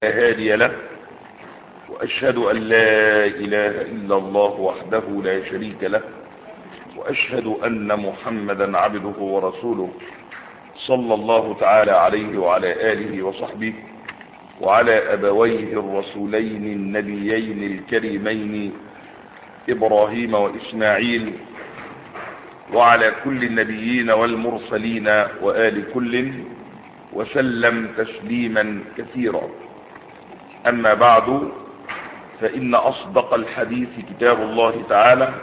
هادي له وأشهد أن لا إله إلا الله وحده لا شريك له وأشهد أن محمدا عبده ورسوله صلى الله تعالى عليه وعلى آله وصحبه وعلى أبويه الرسولين النبيين الكريمين إبراهيم وإسماعيل وعلى كل النبيين والمرسلين وآل كل وسلم تسليما كثيرا أما بعد فإن أصدق الحديث كتاب الله تعالى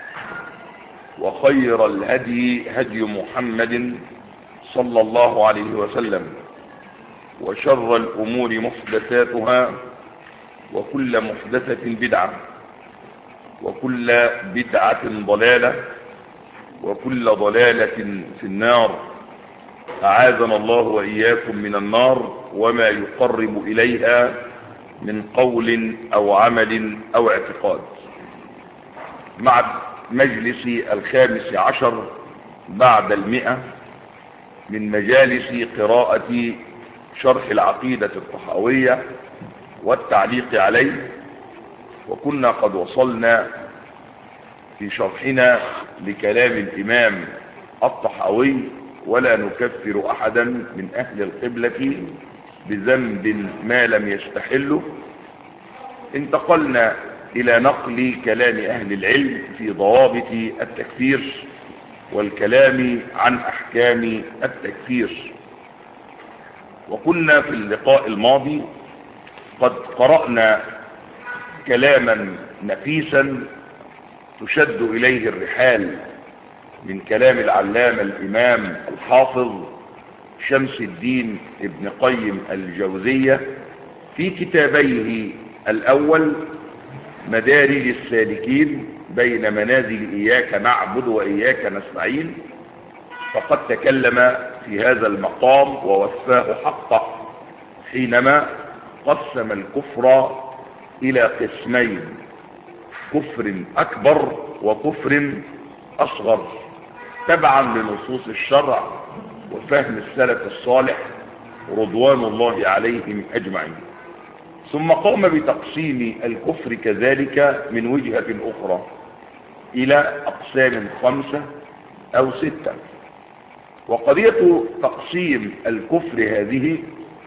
وخير الهدي هدي محمد صلى الله عليه وسلم وشر الأمور محدثاتها وكل محدثة بدعة وكل بدعة ضلالة وكل ضلالة في النار أعاذنا الله وإياكم من النار وما يقرب إليها من قول أو عمل أو اعتقاد مع مجلس الخامس عشر بعد المئة من مجالس قراءة شرح العقيدة الطحاوية والتعليق عليه وكنا قد وصلنا في شرحنا لكلام الإمام الطحاوي ولا نكفر أحدا من أهل القبلة بذنب ما لم يستحله انتقلنا إلى نقل كلام أهل العلم في ضوابط التكفير والكلام عن أحكام التكفير وكنا في اللقاء الماضي قد قرأنا كلاما نفيسا تشد إليه الرحال من كلام العلامة الإمام الحافظ شمس الدين ابن قيم الجوزية في كتابيه الأول مدارج السالكين بين منازل إياك نعبد وإياك نستعين فقد تكلم في هذا المقام ووفاه حقه حينما قسم الكفر إلى قسمين كفر أكبر وكفر أصغر تبعا لنصوص الشرع وفهم السلف الصالح رضوان الله عليهم أجمعين ثم قام بتقسيم الكفر كذلك من وجهة أخرى إلى أقسام خمسة أو ستة وقضية تقسيم الكفر هذه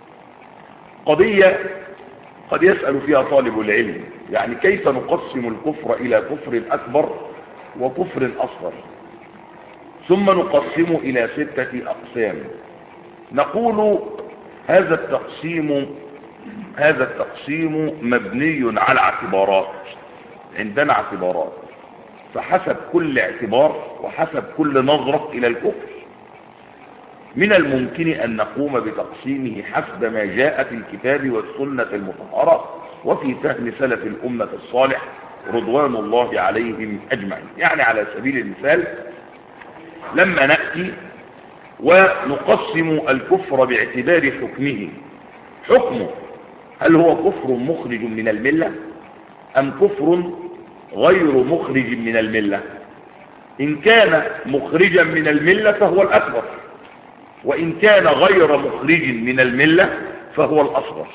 قضية قد يسأل فيها طالب العلم يعني كيف نقسم الكفر إلى كفر أكبر وكفر أصغر ثم نقسم إلى ستة أقسام نقول هذا التقسيم هذا التقسيم مبني على اعتبارات عندنا اعتبارات فحسب كل اعتبار وحسب كل نظرة إلى الكفر من الممكن أن نقوم بتقسيمه حسب ما جاء في الكتاب والسنة المطهرة وفي فهم سلف الأمة الصالح رضوان الله عليهم أجمعين يعني على سبيل المثال لما نأتي ونقسم الكفر باعتبار حكمه حكمه هل هو كفر مخرج من الملة أم كفر غير مخرج من الملة إن كان مخرجا من الملة فهو الأكبر وإن كان غير مخرج من الملة فهو الأصغر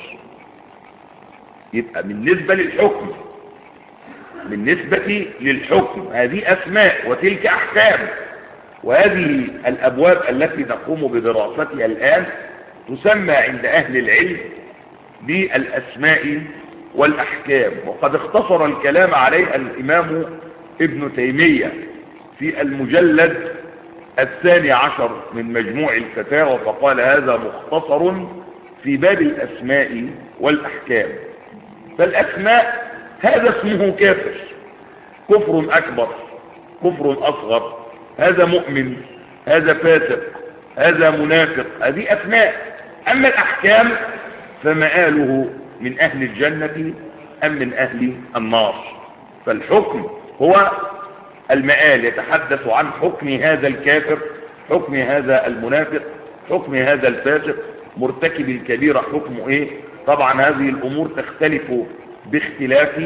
يبقى بالنسبة للحكم بالنسبة للحكم هذه أسماء وتلك أحكام وهذه الأبواب التي نقوم بدراستها الآن تسمى عند أهل العلم بالأسماء والأحكام وقد اختصر الكلام عليه الإمام ابن تيمية في المجلد الثاني عشر من مجموع الفتاوى فقال هذا مختصر في باب الأسماء والأحكام فالأسماء هذا اسمه كافر كفر أكبر كفر أصغر هذا مؤمن هذا فاسق هذا منافق هذه أسماء أما الأحكام فمآله من أهل الجنة أم من أهل النار فالحكم هو المآل يتحدث عن حكم هذا الكافر حكم هذا المنافق حكم هذا الفاسق مرتكب الكبيرة حكمه ايه طبعا هذه الامور تختلف باختلاف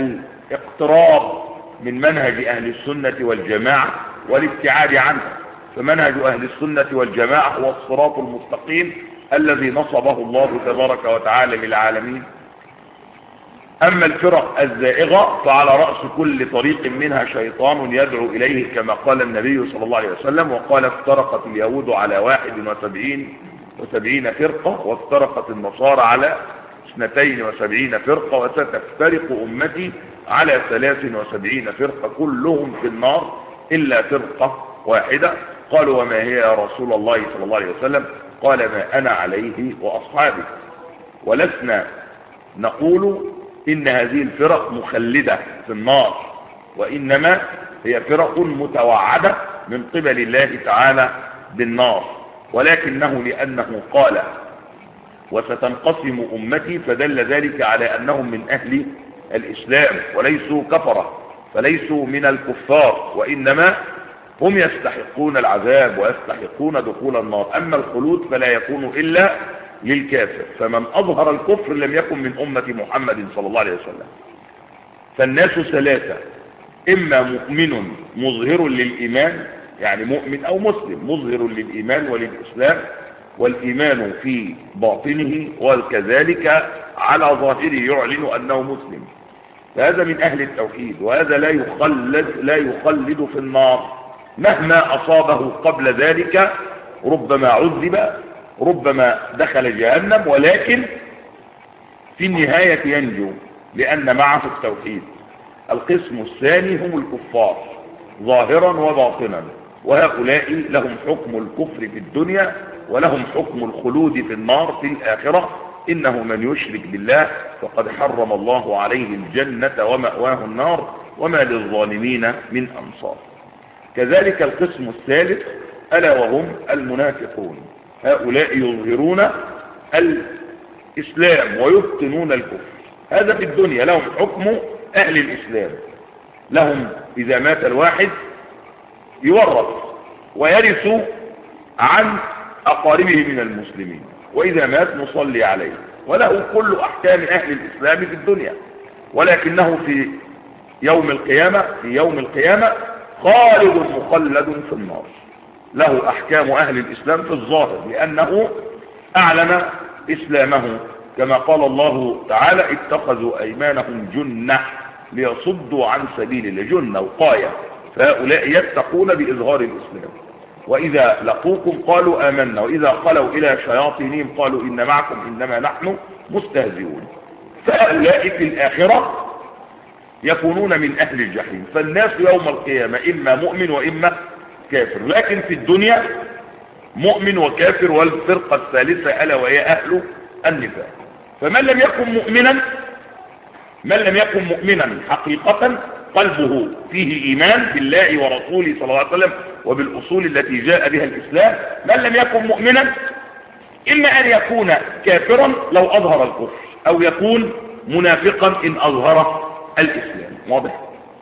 الاقتراب من منهج اهل السنة والجماعة والابتعاد عنه فمنهج أهل السنة والجماعة هو الصراط المستقيم الذي نصبه الله تبارك وتعالى للعالمين أما الفرق الزائغة فعلى رأس كل طريق منها شيطان يدعو إليه كما قال النبي صلى الله عليه وسلم وقال افترقت اليهود على واحد وسبعين وسبعين فرقة وافترقت النصارى على اثنتين وسبعين فرقة وستفترق أمتي على ثلاث وسبعين فرقة كلهم في النار إلا فرقة واحدة قالوا وما هي يا رسول الله صلى الله عليه وسلم قال ما أنا عليه وأصحابي ولسنا نقول إن هذه الفرق مخلدة في النار وإنما هي فرق متوعدة من قبل الله تعالى بالنار ولكنه لأنه قال وستنقسم أمتي فدل ذلك على أنهم من أهل الإسلام وليسوا كفرة فليسوا من الكفار وإنما هم يستحقون العذاب ويستحقون دخول النار أما الخلود فلا يكون إلا للكافر فمن أظهر الكفر لم يكن من أمة محمد صلى الله عليه وسلم فالناس ثلاثة إما مؤمن مظهر للإيمان يعني مؤمن أو مسلم مظهر للإيمان وللإسلام والإيمان في باطنه وكذلك على ظاهره يعلن أنه مسلم فهذا من أهل التوحيد وهذا لا يخلد, لا يخلد في النار مهما أصابه قبل ذلك ربما عذب ربما دخل جهنم ولكن في النهاية ينجو لأن معه التوحيد القسم الثاني هم الكفار ظاهرا وباطنا وهؤلاء لهم حكم الكفر في الدنيا ولهم حكم الخلود في النار في الآخرة إنه من يشرك بالله فقد حرم الله عليه الجنة ومأواه النار وما للظالمين من أنصار كذلك القسم الثالث ألا وهم المنافقون هؤلاء يظهرون الإسلام ويبطنون الكفر هذا في الدنيا لهم حكم أهل الإسلام لهم إذا مات الواحد يورث ويرث عن أقاربه من المسلمين وإذا مات نصلي عليه وله كل أحكام أهل الإسلام في الدنيا ولكنه في يوم القيامة في يوم القيامة خالد مخلد في النار له أحكام أهل الإسلام في الظاهر لأنه أعلن إسلامه كما قال الله تعالى اتخذوا أيمانهم جنة ليصدوا عن سبيل الله جنة وقاية فهؤلاء يتقون بإظهار الإسلام وإذا لقوكم قالوا آمنا وإذا خلوا إلى شياطينهم قالوا إن معكم إنما نحن مستهزئون فهؤلاء في الآخرة يكونون من أهل الجحيم فالناس يوم القيامة إما مؤمن وإما كافر لكن في الدنيا مؤمن وكافر والفرقة الثالثة ألا وهي أهل النفاق فمن لم يكن مؤمنا من لم يكن مؤمنا حقيقة قلبه فيه إيمان بالله ورسوله صلى الله عليه وسلم وبالأصول التي جاء بها الإسلام من لم يكن مؤمنا إما أن يكون كافرا لو أظهر الكفر أو يكون منافقا إن أظهر الإسلام واضح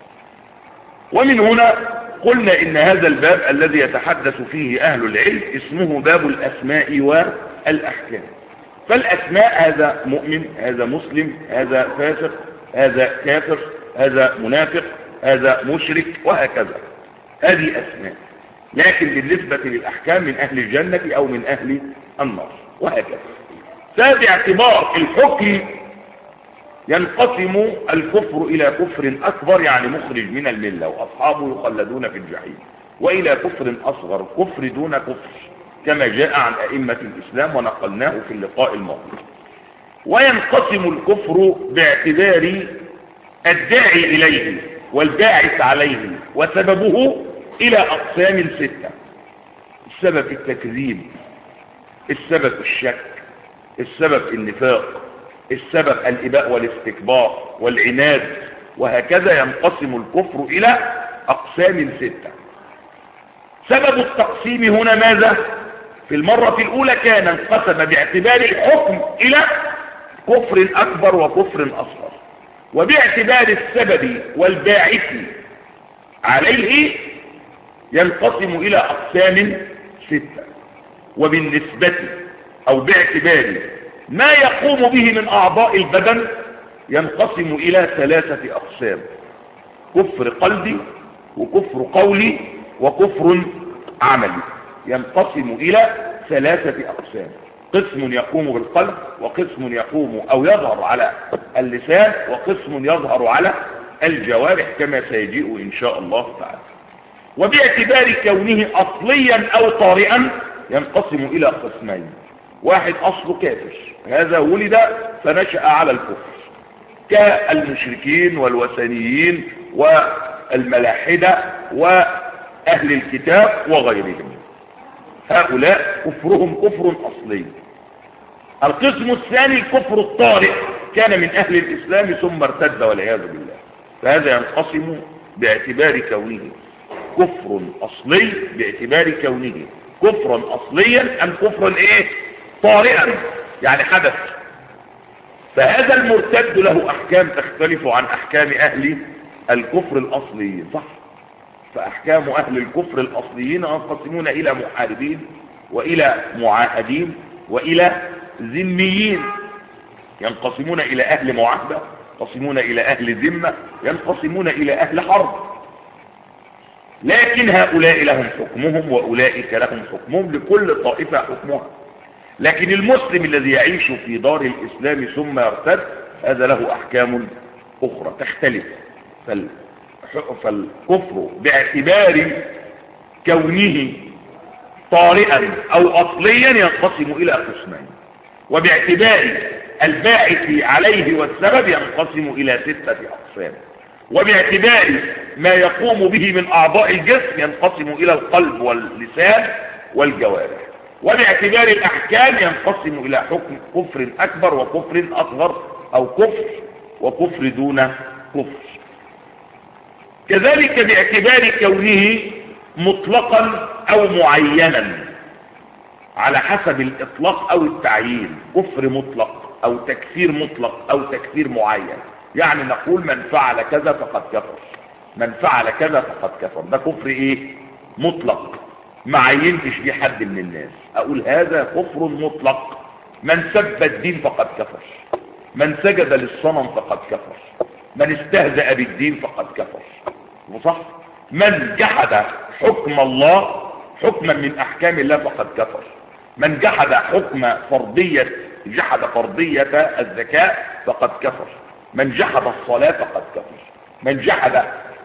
ومن هنا قلنا إن هذا الباب الذي يتحدث فيه أهل العلم اسمه باب الأسماء والأحكام فالأسماء هذا مؤمن هذا مسلم هذا فاسق هذا كافر هذا منافق هذا مشرك وهكذا هذه أسماء لكن بالنسبة للأحكام من أهل الجنة أو من أهل النار وهكذا فباعتبار الحكم ينقسم الكفر إلى كفر أكبر يعني مخرج من الملة وأصحابه يخلدون في الجحيم وإلى كفر أصغر كفر دون كفر كما جاء عن أئمة الإسلام ونقلناه في اللقاء الماضي وينقسم الكفر باعتبار الداعي إليه والباعث عليه وسببه إلى أقسام ستة السبب التكذيب السبب الشك السبب النفاق السبب الإباء والاستكبار والعناد وهكذا ينقسم الكفر إلى أقسام ستة سبب التقسيم هنا ماذا في المرة الأولى كان انقسم باعتبار الحكم إلى كفر أكبر وكفر أصغر وباعتبار السبب والباعث عليه ينقسم إلى أقسام ستة وبالنسبة أو باعتبار ما يقوم به من أعضاء البدن ينقسم إلى ثلاثة أقسام كفر قلبي وكفر قولي وكفر عملي ينقسم إلى ثلاثة أقسام قسم يقوم بالقلب وقسم يقوم أو يظهر على اللسان وقسم يظهر على الجوارح كما سيجيء إن شاء الله تعالى وباعتبار كونه أصليا أو طارئا ينقسم إلى قسمين واحد أصله كافر هذا ولد فنشأ على الكفر كالمشركين والوثنيين والملاحدة وأهل الكتاب وغيرهم هؤلاء كفرهم كفر أصلي القسم الثاني الكفر الطارئ كان من أهل الإسلام ثم ارتد والعياذ بالله فهذا ينقسم باعتبار كونه كفر أصلي باعتبار كونه كفرا أصليا أم كفرا إيه طارئا يعني حدث فهذا المرتد له أحكام تختلف عن أحكام أهل الكفر الأصليين صح فأحكام أهل الكفر الأصليين ينقسمون إلى محاربين وإلى معاهدين وإلى ذميين ينقسمون إلى أهل معاهدة ينقسمون إلى أهل ذمة ينقسمون إلى أهل حرب لكن هؤلاء لهم حكمهم وأولئك لهم حكمهم لكل طائفة حكمها لكن المسلم الذي يعيش في دار الإسلام ثم يرتد هذا له أحكام أخرى تختلف فالكفر باعتبار كونه طارئا أو أصليا ينقسم إلى قسمين وباعتبار الباعث عليه والسبب ينقسم إلى ستة أقسام وباعتبار ما يقوم به من أعضاء الجسم ينقسم إلى القلب واللسان والجوارح وباعتبار الأحكام ينقسم إلى حكم كفر أكبر وكفر أصغر أو كفر وكفر دون كفر كذلك باعتبار كونه مطلقا أو معينا على حسب الإطلاق أو التعيين كفر مطلق أو تكفير مطلق أو تكفير معين يعني نقول من فعل كذا فقد كفر من فعل كذا فقد كفر ده كفر ايه مطلق ما عينتش بيه حد من الناس اقول هذا كفر مطلق من سب الدين فقد كفر من سجد للصنم فقد كفر من استهزأ بالدين فقد كفر وصح من جحد حكم الله حكما من احكام الله فقد كفر من جحد حكم فرضية جحد فرضية الزكاة فقد كفر من جحد الصلاة فقد كفر من جحد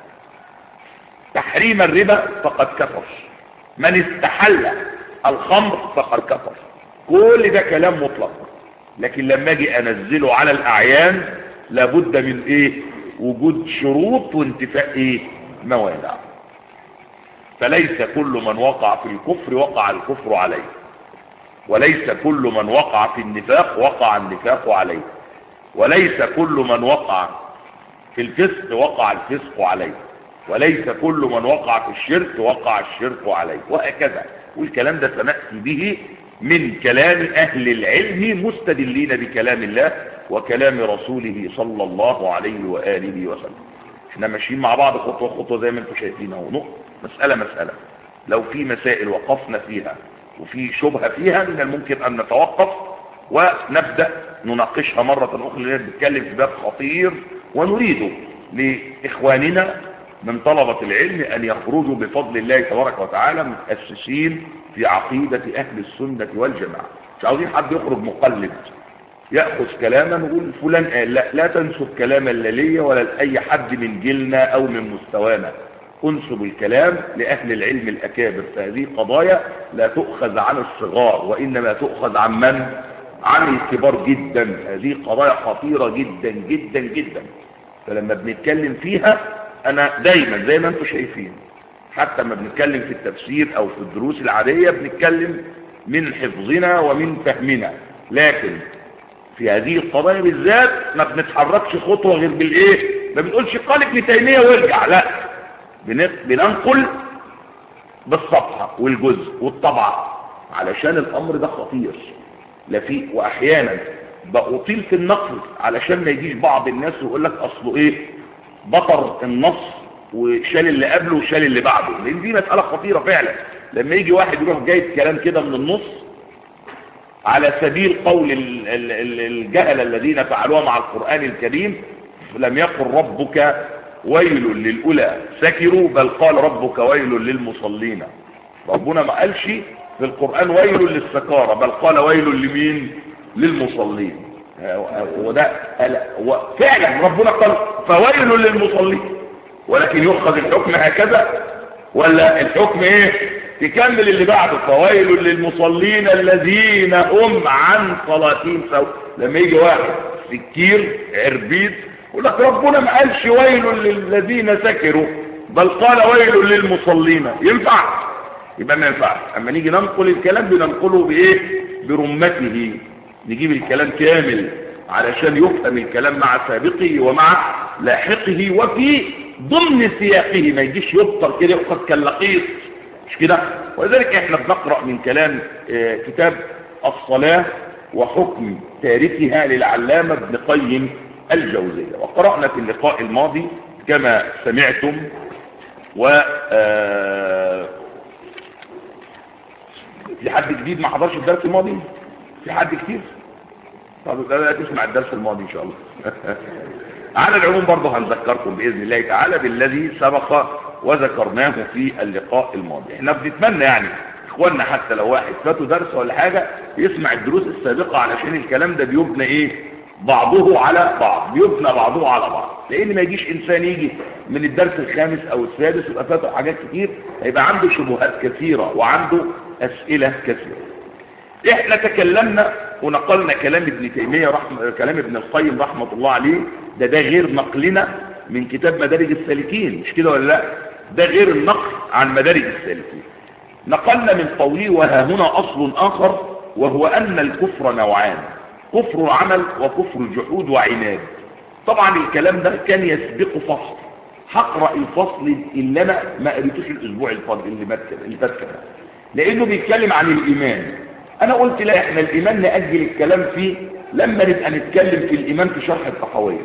تحريم الربا فقد كفر من استحل الخمر فقد كفر كل ده كلام مطلق لكن لما اجي انزله على الاعيان لابد من ايه وجود شروط وانتفاء ايه موانع فليس كل من وقع في الكفر وقع الكفر عليه وليس كل من وقع في النفاق وقع النفاق عليه وليس كل من وقع في الفسق وقع الفسق عليه وليس كل من وقع في الشرك وقع الشرك عليه وهكذا والكلام ده سنأتي به من كلام أهل العلم مستدلين بكلام الله وكلام رسوله صلى الله عليه وآله وسلم احنا ماشيين مع بعض خطوة خطوة زي ما انتم شايفين اهو مسألة مسألة لو في مسائل وقفنا فيها وفي شبهة فيها من الممكن أن نتوقف ونبدأ نناقشها مرة أخرى لأننا بنتكلم في باب خطير ونريد لإخواننا من طلبة العلم أن يخرجوا بفضل الله تبارك وتعالى متأسسين في عقيدة أهل السنة والجماعة مش عاوزين حد يخرج مقلد يأخذ كلاما ويقول فلان قال لا لا تنسب كلاما لا ليا ولا لأي حد من جيلنا أو من مستوانا انسب الكلام لأهل العلم الأكابر فهذه قضايا لا تؤخذ عن الصغار وإنما تؤخذ عن من؟ عن الكبار جدا هذه قضايا خطيرة جدا جدا جدا فلما بنتكلم فيها أنا دايما زي ما انتم شايفين حتى ما بنتكلم في التفسير أو في الدروس العادية بنتكلم من حفظنا ومن فهمنا لكن في هذه القضايا بالذات ما بنتحركش خطوة غير بالايه ما بنقولش قال ابن تيمية وارجع لا بننقل بالصفحة والجزء والطبعة علشان الامر ده خطير لا في واحيانا بأطيل في النقل علشان ما يجيش بعض الناس ويقول لك اصله ايه بطر النص وشال اللي قبله وشال اللي بعده لان دي مسألة خطيرة فعلا لما يجي واحد يروح جايب كلام كده من النص على سبيل قول الجهل الذين فعلوها مع القرآن الكريم لم يقل ربك ويل للأولى سكروا بل قال ربك ويل للمصلين ربنا ما قالش في القرآن ويل للسكارى بل قال ويل لمين للمصلين وده فعلا ربنا قال فويل للمصلين ولكن يؤخذ الحكم هكذا ولا الحكم ايه تكمل اللي بعده فويل للمصلين الذين هم عن صلاتهم سوء لما يجي واحد سكير عربيد يقول لك ربنا ما قالش ويل للذين سكروا بل قال ويل للمصلين ينفع يبقى ما ينفعش اما نيجي ننقل الكلام بننقله بايه برمته نجيب الكلام كامل علشان يفهم الكلام مع سابقه ومع لاحقه وفي ضمن سياقه ما يجيش يبطر كده يؤخذ كاللقيط مش كده ولذلك احنا بنقرأ من كلام اه كتاب الصلاة وحكم تاركها للعلامة ابن قيم الجوزية وقرأنا في اللقاء الماضي كما سمعتم و اه في حد جديد ما حضرش الدرس الماضي في حد كتير طب لا تسمع الدرس الماضي ان شاء الله على العموم برضه هنذكركم باذن الله تعالى بالذي سبق وذكرناه في اللقاء الماضي احنا بنتمنى يعني اخواننا حتى لو واحد فاته درس ولا حاجه يسمع الدروس السابقه علشان الكلام ده بيبنى ايه بعضه على بعض بيبنى بعضه على بعض لان ما يجيش انسان يجي من الدرس الخامس او السادس يبقى فاته حاجات كتير هيبقى عنده شبهات كثيره وعنده اسئله كثيره احنا تكلمنا ونقلنا كلام ابن تيمية رحمة كلام ابن القيم رحمة الله عليه ده ده غير نقلنا من كتاب مدارج السالكين مش كده ولا لا ده غير النقل عن مدارج السالكين نقلنا من قوله وها هنا أصل آخر وهو أن الكفر نوعان كفر عمل وكفر جحود وعناد طبعا الكلام ده كان يسبق فصل هقرا الفصل اللي انا ما قريتوش الاسبوع الفاضل اللي فات اللي فات كمان لانه بيتكلم عن الايمان انا قلت لا احنا الايمان ناجل الكلام فيه لما نبقى نتكلم في الايمان في شرح الطحاويه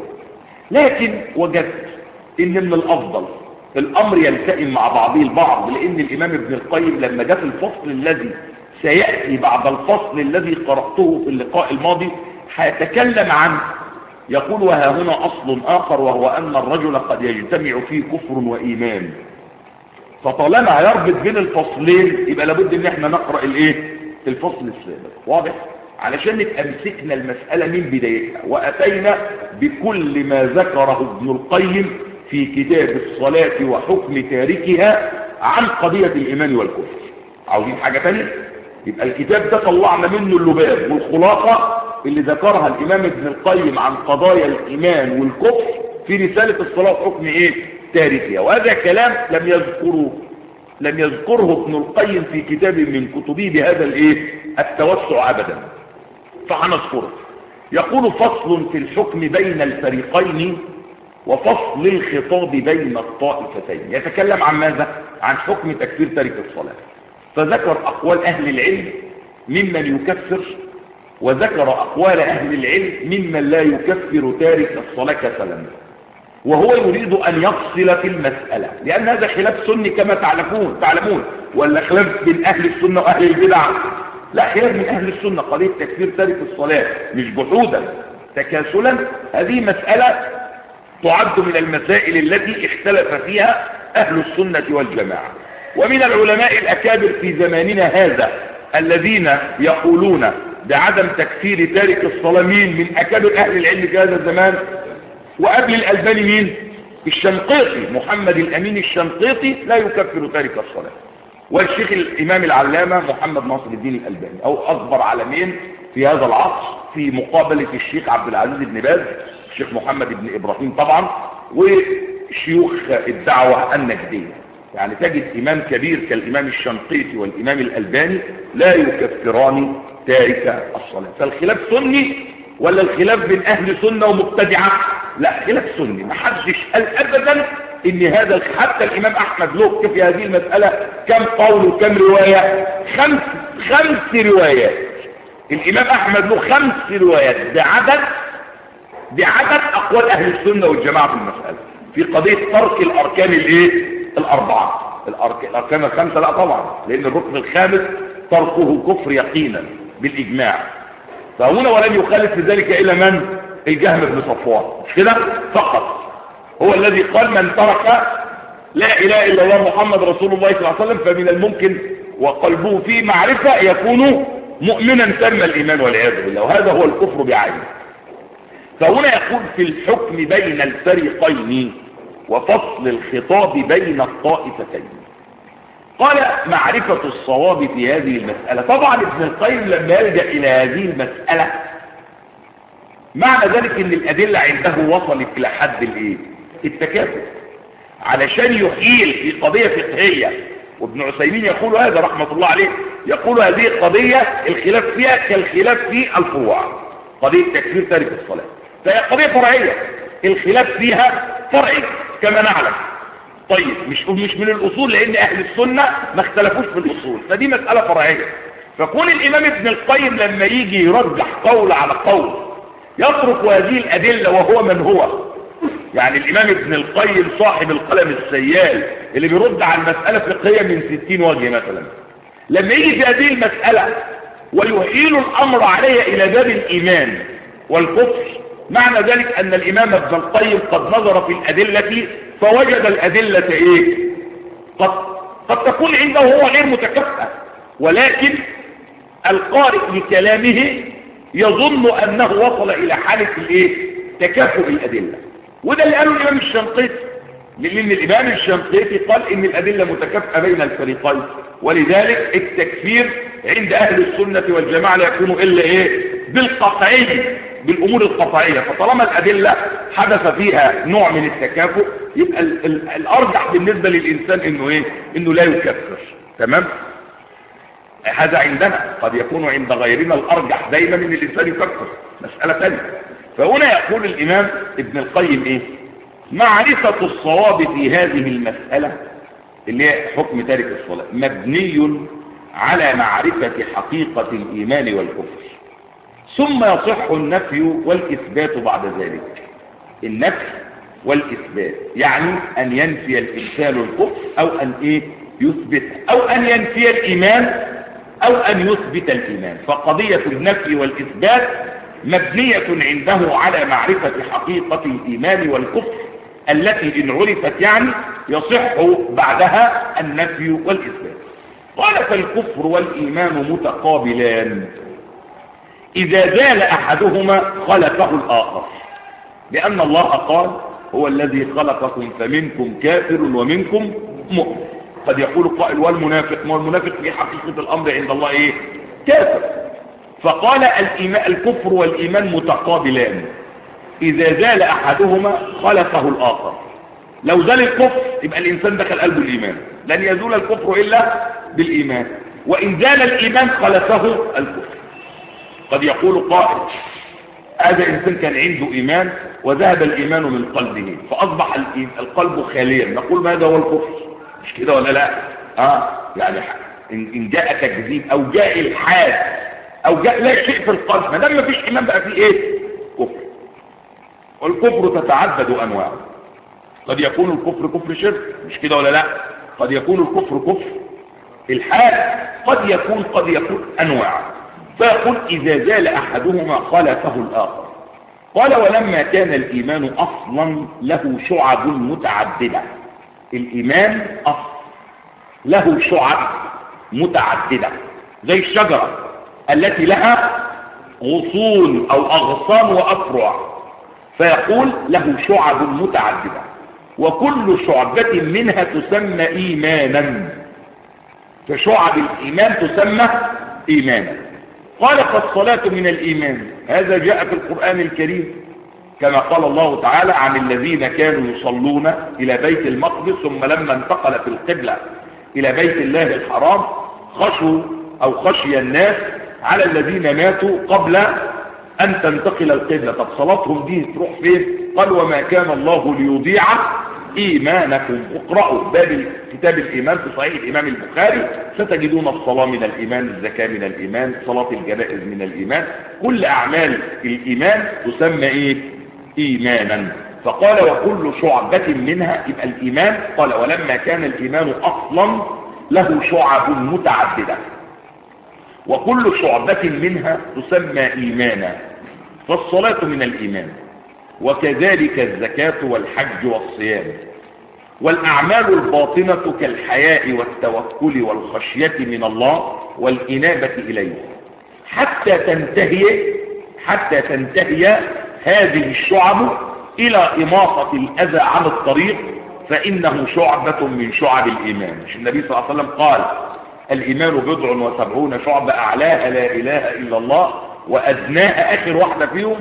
لكن وجدت ان من الافضل الامر يلتئم مع بعضه البعض لان الامام ابن القيم لما جاء في الفصل الذي سياتي بعد الفصل الذي قراته في اللقاء الماضي هيتكلم عن يقول وها هنا اصل اخر وهو ان الرجل قد يجتمع فيه كفر وايمان فطالما يربط بين الفصلين يبقى لابد ان احنا نقرا الايه الفصل السابق واضح علشان نبقى مسكنا المسألة من بدايتها وأتينا بكل ما ذكره ابن القيم في كتاب الصلاة وحكم تاركها عن قضية الإيمان والكفر عاوزين حاجة تانية يبقى الكتاب ده طلعنا منه اللباب والخلاصة اللي ذكرها الإمام ابن القيم عن قضايا الإيمان والكفر في رسالة الصلاة وحكم إيه تاركها وهذا كلام لم يذكره لم يذكره ابن القيم في كتاب من كتبه بهذا الايه التوسع ابدا فهنذكره يقول فصل في الحكم بين الفريقين وفصل الخطاب بين الطائفتين يتكلم عن ماذا عن حكم تكفير تارك الصلاة فذكر اقوال اهل العلم ممن يكفر وذكر اقوال اهل العلم ممن لا يكفر تارك الصلاة كسلا وهو يريد أن يفصل في المسألة لأن هذا خلاف سني كما تعلمون تعلمون ولا خلاف بين أهل السنة وأهل البدع لا خلاف من أهل السنة قضية تكفير تارك الصلاة مش جحودا تكاسلا هذه مسألة تعد من المسائل التي اختلف فيها أهل السنة والجماعة ومن العلماء الأكابر في زماننا هذا الذين يقولون بعدم تكفير تارك الصلاة مين من أكابر أهل العلم في هذا الزمان وقبل الألباني مين الشنقيطي محمد الأمين الشنقيطي لا يكفر تارك الصلاة والشيخ الإمام العلامة محمد ناصر الدين الألباني أو أكبر عالمين في هذا العصر في مقابلة الشيخ عبد العزيز بن باز الشيخ محمد بن إبراهيم طبعا وشيوخ الدعوة النجدية يعني تجد إمام كبير كالإمام الشنقيطي والإمام الألباني لا يكفران تارك الصلاة فالخلاف سني ولا الخلاف بين اهل سنة ومبتدعة لا خلاف سني ما حدش قال ابدا ان هذا حتى الامام احمد له في هذه المسألة كم قول وكم رواية خمس خمس روايات الامام احمد له خمس روايات بعدد بعدد اقوال اهل السنة والجماعة في المسألة في قضية ترك الاركان الايه الاربعة الأرك... الاركان الخمسة لا طبعا لان الركن الخامس تركه كفر يقينا بالاجماع فهنا ولم يخالف في ذلك إلا من الجهم بن صفوان مش كده فقط هو الذي قال من ترك لا إله إلا الله محمد رسول الله صلى الله عليه وسلم فمن الممكن وقلبه فيه معرفة يكون مؤمنا تم الإيمان والعياذ بالله وهذا هو الكفر بعينه فهنا يقول في الحكم بين الفريقين وفصل الخطاب بين الطائفتين قال معرفة الصواب في هذه المسألة طبعا ابن القيم لما يلجأ إلى هذه المسألة معنى ذلك ان الأدلة عنده وصلت إلى حد الايه التكافؤ علشان يحيل في قضية فقهية وابن عثيمين يقول هذا رحمة الله عليه يقول هذه القضية الخلاف فيها كالخلاف في الفروع قضية تكفير تارك الصلاة فهي قضية فرعية الخلاف فيها فرعي كما نعلم طيب مش مش من الأصول لأن أهل السنة ما اختلفوش في الأصول فدي مسألة فرعية فكون الإمام ابن القيم لما يجي يرجح قول على قول يترك هذه الأدلة وهو من هو يعني الإمام ابن القيم صاحب القلم السيال اللي بيرد على المسألة فقهية من ستين وجه مثلا لما يجي في هذه المسألة ويحيل الأمر عليها إلى باب الإيمان والكفر معنى ذلك أن الإمام ابن القيم قد نظر في الأدلة فوجد الأدلة إيه قد, قد تكون عنده هو غير متكفأ ولكن القارئ لكلامه يظن أنه وصل إلى حالة الإيه تكافؤ الأدلة وده اللي قاله الإمام الشنقيطي لأن الإمام الشنقيطي قال إن الأدلة متكافئة بين الفريقين ولذلك التكفير عند أهل السنة والجماعة لا يكون إلا إيه بالقطعي بالأمور القطعية فطالما الأدلة حدث فيها نوع من التكافؤ يبقى ال ال الأرجح بالنسبة للإنسان إنه إيه إنه لا يكفر تمام هذا عندنا قد يكون عند غيرنا الأرجح دايما إن الإنسان يكفر مسألة ثانية فهنا يقول الإمام ابن القيم إيه معرفة الصواب في هذه المسألة اللي هي حكم تارك الصلاة مبني على معرفة حقيقة الإيمان والكفر ثم يصح النفي والإثبات بعد ذلك النفي والإثبات يعني أن ينفي الإنسان الكفر أو أن إيه يثبت أو أن ينفي الإيمان أو أن يثبت الإيمان فقضية النفي والإثبات مبنية عنده على معرفة حقيقة الإيمان والكفر التي إن عرفت يعني يصح بعدها النفي والإثبات قال فالكفر والإيمان متقابلان إذا زال أحدهما خلفه الآخر لأن الله قال هو الذي خلقكم فمنكم كافر ومنكم مؤمن قد يقول قائل والمنافق ما المنافق في حقيقة الأمر عند الله إيه كافر فقال الإيمان الكفر والإيمان متقابلان إذا زال أحدهما خلفه الآخر لو زال الكفر يبقى الإنسان دخل قلبه الإيمان لن يزول الكفر إلا بالإيمان وإن زال الإيمان خلفه الكفر قد يقول قائل هذا إنسان كان عنده إيمان وذهب الإيمان من قلبه فأصبح القلب خاليا نقول ماذا هو الكفر مش كده ولا لا آه يعني إن جاء تكذيب أو جاء الحاد أو جاء لا شيء في القلب ما دام ما فيش إيمان بقى فيه إيه كفر والكفر تتعدد أنواعه قد يكون الكفر كفر شرك مش كده ولا لا قد يكون الكفر كفر الحال قد يكون قد يكون أنواع فيقول إذا زال أحدهما خلفه الآخر قال ولما كان الإيمان أصلا له شعب متعددة الإيمان أصل له شعب متعددة زي الشجرة التي لها غصون أو أغصان وأفرع فيقول له شعب متعددة وكل شعبة منها تسمى إيمانا فشعب الإيمان تسمى إيمانا قال فالصلاة من الإيمان هذا جاء في القرآن الكريم كما قال الله تعالى عن الذين كانوا يصلون إلى بيت المقدس ثم لما انتقل في القبلة إلى بيت الله الحرام خشوا أو خشي الناس على الذين ماتوا قبل أن تنتقل القبلة طب صلاتهم دي تروح فين قال وما كان الله ليضيع إيمانكم اقرأوا باب كتاب الإيمان في صحيح الإمام البخاري ستجدون الصلاة من الإيمان الزكاة من الإيمان صلاة الجنائز من الإيمان كل أعمال الإيمان تسمى إيه إيمانا فقال وكل شعبة منها يبقى الإيمان قال ولما كان الإيمان أصلا له شعب متعددة وكل شعبة منها تسمى إيمانا فالصلاة من الإيمان وكذلك الزكاة والحج والصيام والأعمال الباطنة كالحياء والتوكل والخشية من الله والإنابة إليه حتى تنتهي حتى تنتهي هذه الشعب إلى إماطة الأذى عن الطريق فإنه شعبة من شعب الإيمان مش النبي صلى الله عليه وسلم قال الإيمان بضع وسبعون شعبة أعلاها لا إله إلا الله وأدناها آخر واحدة فيهم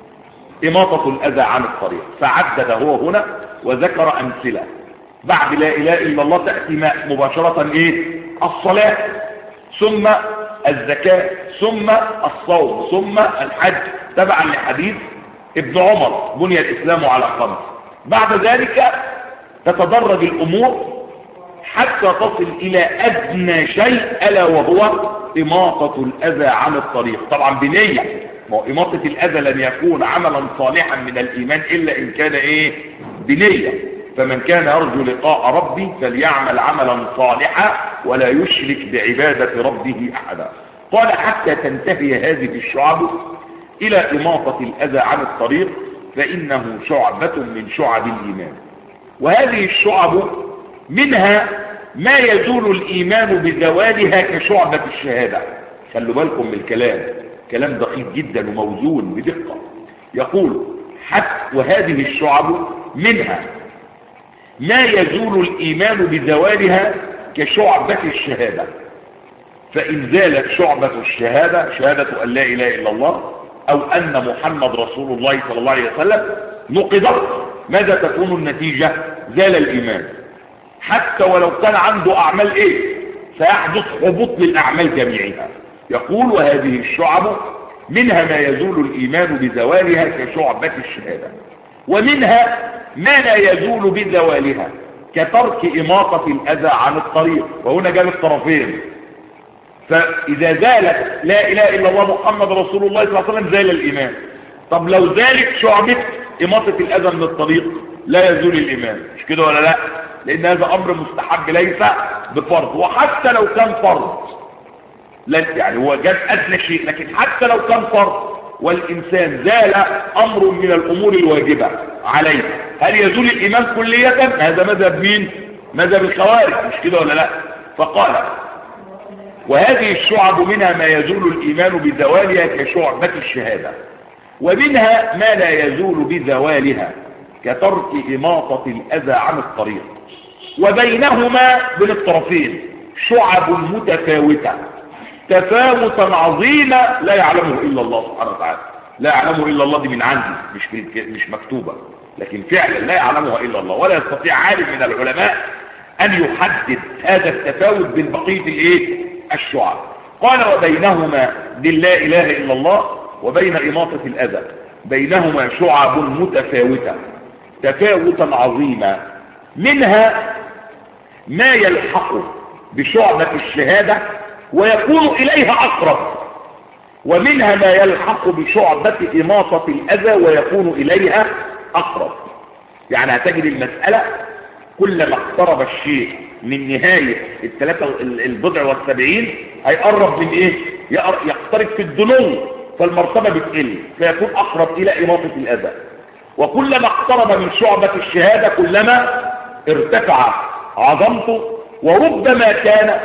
إماطة الأذى عن الطريق فعدد هو هنا وذكر أمثلة بعد لا إله إلا الله تأتي مباشرة إيه الصلاة ثم الزكاة ثم الصوم ثم الحج تبعا لحديث ابن عمر بني الإسلام على خمس بعد ذلك تتدرج الأمور حتى تصل إلى أدنى شيء ألا وهو إماطة الأذى عن الطريق طبعا بنية ما هو إماطة الأذى لن يكون عملا صالحا من الإيمان إلا إن كان إيه بنية فمن كان يرجو لقاء ربي فليعمل عملا صالحا ولا يشرك بعبادة ربه أحدا قال حتى تنتهي هذه الشعب إلى إماطة الأذى عن الطريق فإنه شعبة من شعب الإيمان وهذه الشعب منها ما يزول الإيمان بزوالها كشعبة الشهادة خلوا بالكم من الكلام كلام دقيق جدا وموزون بدقة يقول حتى وهذه الشعب منها ما يزول الإيمان بزوالها كشعبة الشهادة فإن زالت شعبة الشهادة شهادة أن لا إله إلا الله أو أن محمد رسول الله صلى الله عليه وسلم نقضت ماذا تكون النتيجة زال الإيمان حتى ولو كان عنده أعمال إيه سيحدث هبوط للأعمال جميعها يقول وهذه الشعب منها ما يزول الإيمان بزوالها كشعبة الشهادة ومنها ما لا يزول بزوالها كترك إماطة الأذى عن الطريق وهنا جاب الطرفين فإذا زالت لا إله إلا الله محمد رسول الله صلى الله عليه وسلم زال الإيمان طب لو زالت شعبة إماطة الأذى من الطريق لا يزول الإيمان مش كده ولا لا لأن هذا أمر مستحب ليس بفرض وحتى لو كان فرض لا يعني هو جاب أدنى شيء لكن حتى لو كان فرض والإنسان زال أمر من الأمور الواجبة عليه هل يزول الإيمان كلية هذا مذهب مين مذهب الخوارج مش كده ولا لا فقال وهذه الشعب منها ما يزول الإيمان بزوالها كشعبة الشهادة ومنها ما لا يزول بزوالها كترك إماطة الأذى عن الطريق وبينهما بين الطرفين شعب متفاوتة تفاوتا عظيما لا يعلمه إلا الله سبحانه وتعالى لا يعلمه إلا الله دي من عندي مش, مش مكتوبة لكن فعلا لا يعلمها إلا الله ولا يستطيع عالم من العلماء أن يحدد هذا التفاوت بين بقية الإيه؟ الشعب قال وبينهما دي لا إله إلا الله وبين إماطة الأذى بينهما شعب متفاوتة تفاوتا عظيما منها ما يلحق بشعبة الشهادة ويكون إليها أقرب ومنها ما يلحق بشعبة إماطة الأذى ويكون إليها أقرب يعني هتجد المسألة كلما اقترب الشيء من نهاية الثلاثة البضع والسبعين هيقرب من ايه يقترب في الدنو فالمرتبة بتقل فيكون أقرب إلى إماطة الأذى وكلما اقترب من شعبة الشهادة كلما ارتفع عظمته وربما كان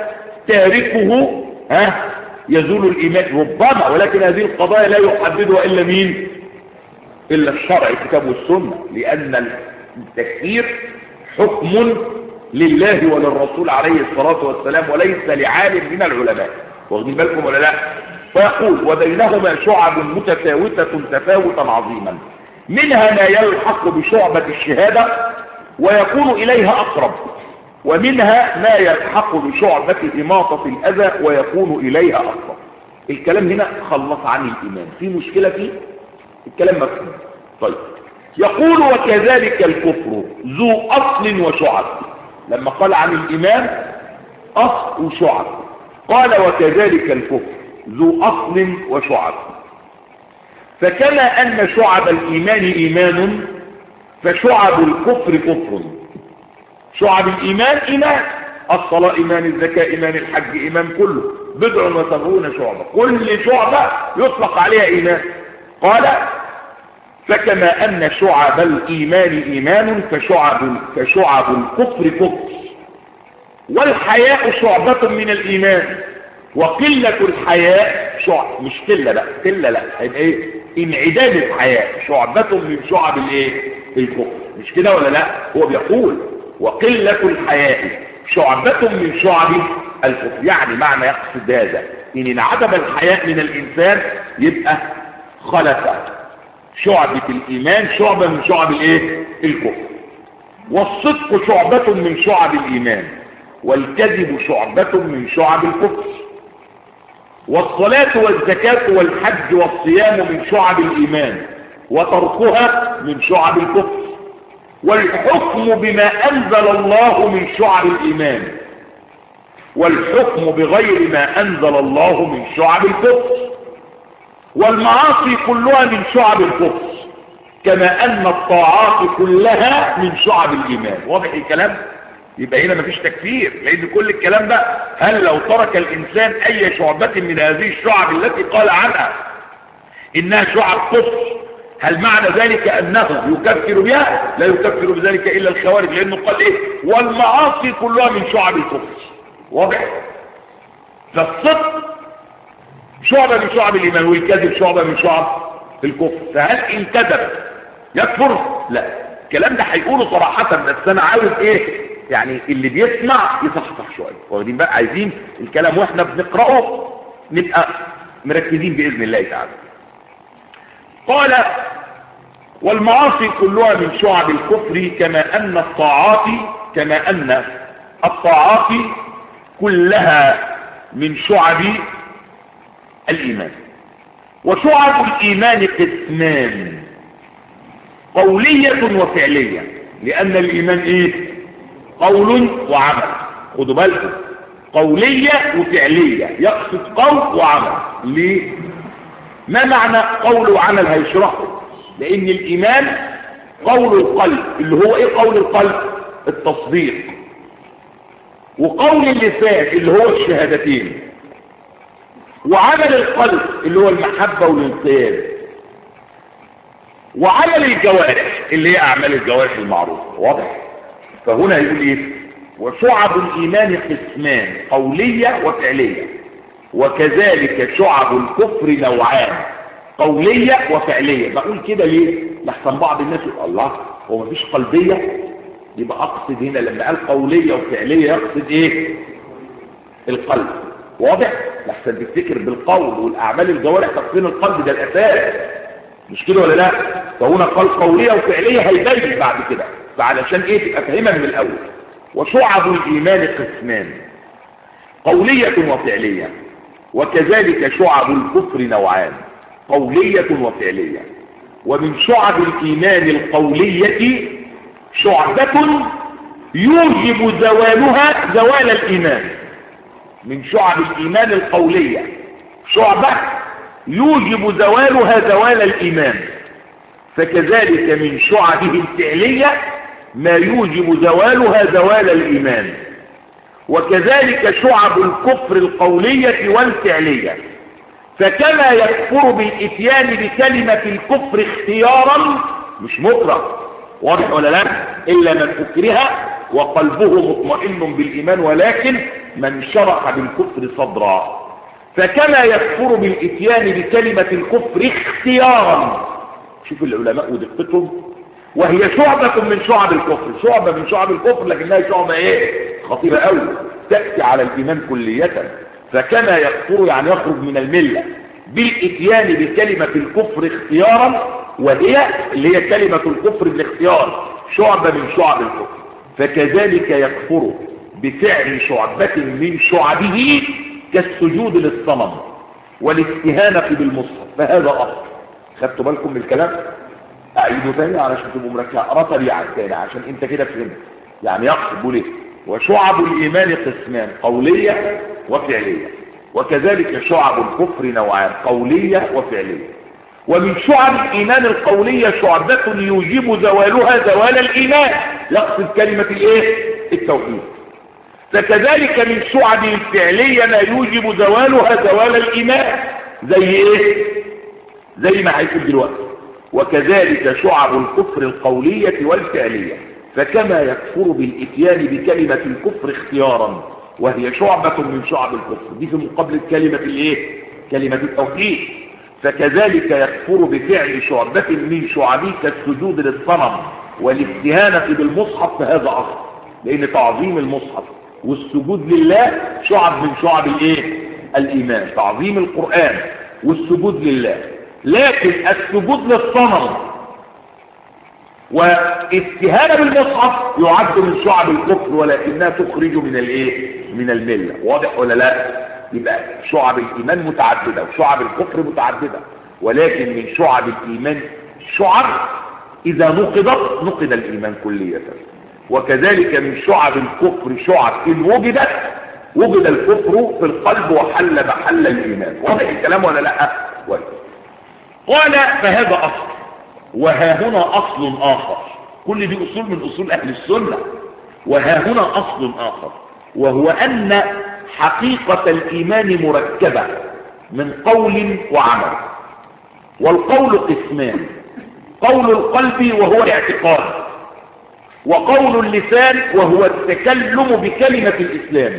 تاركه ها يزول الإيمان ربما ولكن هذه القضايا لا يحددها إلا مين إلا الشرع الكتاب والسنة لأن التكفير حكم لله وللرسول عليه الصلاة والسلام وليس لعالم من العلماء واخدين بالكم ولا لا فيقول وبينهما شعب متفاوتة تفاوتا عظيما منها ما يلحق بشعبة الشهادة ويكون إليها أقرب ومنها ما يلحق بشعبة إماطة الأذى ويكون إليها أقرب الكلام هنا خلص عن الإيمان في مشكلة فيه الكلام مفهوم طيب يقول وكذلك الكفر ذو أصل وشعب لما قال عن الإيمان أصل وشعب قال وكذلك الكفر ذو أصل وشعب فكما أن شعب الإيمان إيمان فشعب الكفر كفر شعب الإيمان إيمان الصلاة إيمان الزكاة إيمان الحج إيمان كله بضع وسبعون شعبة كل شعبة يطلق عليها إيمان قال فكما أن شعب الإيمان إيمان فشعب, فشعب الكفر كفر والحياء شعبة من الإيمان وقلة الحياء شعب مش قلة بقى قلة لا هيبقى ايه انعدام الحياء شعبة من شعب الايه الكفر مش كده ولا لا هو بيقول وقلة الحياء شعبة من شعب الكفر يعني معنى يقصد هذا ان انعدم الحياء من الانسان يبقى خلف شعبة الايمان شعبة من شعب الايه الكفر والصدق شعبة من شعب الايمان والكذب شعبة من شعب الكفر والصلاة والزكاة والحج والصيام من شعب الإيمان وتركها من شعب الكفر والحكم بما أنزل الله من شعب الإيمان والحكم بغير ما أنزل الله من شعب الكفر والمعاصي كلها من شعب الكفر كما أن الطاعات كلها من شعب الإيمان واضح الكلام؟ يبقى هنا مفيش تكفير لان كل الكلام ده هل لو ترك الانسان اي شعبة من هذه الشعب التي قال عنها انها شعب كفر هل معنى ذلك انه يكفر بها لا يكفر بذلك الا الخوارج لانه قال ايه والمعاصي كلها من شعب الكفر واضح فالصدق شعبة من شعب الايمان والكذب شعبة من شعب الكفر فهل ان كذب يكفر لا الكلام ده هيقوله صراحة بس انا عاوز ايه يعني اللي بيسمع يصحصح شوية واخدين بقى عايزين الكلام واحنا بنقرأه نبقى مركزين بإذن الله تعالى قال والمعاصي كلها من شعب الكفر كما أن الطاعات كما أن الطاعات كلها من شعب الإيمان وشعب الإيمان قسمان قولية وفعلية لأن الإيمان إيه قول وعمل خدوا بالكم قولية وفعلية يقصد قول وعمل ليه ما معنى قول وعمل هيشرحه لان الايمان قول القلب اللي هو ايه قول القلب التصديق وقول اللسان اللي هو الشهادتين وعمل القلب اللي هو المحبة والانقياد وعمل الجوارح اللي هي اعمال الجوارح المعروفة واضح فهنا يقول ايه وشعب الايمان قسمان قولية وفعلية وكذلك شعب الكفر نوعان قولية وفعلية بقول كده ليه لحسن بعض الناس يقول الله هو مفيش قلبية يبقى اقصد هنا لما قال قولية وفعلية يقصد ايه القلب واضح لحسن تفتكر بالقول والاعمال الجوارح تقسيم القلب ده الاساس مش كده ولا لا فهنا قال قولية وفعلية هيبين بعد كده فعلشان ايه تبقى فاهمها من الاول وشعب الايمان قسمان قولية وفعلية وكذلك شعب الكفر نوعان قولية وفعلية ومن شعب الإيمان القولية شعبة يوجب زوالها زوال الإيمان من شعب الإيمان القولية شعبة يوجب زوالها زوال الإيمان فكذلك من شعبه الفعلية ما يوجب زوالها زوال الإيمان وكذلك شعب الكفر القولية والفعلية فكما يكفر بالإتيان بكلمة الكفر اختيارا مش مكره واضح ولا لا إلا من أكره وقلبه مطمئن بالإيمان ولكن من شرح بالكفر صدرا فكما يكفر بالإتيان بكلمة الكفر اختيارا شوف العلماء ودقتهم وهي شعبة من شعب الكفر شعبة من شعب الكفر لكنها شعبة ايه خطيرة قوي تأتي على الإيمان كلية فكما يكفر يعني يخرج من الملة بالإتيان بكلمة الكفر اختيارا وهي اللي هي كلمة الكفر بالاختيار شعبة من شعب الكفر فكذلك يكفر بفعل شعبة من شعبه كالسجود للصنم والاستهانة بالمصحف فهذا أصل خدتوا بالكم من الكلام اعيده تاني علشان تبقوا مركزين اقرا سريعا تاني عشان انت كده فهمت يعني يقصد بيقول ايه وشعب الايمان قسمان قوليه وفعليه وكذلك شعب الكفر نوعان قوليه وفعليه ومن شعب الايمان القوليه شعبة يوجب زوالها زوال الايمان يقصد كلمة الايه التوحيد فكذلك من شعب الفعلية ما يوجب زوالها زوال الايمان زي ايه زي ما هيكون دلوقتي وكذلك شعب الكفر القولية والفعلية فكما يكفر بالإتيان بكلمة الكفر اختيارا وهي شعبة من شعب الكفر دي في مقابل كلمة الايه كلمة التوحيد فكذلك يكفر بفعل شعبة من شعبه كالسجود للصنم والاستهانة بالمصحف فهذا أصل لأن تعظيم المصحف والسجود لله شعب من شعب الايه الإيمان تعظيم القرآن والسجود لله لكن السجود للصنم واستهانة بالمصحف يعد من شعب الكفر ولكنها تخرج من الايه من الملة واضح ولا لا يبقى شعب الايمان متعددة وشعب الكفر متعددة ولكن من شعب الايمان شعب اذا نقضت نقض الايمان كلية وكذلك من شعب الكفر شعب ان وجدت وجد الكفر في القلب وحل محل الايمان واضح الكلام ولا لا كويس قال فهذا اصل وها هنا أصل آخر كل دي أصول من أصول أهل السنة وها هنا أصل آخر وهو أن حقيقة الإيمان مركبة من قول وعمل والقول قسمان قول القلب وهو الاعتقاد وقول اللسان وهو التكلم بكلمة الإسلام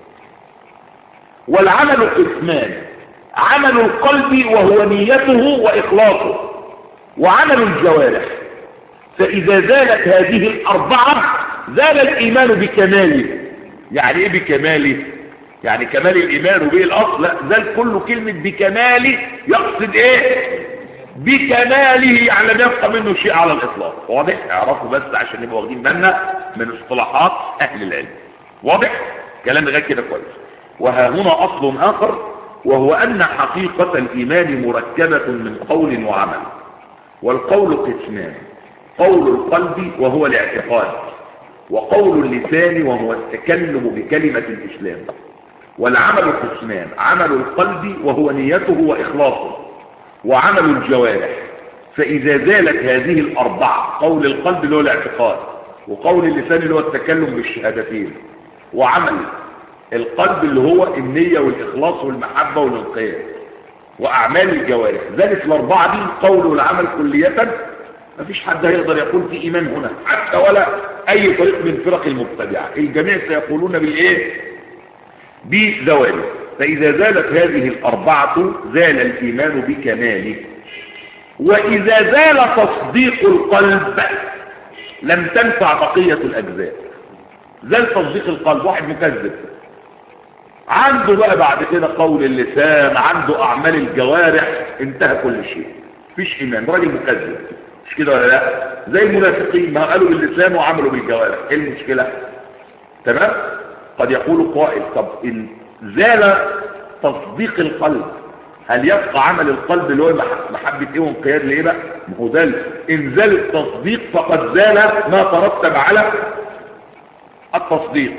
والعمل قسمان عمل القلب وهو نيته وإخلاصه وعمل الجوارح فإذا زالت هذه الأربعة زال الإيمان بكماله يعني إيه بكماله يعني كمال الإيمان وبيه الأصل لا زال كل كلمة بكماله يقصد إيه بكماله يعني لم يبقى منه شيء على الإطلاق واضح اعرفوا بس عشان نبقى واخدين بالنا من اصطلاحات أهل العلم واضح كلام غير كده كويس وها هنا أصل آخر وهو أن حقيقة الإيمان مركبة من قول وعمل والقول قسمان قول القلب وهو الاعتقاد وقول اللسان وهو التكلم بكلمة الإسلام والعمل قسمان عمل القلب وهو نيته وإخلاصه وعمل الجوارح فإذا زالت هذه الأربعة قول القلب اللي هو الاعتقاد وقول اللسان اللي هو التكلم بالشهادتين وعمل القلب اللي هو النية والإخلاص والمحبة والانقياد وأعمال الجوارح ذلك الأربعة دي القول والعمل كلية مفيش حد هيقدر يقول في إيمان هنا حتى ولا أي طريق من فرق المبتدعة الجميع سيقولون بالإيه بزواله فإذا زالت هذه الأربعة زال الإيمان بكماله وإذا زال تصديق القلب لم تنفع بقية الأجزاء زال تصديق القلب واحد مكذب عنده بقى بعد كده قول اللسان عنده أعمال الجوارح انتهى كل شيء مفيش إيمان راجل مكذب مش كده ولا لا زي المنافقين ما قالوا باللسان وعملوا بالجوارح ايه المشكلة تمام قد يقول قائل طب إن زال تصديق القلب هل يبقى عمل القلب اللي هو محبة ايه وانقياد لايه بقى ما هو زال ان زال التصديق فقد زال ما ترتب على التصديق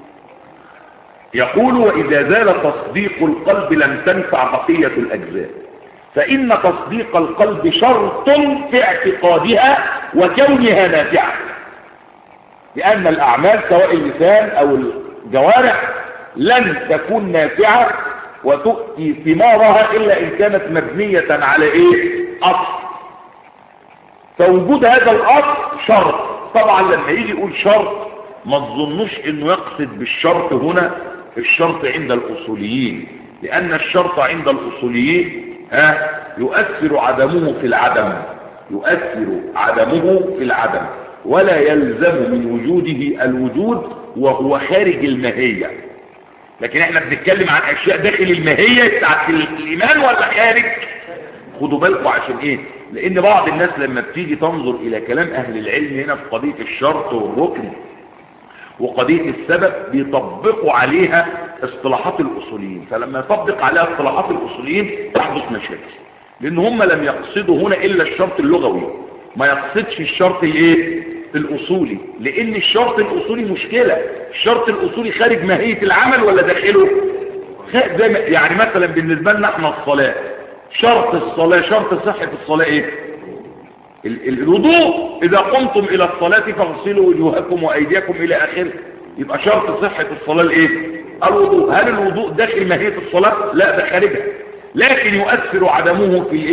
يقول وإذا زال تصديق القلب لم تنفع بقية الأجزاء فإن تصديق القلب شرط في اعتقادها وكونها نافعة لأن الأعمال سواء اللسان أو الجوارح لن تكون نافعة وتؤتي ثمارها إلا إن كانت مبنية على إيه؟ أصل فوجود هذا الأصل شرط طبعا لما يجي يقول شرط ما تظنوش انه يقصد بالشرط هنا الشرط عند الأصوليين لأن الشرط عند الأصوليين ها يؤثر عدمه في العدم يؤثر عدمه في العدم ولا يلزم من وجوده الوجود وهو خارج الماهية لكن احنا بنتكلم عن اشياء داخل الماهية بتاعت الايمان ولا خارج خدوا بالكم عشان ايه لان بعض الناس لما بتيجي تنظر الى كلام اهل العلم هنا في قضية الشرط والركن وقضية السبب بيطبقوا عليها اصطلاحات الاصوليين فلما يطبق عليها اصطلاحات الاصوليين تحدث مشاكل لان هم لم يقصدوا هنا الا الشرط اللغوي ما يقصدش الشرط الايه الاصولي لان الشرط الاصولي مشكلة الشرط الاصولي خارج ماهية العمل ولا داخله زي ما يعني مثلا بالنسبة لنا احنا الصلاة شرط الصلاة شرط صحة الصلاة ايه الوضوء اذا قمتم الى الصلاة فاغسلوا وجوهكم وايديكم الى اخره يبقى شرط صحة الصلاة الايه الوضوء هل الوضوء داخل ماهية الصلاة لا ده خارجها لكن يؤثر عدمه في الايه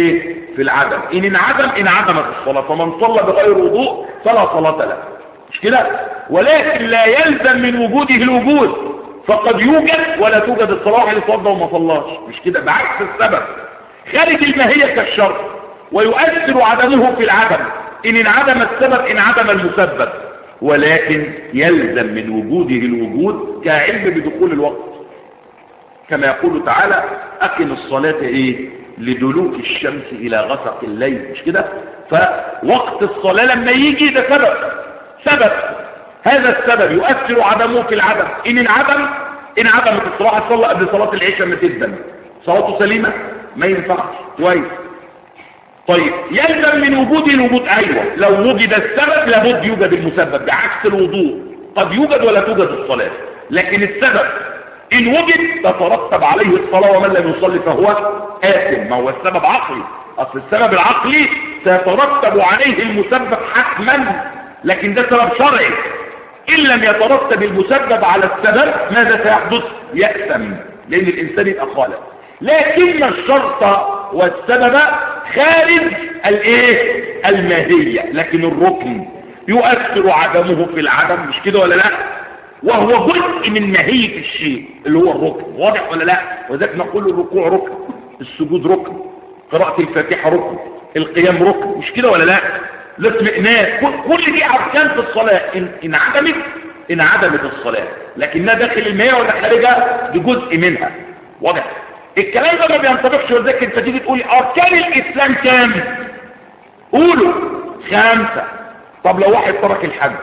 في العدم إن انعدم انعدمت الصلاة فمن صلى بغير وضوء فلا صلاة له مش كده ولكن لا يلزم من وجوده الوجود فقد يوجد ولا توجد الصلاة اللي توضى وما صلاش مش كده بعكس السبب خارج الماهية كالشرط ويؤثر عدمه في العدم إن انعدم السبب انعدم المسبب ولكن يلزم من وجوده الوجود كعلم بدخول الوقت كما يقول تعالى أقم الصلاة إيه لدلوك الشمس إلى غسق الليل مش كده فوقت الصلاة لما يجي ده سبب سبب هذا السبب يؤثر عدمه في العدم إن انعدم إن عدمت الصلاة صلى قبل صلاة العشاء ما تبدأ صلاته سليمة ما ينفعش كويس طيب يلزم من وجود الوجود أيوة لو وجد السبب لابد يوجد المسبب بعكس الوضوء قد يوجد ولا توجد الصلاة لكن السبب إن وجد تترتب عليه الصلاة ومن لم يصلي فهو آثم ما هو السبب عقلي أصل السبب العقلي سيترتب عليه المسبب حتما لكن ده سبب شرعي إن لم يترتب المسبب على السبب ماذا سيحدث يأثم لأن الإنسان يبقى خالق لكن الشرط والسبب خارج الايه الماهية لكن الركن يؤثر عدمه في العدم مش كده ولا لا وهو جزء من ماهية الشيء اللي هو الركن واضح ولا لا وذلك نقول الركوع ركن السجود ركن قراءة الفاتحة ركن القيام ركن مش كده ولا لا الاطمئنان كل دي اركان في الصلاة ان انعدمت انعدمت الصلاة لكنها داخل المياه ولا خارجها بجزء منها واضح الكلام ده ما بينطبقش وذلك انت تيجي تقول اركان الاسلام كام قولوا خمسة طب لو واحد ترك الحج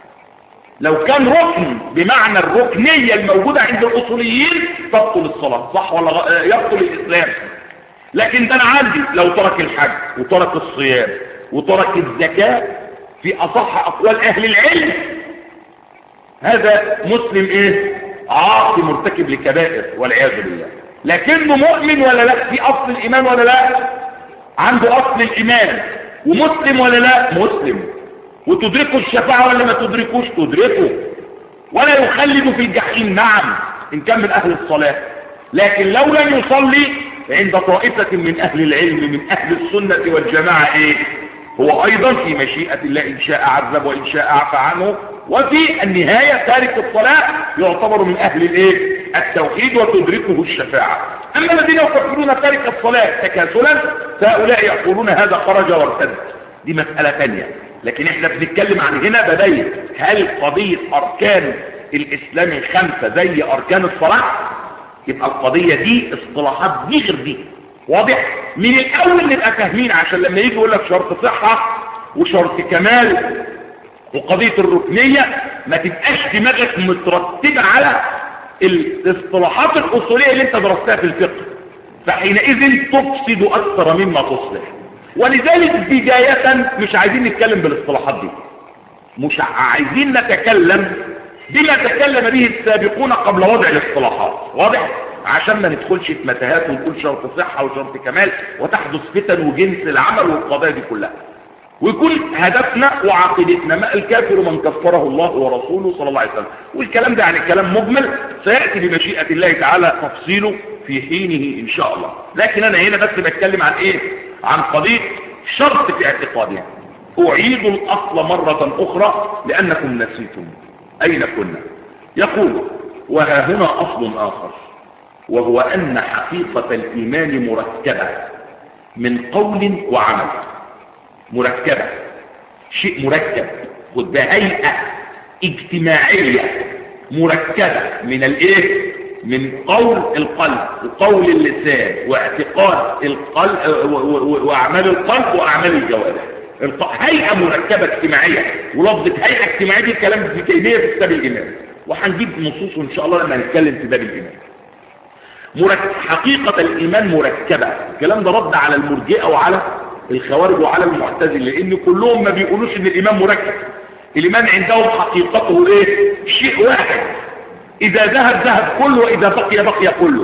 لو كان ركن بمعنى الركنية الموجودة عند الأصوليين تبطل الصلاة صح ولا غ... يبطل الإسلام لكن ده أنا عندي لو ترك الحج وترك الصيام وترك الزكاة في أصح أقوال أهل العلم هذا مسلم إيه عاصي مرتكب لكبائر والعياذ بالله لكنه مؤمن ولا لا في أصل الإيمان ولا لا عنده أصل الإيمان ومسلم ولا لا مسلم وتدركه الشفاعة ولا ما تدركوش تدركه ولا يخلد في الجحيم نعم إن كان من أهل الصلاة لكن لو لم يصلي عند طائفة من أهل العلم من أهل السنة والجماعة إيه هو أيضا في مشيئة الله إن شاء عذب وإن شاء عفى عنه وفي النهاية تارك الصلاة يعتبر من أهل الإيه التوحيد وتدركه الشفاعة أما الذين يكفرون تارك الصلاة تكاسلا فهؤلاء يقولون هذا خرج وارتد دي مسألة ثانية لكن احنا بنتكلم عن هنا بداية هل قضية أركان الإسلام الخمسة زي أركان الصلاة يبقى القضية دي اصطلاحات دي غير دي واضح من الأول نبقى فاهمين عشان لما يجي يقول لك شرط صحة وشرط كمال وقضية الركنية ما تبقاش دماغك مترتبة على الاصطلاحات الأصولية اللي انت درستها في الفقه فحينئذ تفسد أكثر مما تصلح ولذلك بداية مش عايزين نتكلم بالاصطلاحات دي مش عايزين نتكلم بما تكلم به السابقون قبل وضع الاصطلاحات واضح عشان ما ندخلش في متاهات ونقول شرط صحة وشرط كمال وتحدث فتن وجنس العمل والقضايا دي كلها ويكون هدفنا وعقيدتنا ما الكافر من كفره الله ورسوله صلى الله عليه وسلم والكلام ده يعني كلام مجمل سيأتي بمشيئة الله تعالى تفصيله في حينه إن شاء الله لكن أنا هنا بس بتكلم عن إيه عن قضية شرط في اعتقادها أعيد الأصل مرة أخرى لأنكم نسيتم أين كنا يقول وها هنا أصل آخر وهو أن حقيقة الإيمان مركبة من قول وعمل مركبة شيء مركب خد هيئة اجتماعية مركبة من الايه من قول القلب وقول اللسان واعتقاد القلب واعمال القلب واعمال الجوارح هيئة مركبة اجتماعية ولفظة هيئة اجتماعية دي الكلام في تيمية في كتاب الإيمان وهنجيب نصوص إن شاء الله لما نتكلم في باب الإيمان مركب حقيقة الإيمان مركبة الكلام ده رد على المرجئة وعلى الخوارج وعلى المعتزلة لأن كلهم ما بيقولوش إن الإيمان مركب الإيمان عندهم حقيقته إيه شيء واحد إذا ذهب ذهب كله وإذا بقي بقي كله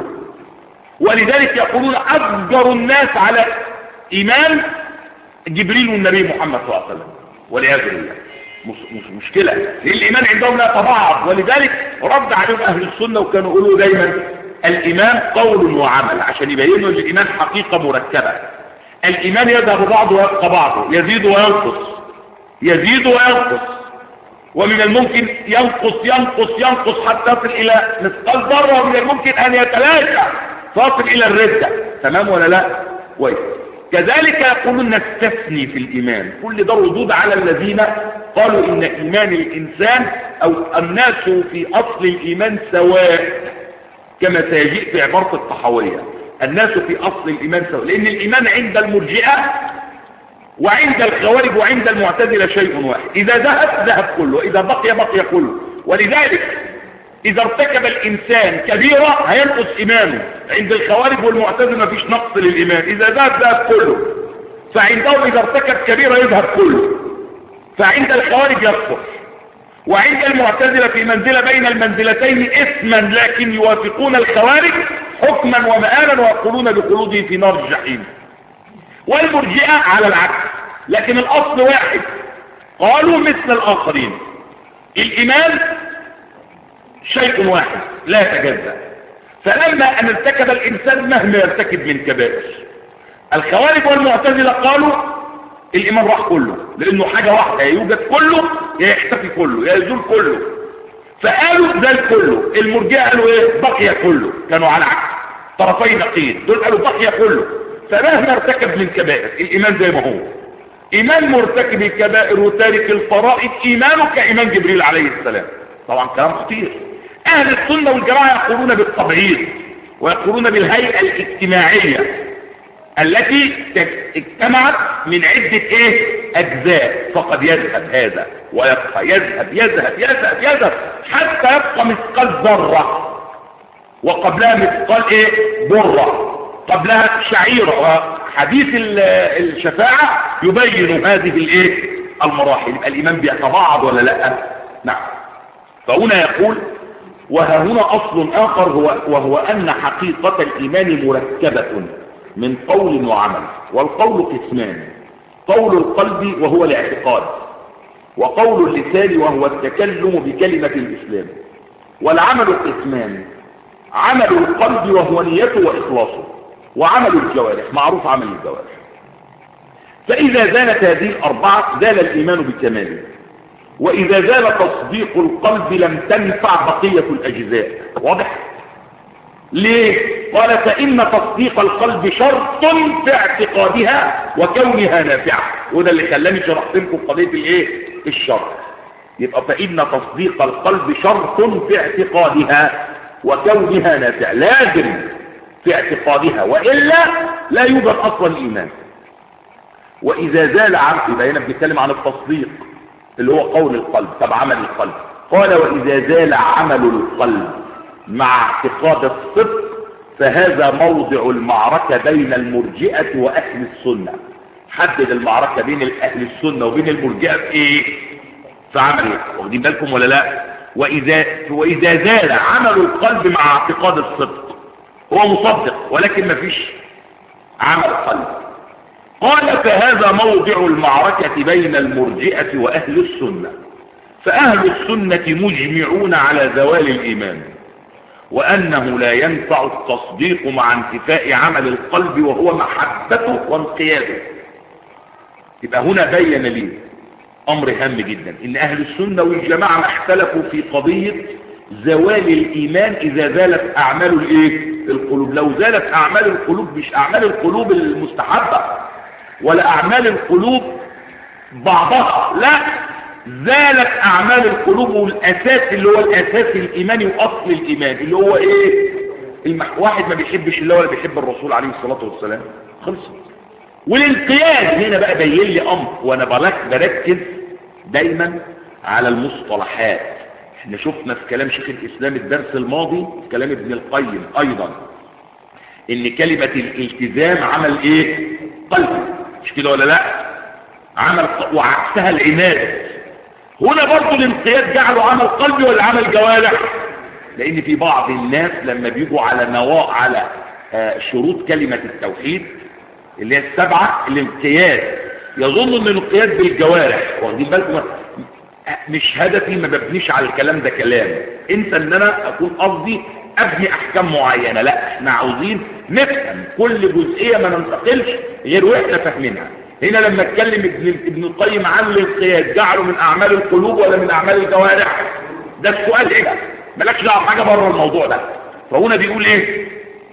ولذلك يقولون أفجر الناس على إيمان جبريل والنبي محمد صلى الله عليه وسلم والعياذ بالله مش, مش مشكلة الإيمان عندهم لا تبعض ولذلك رد عليهم أهل السنة وكانوا يقولوا دايما الإيمان قول وعمل عشان يبينوا أن الإيمان حقيقة مركبة الإيمان يذهب بعضه ويبقى بعضه يزيد وينقص يزيد وينقص ومن الممكن ينقص ينقص ينقص حتى يصل إلى مثقال ذرة ومن الممكن أن يتلاشى فيصل إلى الردة تمام ولا لا؟ كويس كذلك يقولون نستثني في الإيمان كل ده ردود على الذين قالوا إن إيمان الإنسان أو الناس في أصل الإيمان سواء كما سيجيء في عبارة الطحاوية الناس في أصل الإيمان سواء لأن الإيمان عند المرجئة وعند الخوارج وعند المعتزلة شيء واحد إذا ذهب ذهب كله إذا بقي بقي كله ولذلك إذا ارتكب الإنسان كبيرة هينقص إيمانه عند الخوارج والمعتزلة مفيش نقص للإيمان إذا ذهب ذهب كله فعندهم إذا ارتكب كبيرة يذهب كله فعند الخوارج يكفر وعند المعتزلة في منزلة بين المنزلتين اسما لكن يوافقون الخوارج حكما ومآلا ويقولون بخلوده في نار الجحيم والمرجئة على العكس لكن الأصل واحد قالوا مثل الآخرين الإيمان شيء واحد لا يتجزأ فلما أن ارتكب الإنسان مهما يرتكب من كبائر الخوارج والمعتزلة قالوا الإيمان راح كله لأنه حاجة واحدة يا يوجد كله يا يختفي كله يا يزول كله فقالوا زال كله المرجئة قالوا ايه بقي كله كانوا على عكس طرفي نقيض دول قالوا بقي كله فمهما ارتكب من كبائر الإيمان زي ما هو إيمان مرتكب الكبائر وتارك الفرائض إيمانه كإيمان جبريل عليه السلام طبعا كلام خطير أهل السنة والجماعة يقولون بالتبعيض ويقولون بالهيئة الاجتماعية التي اجتمعت من عدة ايه اجزاء فقد يذهب هذا ويبقى يذهب يذهب يذهب يذهب حتى يبقى مثقال ذرة وقبلها مثقال ايه برة قبلها شعيرة وحديث الشفاعة يبين هذه الايه المراحل يبقى الايمان بيتباعض ولا لا نعم فهنا يقول وها هنا اصل اخر هو وهو ان حقيقة الايمان مركبة من قول وعمل والقول قسمان قول القلب وهو الاعتقاد وقول اللسان وهو التكلم بكلمة الإسلام والعمل قسمان عمل القلب وهو نيته وإخلاصه وعمل الجوارح معروف عمل الجوارح فإذا زالت هذه الأربعة زال الإيمان بكماله وإذا زال تصديق القلب لم تنفع بقية الأجزاء واضح؟ ليه قال فإن تصديق القلب شرط في اعتقادها وكونها نافعة وده اللي خلاني شرحت لكم قضية الايه الشرط يبقى فإن تصديق القلب شرط في اعتقادها وكونها نافعة لازم في اعتقادها وإلا لا يوجد أصلا إيمان وإذا زال عن يبقى هنا بنتكلم عن التصديق اللي هو قول القلب طب عمل القلب قال وإذا زال عمل القلب مع اعتقاد الصدق فهذا موضع المعركة بين المرجئة وأهل السنة حدد المعركة بين أهل السنة وبين المرجئة في ايه في عمل ايه واخدين بالكم ولا لا وإذا, وإذا زال عمل القلب مع اعتقاد الصدق هو مصدق ولكن ما فيش عمل قلب قال فهذا موضع المعركة بين المرجئة وأهل السنة فأهل السنة مجمعون على زوال الإيمان وأنه لا ينفع التصديق مع انتفاء عمل القلب وهو محبته وانقياده يبقى هنا بين لي أمر هام جدا إن أهل السنة والجماعة ما اختلفوا في قضية زوال الإيمان إذا زالت أعمال الإيه؟ القلوب لو زالت أعمال القلوب مش أعمال القلوب المستحبة ولا أعمال القلوب بعضها لا زالت اعمال القلوب والاساس اللي هو الاساس الايماني واصل الايمان اللي هو ايه المح... واحد ما بيحبش الله ولا بيحب الرسول عليه الصلاة والسلام خلصت والانقياد هنا بقى بين لي امر وانا بركز دايما على المصطلحات احنا شفنا في كلام شيخ الاسلام الدرس الماضي في كلام ابن القيم ايضا ان كلمة الالتزام عمل ايه قلب مش كده ولا لا عمل وعكسها العناد هنا برضه الانقياد جعله عمل قلبي ولا عمل جوارح لان في بعض الناس لما بيجوا على نواة على آه شروط كلمة التوحيد اللي هي السبعة الانقياد يظن ان الانقياد بالجوارح واخدين بالكم مش هدفي ما ببنيش على الكلام ده كلام انت ان انا اكون قصدي ابني احكام معينة لا احنا عاوزين نفهم كل جزئية ما ننتقلش غير واحنا فاهمينها هنا لما اتكلم ابن ابن القيم عن الانقياد جعله من اعمال القلوب ولا من اعمال الجوارح ده السؤال ايه مالكش دعوه حاجه بره الموضوع ده فهنا بيقول ايه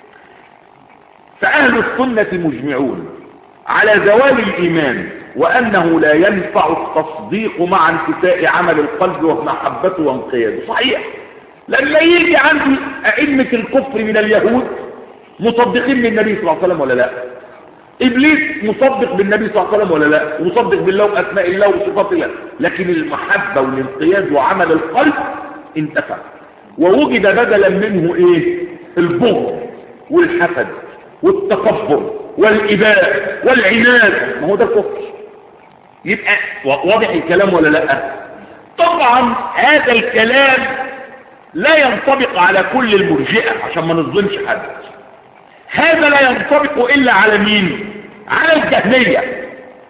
فاهل السنه مجمعون على زوال الايمان وانه لا ينفع التصديق مع انتفاء عمل القلب ومحبته وانقياده صحيح لما يجي عندي ائمه الكفر من اليهود مصدقين بالنبي صلى الله عليه وسلم ولا لا ابليس مصدق بالنبي صلى الله عليه وسلم ولا لا مصدق بالله واسماء الله وصفات الله لكن المحبه والانقياد وعمل القلب انتفع ووجد بدلا منه ايه البغض والحسد والتكبر والاباء والعناد ما هو ده الكفر يبقى واضح الكلام ولا لا طبعا هذا الكلام لا ينطبق على كل المرجئه عشان ما نظلمش حد هذا لا ينطبق إلا على مين على الجهمية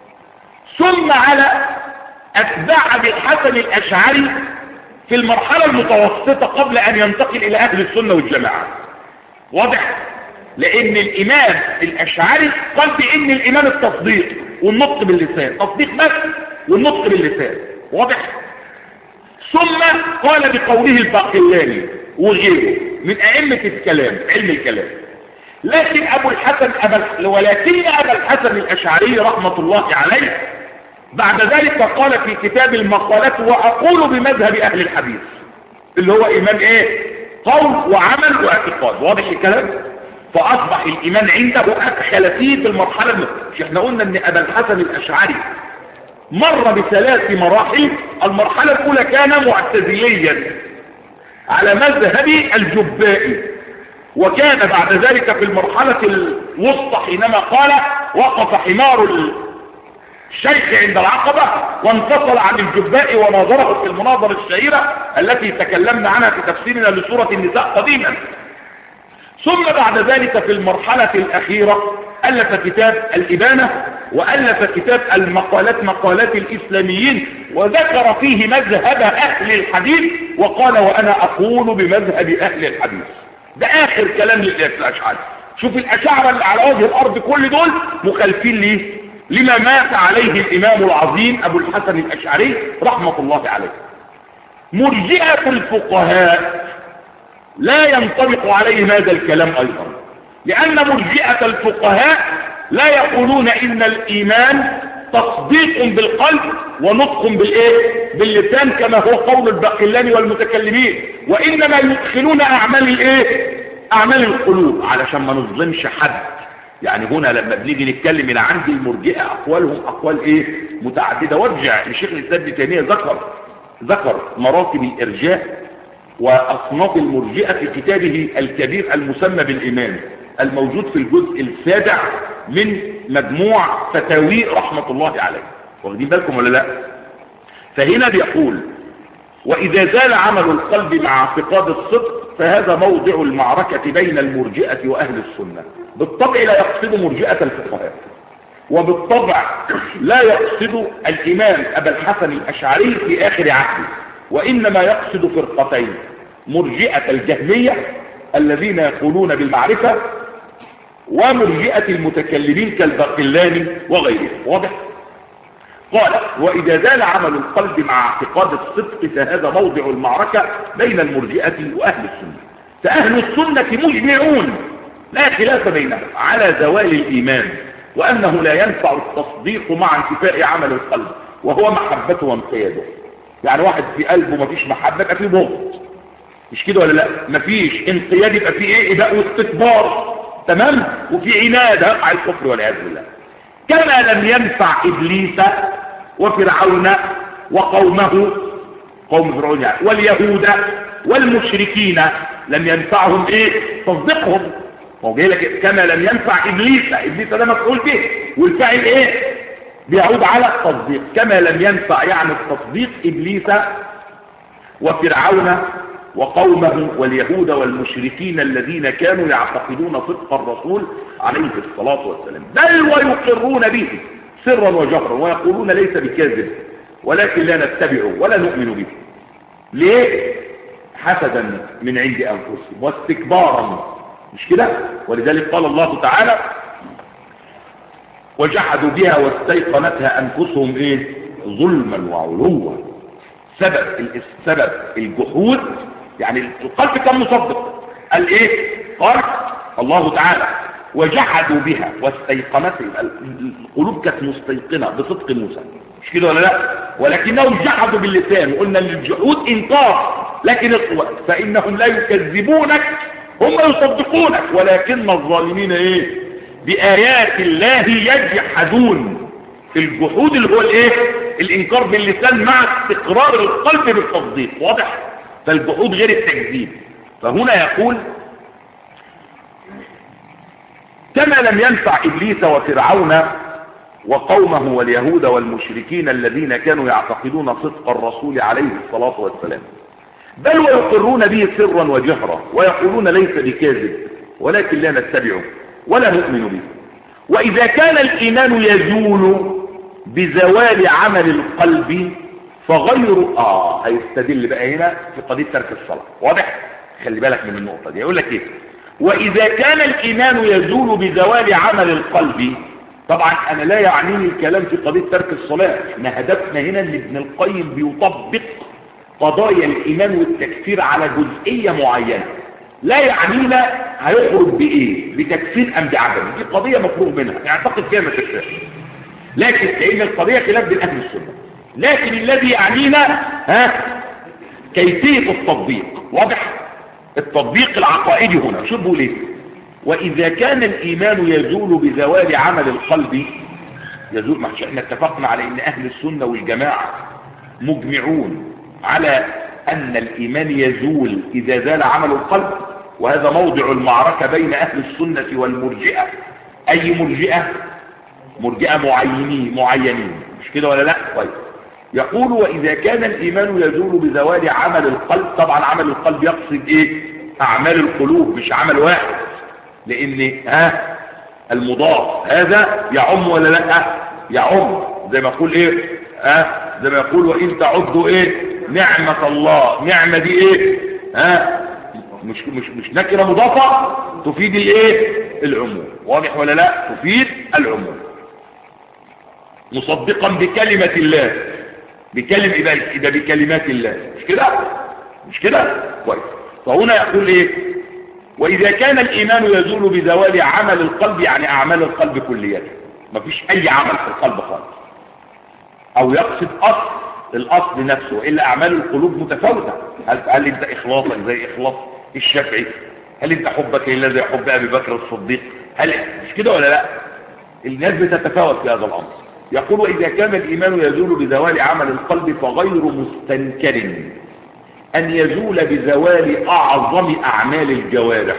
ثم على أتباع أبي الحسن الأشعري في المرحلة المتوسطة قبل أن ينتقل إلى أهل السنة والجماعة واضح لأن الإمام الأشعري قال بأن الإمام التصديق والنطق باللسان تصديق بس والنطق باللسان واضح ثم قال بقوله الباقلاني وغيره من أئمة الكلام علم الكلام لكن ابو الحسن أبا ولكن ابا الحسن الاشعري رحمة الله عليه بعد ذلك قال في كتاب المقالات واقول بمذهب اهل الحديث اللي هو ايمان ايه قول وعمل واعتقاد واضح الكلام فاصبح الايمان عنده ادخل فيه في المرحلة مش احنا قلنا ان ابا الحسن الاشعري مر بثلاث مراحل المرحلة الاولى كان معتزليا على مذهب الجبائي وكان بعد ذلك في المرحلة الوسطى حينما قال وقف حمار الشيخ عند العقبة وانفصل عن الجباء وناظره في المناظرة الشهيرة التي تكلمنا عنها في تفسيرنا لسورة النساء قديما ثم بعد ذلك في المرحلة الأخيرة ألف كتاب الإبانة وألف كتاب المقالات مقالات الإسلاميين وذكر فيه مذهب أهل الحديث وقال وأنا أقول بمذهب أهل الحديث ده اخر كلام للاشعار شوف الاشاعره اللي على وجه الارض كل دول مخالفين ليه لما مات عليه الامام العظيم ابو الحسن الاشعري رحمه الله عليه مرجئه الفقهاء لا ينطبق عليهم هذا الكلام ايضا لان مرجئه الفقهاء لا يقولون ان الايمان تصديق بالقلب ونطق بالايه باللسان كما هو قول الباقلاني والمتكلمين وانما يدخلون اعمال الايه اعمال القلوب علشان ما نظلمش حد يعني هنا لما بنيجي نتكلم من عند المرجئه اقوالهم اقوال ايه متعدده وارجع لشيخ الاسلام ابن تيميه ذكر ذكر مراتب الارجاء واصناف المرجئه في كتابه الكبير المسمى بالايمان الموجود في الجزء السابع من مجموع فتاوي رحمة الله عليه واخدين بالكم ولا لا فهنا بيقول وإذا زال عمل القلب مع اعتقاد الصدق فهذا موضع المعركة بين المرجئة وأهل السنة بالطبع لا يقصد مرجئة الفقهاء وبالطبع لا يقصد الإمام أبا الحسن الأشعري في آخر عهده وإنما يقصد فرقتين مرجئة الجهمية الذين يقولون بالمعرفة ومرجئة المتكلمين كالباقلاني وغيره واضح قال وإذا زال عمل القلب مع اعتقاد الصدق فهذا موضع المعركة بين المرجئة وأهل السنة فأهل السنة مجمعون لا خلاف بينهم على زوال الإيمان وأنه لا ينفع التصديق مع انتفاء عمل القلب وهو محبته وانقياده يعني واحد في قلبه مفيش محبة يبقى فيه بغض مش كده ولا لا مفيش انقياد يبقى فيه ايه إباء واستكبار تمام وفي عناد يقع الكفر والعياذ بالله كما لم ينفع ابليس وفرعون وقومه قوم فرعون يعني واليهود والمشركين لم ينفعهم ايه تصديقهم هو جاي لك كما لم ينفع ابليس ابليس ده مفعول به والفاعل ايه بيعود على التصديق كما لم ينفع يعني التصديق ابليس وفرعون وقومه واليهود والمشركين الذين كانوا يعتقدون صدق الرسول عليه الصلاة والسلام بل ويقرون به سرا وجهرا ويقولون ليس بكاذب ولكن لا نتبعه ولا نؤمن به ليه حسدا من عند أنفسهم واستكبارا مش كده ولذلك قال الله تعالى وجحدوا بها واستيقنتها أنفسهم إيه ظلما وعلوا سبب السبب الجحود يعني القلب كان مصدق قال ايه قال الله تعالى وجحدوا بها واستيقنتها القلوب كانت مستيقنه بصدق موسى مش كده ولا لا ولكنهم جحدوا باللسان وقلنا ان الجحود انكار لكن اصوات فانهم لا يكذبونك هم يصدقونك ولكن الظالمين ايه بايات الله يجحدون الجحود اللي هو الايه الانكار باللسان مع استقرار القلب بالتصديق واضح فالجحود غير التكذيب فهنا يقول كما لم ينفع ابليس وفرعون وقومه واليهود والمشركين الذين كانوا يعتقدون صدق الرسول عليه الصلاة والسلام بل ويقرون به سرا وجهرا ويقولون ليس بكاذب ولكن لا نتبعه ولا نؤمن به وإذا كان الإيمان يزول بزوال عمل القلب فغير آه هيستدل بقى هنا في قضية ترك الصلاة واضح خلي بالك من النقطة دي يقول لك ايه وإذا كان الإيمان يزول بزوال عمل القلب طبعا أنا لا يعنيني الكلام في قضية ترك الصلاة احنا هدفنا هنا ان ابن القيم بيطبق قضايا الإيمان والتكفير على جزئية معينة لا يعنينا هيخرج بإيه بتكفير أم بعدم دي قضية مفروغ منها يعتقد فيها ما تشاء لكن لأن القضية خلاف بين أهل السنة لكن الذي يعنينا ها كيفية التطبيق واضح التطبيق العقائدي هنا شو بقول ايه وإذا كان الإيمان يزول بزوال عمل القلب يزول ما احنا اتفقنا على ان أهل السنة والجماعة مجمعون على أن الإيمان يزول إذا زال عمل القلب وهذا موضع المعركة بين أهل السنة والمرجئة أي مرجئة مرجئة معينين معينين مش كده ولا لا طيب يقول وإذا كان الإيمان يزول بزوال عمل القلب طبعا عمل القلب يقصد إيه أعمال القلوب مش عمل واحد لأن ها المضاف هذا يعم ولا لا يعم زي ما يقول إيه ها زي ما يقول وإن تعدوا إيه نعمة الله نعمة دي إيه ها مش مش مش نكرة مضافة تفيد الإيه العموم واضح ولا لا تفيد العموم مصدقا بكلمة الله بكلمة إذا بكلمات الله مش كده مش كده كويس فهنا يقول ايه واذا كان الايمان يزول بزوال عمل القلب يعني اعمال القلب كليا مفيش اي عمل في القلب خالص او يقصد اصل الاصل نفسه الا اعمال القلوب متفاوته هل, هل انت اخلاصك زي اخلاص الشافعي هل انت حبك لله زي حب ابي بكر الصديق هل مش كده ولا لا الناس بتتفاوت في هذا الامر يقول وإذا كان الإيمان يزول بزوال عمل القلب فغير مستنكر أن يزول بزوال أعظم أعمال الجوارح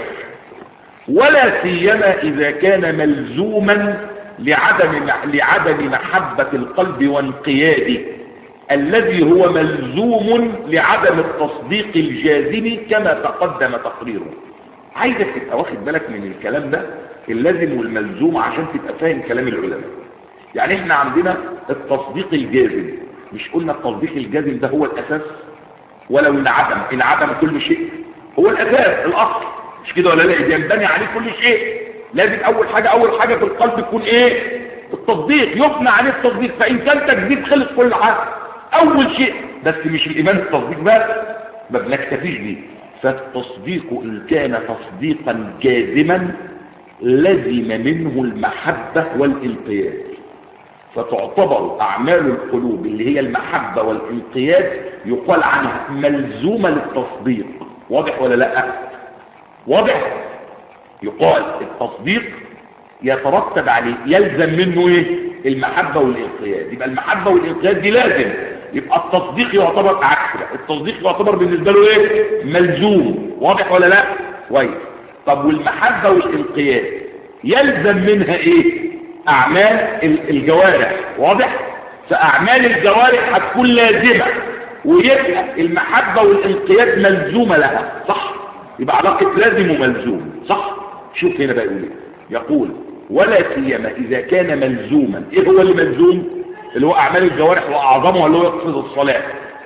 ولا سيما إذا كان ملزوما لعدم لعدم محبة القلب وانقياده الذي هو ملزوم لعدم التصديق الجازم كما تقدم تقريره عايزك تبقى واخد بالك من الكلام ده اللازم والملزوم عشان تبقى فاهم كلام العلماء يعني احنا عندنا التصديق الجازم مش قلنا التصديق الجازم ده هو الاساس ولو انعدم انعدم كل شيء هو الاساس الاصل مش كده ولا لا ينبني عليه كل شيء لازم اول حاجه اول حاجه في القلب تكون ايه التصديق يبنى عليه التصديق فان كان تكذيب خلص كل حاجه اول شيء بس مش الايمان التصديق بس ما بنكتفيش بيه فالتصديق ان كان تصديقا جازما لزم منه المحبه والانقياد فتعتبر أعمال القلوب اللي هي المحبة والانقياد يقال عنها ملزومة للتصديق واضح ولا لا واضح يقال التصديق يترتب عليه يلزم منه ايه المحبة والانقياد يبقى المحبة والانقياد دي لازم يبقى التصديق يعتبر عكس التصديق يعتبر بالنسبة له ايه ملزوم واضح ولا لا كويس طب والمحبة والانقياد يلزم منها ايه اعمال الجوارح واضح فاعمال الجوارح هتكون لازمة ويبقى المحبة والانقياد ملزومة لها صح يبقى علاقة لازم وملزوم صح شوف هنا بقى يقول ايه يقول ولا سيما اذا كان ملزوما ايه هو اللي ملزوم اللي هو اعمال الجوارح واعظمها اللي هو يقصد الصلاة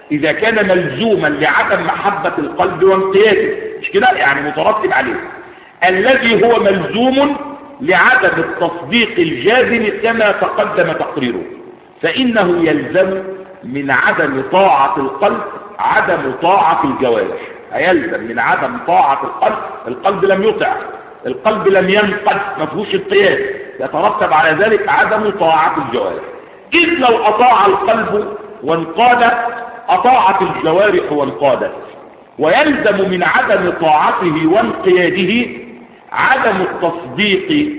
إذا كان ملزوما لعدم محبة القلب وانقياده مش كده يعني مترتب عليه الذي هو ملزوم لعدم التصديق الجازم كما تقدم تقريره فإنه يلزم من عدم طاعة القلب عدم طاعة الجوارح هيلزم من عدم طاعة القلب القلب لم يطع القلب لم ينقد ما فيهوش انقياد يترتب على ذلك عدم طاعة الجوارح إذ لو أطاع القلب وانقاد أطاعت الجوارح وانقادت ويلزم من عدم طاعته وانقياده عدم التصديق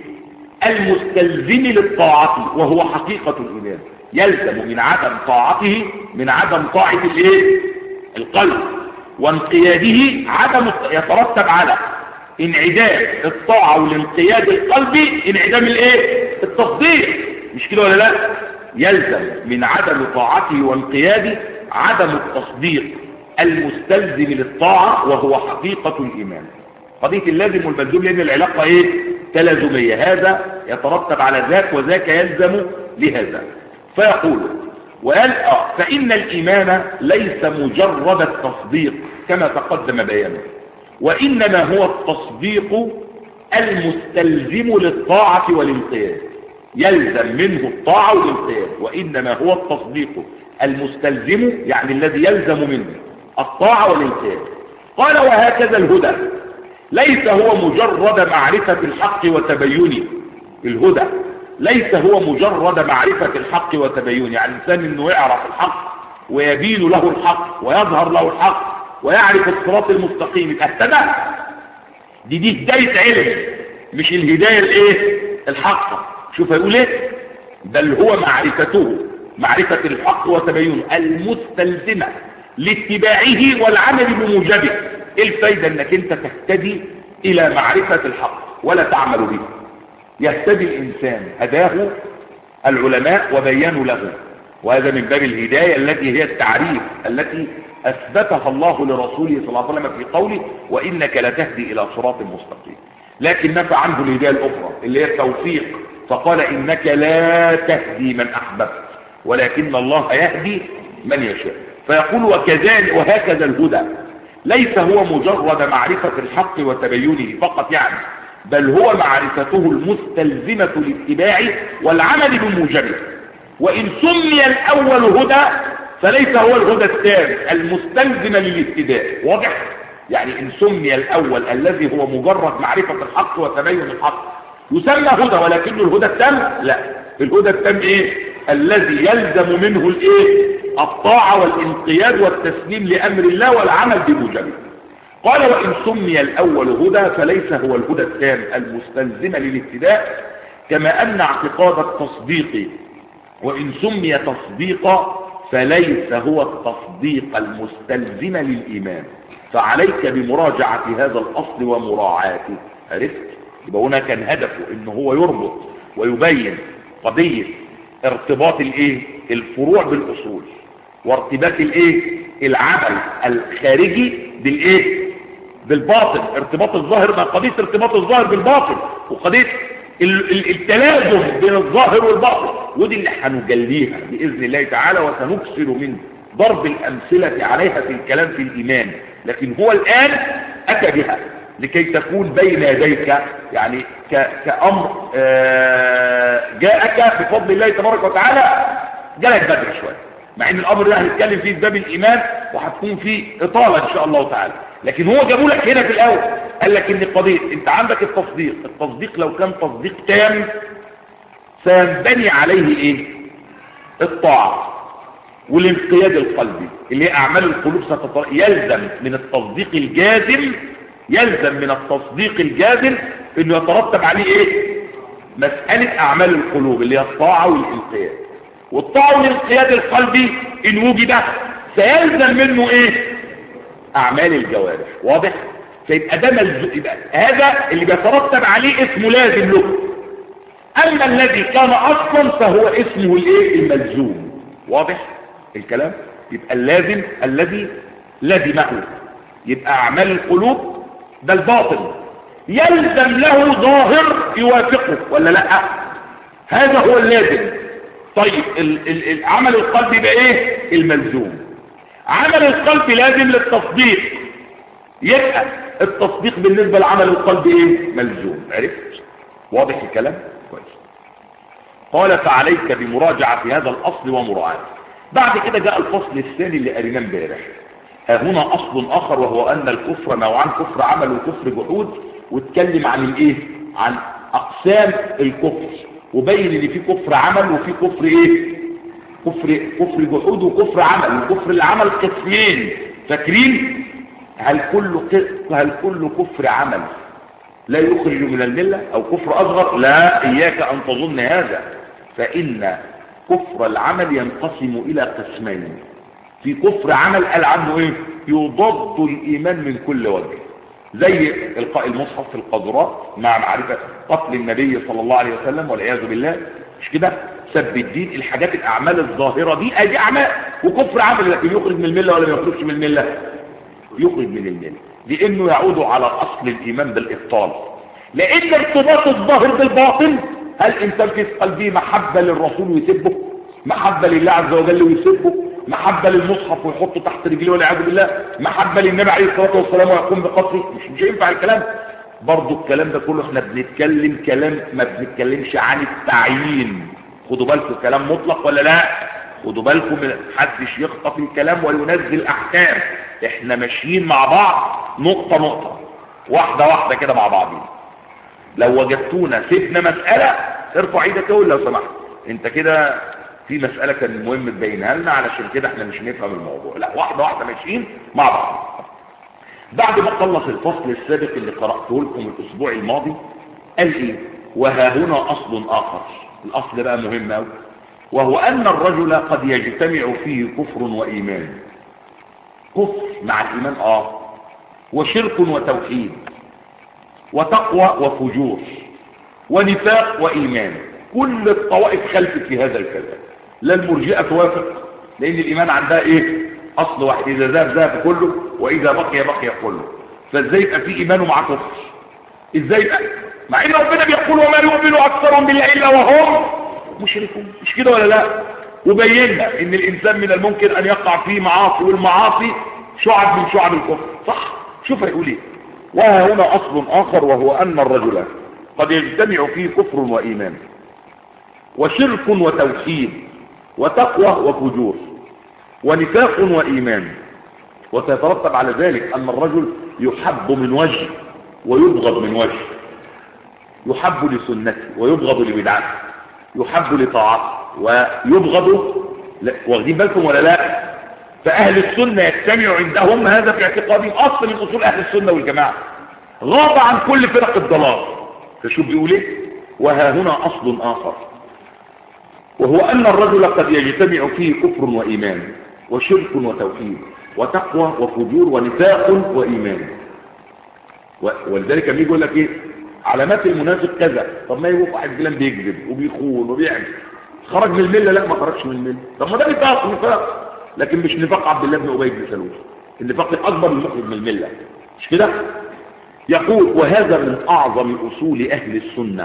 المستلزم للطاعة وهو حقيقة الإيمان يلزم من عدم طاعته من عدم طاعة الايه القلب وانقياده عدم يترتب على انعدام الطاعة والانقياد القلبي انعدام الايه التصديق مش كده ولا لا يلزم من عدم طاعته وانقياده عدم التصديق المستلزم للطاعة وهو حقيقة الإيمان قضية اللازم والملزوم لأن العلاقة إيه؟ تلازمية هذا يترتب على ذاك وذاك يلزم لهذا فيقول وقال آه فإن الإيمان ليس مجرد التصديق كما تقدم بيانه وإنما هو التصديق المستلزم للطاعة والانقياد يلزم منه الطاعة والانقياد وإنما هو التصديق المستلزم يعني الذي يلزم منه الطاعة والانقياد قال وهكذا الهدى ليس هو مجرد معرفة الحق وتبينه الهدى ليس هو مجرد معرفة الحق وتبينه يعني الإنسان أنه يعرف الحق ويبين له الحق ويظهر له الحق ويعرف الصراط المستقيم اهتدى دي دي هداية علم مش الهداية الايه الحق شوف هيقول ايه بل هو معرفته معرفة الحق وتبينه المستلزمة لاتباعه والعمل بموجبه ايه الفايدة انك انت تهتدي الى معرفة الحق ولا تعمل به يهتدي الانسان هداه العلماء وبينوا له وهذا من باب الهداية التي هي التعريف التي أثبتها الله لرسوله صلى الله عليه وسلم في قوله وإنك لتهدي إلى صراط مستقيم لكن نفى عنه الهداية الأخرى اللي هي التوفيق فقال إنك لا تهدي من أحببت ولكن الله يهدي من يشاء فيقول وكذلك وهكذا الهدى ليس هو مجرد معرفة الحق وتبينه فقط يعني بل هو معرفته المستلزمة لاتباعه والعمل بموجبه وإن سمي الأول هدى فليس هو الهدى التام المستلزم للابتداء واضح يعني إن سمي الأول الذي هو مجرد معرفة الحق وتبين الحق يسمى هدى ولكنه الهدى التام لا الهدى التام ايه الذي يلزم منه الايه الطاعة والانقياد والتسليم لأمر الله والعمل بموجبه قال وإن سمي الأول هدى فليس هو الهدى التام المستلزم للابتداء كما أن اعتقاد التصديق وإن سمي تصديقا فليس هو التصديق المستلزم للإيمان فعليك بمراجعة هذا الأصل ومراعاته عرفت يبقى هنا كان هدفه ان هو يربط ويبين قضية ارتباط الايه الفروع بالاصول وارتباط الايه العمل الخارجي بالايه بالباطن ارتباط الظاهر مع قضية ارتباط الظاهر بالباطن وقضية التلازم بين الظاهر والباطن ودي اللي هنجليها بإذن الله تعالى وسنكسر من ضرب الأمثلة عليها في الكلام في الإيمان لكن هو الآن أتى بها لكي تكون بين يديك يعني كأمر جاءك بفضل الله تبارك وتعالى جالك بدري شوية مع ان الامر ده هنتكلم فيه في باب الايمان وهتكون فيه اطاله ان شاء الله تعالى لكن هو جابوا لك هنا في الاول قال لك ان قضيه انت عندك التصديق التصديق لو كان تصديق تام سينبني عليه ايه الطاعه والانقياد القلبي اللي هي اعمال القلوب ستطلع يلزم من التصديق الجازم يلزم من التصديق الجازم انه يترتب عليه ايه مساله اعمال القلوب اللي هي الطاعه والانقياد والطاعه والانقياد القلبي ان وجد سيلزم منه ايه اعمال الجوارح واضح فيبقى ده ملزوم يبقى هذا اللي بيترتب عليه اسمه لازم له اما الذي كان اصلا فهو اسمه الايه الملزوم واضح الكلام يبقى اللازم الذي لزمه يبقى اعمال القلوب ده الباطن يلزم له ظاهر يوافقه ولا لا هذا هو اللازم طيب ال ال العمل القلبي يبقى ايه الملزوم عمل القلب لازم للتصديق يبقى التصديق بالنسبة لعمل القلب ايه ملزوم عرفت واضح الكلام كويس قال فعليك بمراجعة هذا الأصل ومراعاته بعد كده جاء الفصل الثاني اللي قريناه امبارح ها هنا أصل آخر وهو أن الكفر نوعان كفر عمل وكفر جحود واتكلم عن الايه عن أقسام الكفر وبين ان في كفر عمل وفي كفر ايه كفر كفر جحود وكفر عمل وكفر العمل قسمين فاكرين هل كل هل كل كفر عمل لا يخرج من المله او كفر اصغر لا اياك ان تظن هذا فان كفر العمل ينقسم الى قسمين في كفر عمل قال عنه ايه يضاد الايمان من كل وجه زي القاء المصحف في القذرات مع معرفه قتل النبي صلى الله عليه وسلم والعياذ بالله مش كده سب الدين الحاجات الاعمال الظاهره دي ادي اعمال وكفر عمل لكن يخرج من المله ولا ما يخرجش من المله يخرج من المله لانه يعود على اصل الايمان بالابطال لان ارتباط الظاهر بالباطن هل انسان في قلبه محبه للرسول ويسبه محبه لله عز وجل ويسبه محبه للمصحف ويحطه تحت رجليه والعياذ بالله محبه للنبي عليه الصلاه والسلام ويقوم بقتله مش مش ينفع الكلام برضه الكلام ده كله احنا بنتكلم كلام ما بنتكلمش عن التعيين خدوا بالكم كلام مطلق ولا لا خدوا بالكم محدش يخطف الكلام وينزل احكام احنا ماشيين مع بعض نقطه نقطه واحده واحده كده مع بعضين لو وجدتونا سيبنا مساله ارفع ايدك اقول لو سمحت انت كده في مساله كان مهم تبينها لنا علشان كده احنا مش نفهم الموضوع لا واحده واحده ماشيين مع بعض بعد ما خلص الفصل السابق اللي قراته لكم الاسبوع الماضي قال ايه وها هنا اصل اخر الاصل بقى مهم قوي وهو ان الرجل قد يجتمع فيه كفر وايمان كفر مع الايمان اه وشرك وتوحيد وتقوى وفجور ونفاق وايمان كل الطوائف خلفت في هذا الكلام لا المرجئه توافق لان الايمان عندها ايه اصل واحد اذا ذهب ذهب كله واذا بقي بقي كله فازاي يبقى في ايمان ومع كفر ازاي يبقى مع ان ربنا بيقول وما يؤمن اكثرهم بالله الا وهم مشركون مش كده ولا لا وبينا ان الانسان من الممكن ان يقع فيه معاصي والمعاصي شعب من شعب الكفر صح شوف هيقول ايه وها هنا اصل اخر وهو ان الرجل قد يجتمع فيه كفر وايمان وشرك وتوحيد وتقوى وفجور ونفاق وإيمان وسيترتب على ذلك أن الرجل يحب من وجه ويبغض من وجه يحب لسنته ويبغض لبدعته يحب لطاعته ويبغض لا واخدين بالكم ولا لا فأهل السنة يجتمع عندهم هذا في اعتقادهم أصل من أصول أهل السنة والجماعة غاب عن كل فرق الضلال فشوف بيقول ايه وها هنا أصل آخر وهو أن الرجل قد يجتمع فيه كفر وإيمان وشرك وتوحيد وتقوى وفجور ونفاق وإيمان ولذلك لما يقول لك ايه علامات المنافق كذا طب ما يبقى واحد فلان بيكذب وبيخون وبيعمل خرج من المله لا ما خرجش من المله طب ما ده نفاق نفاق لكن مش نفاق عبد الله بن ابي بن سلول النفاق الاكبر المخرج من المله مش كده يقول وهذا من اعظم اصول اهل السنه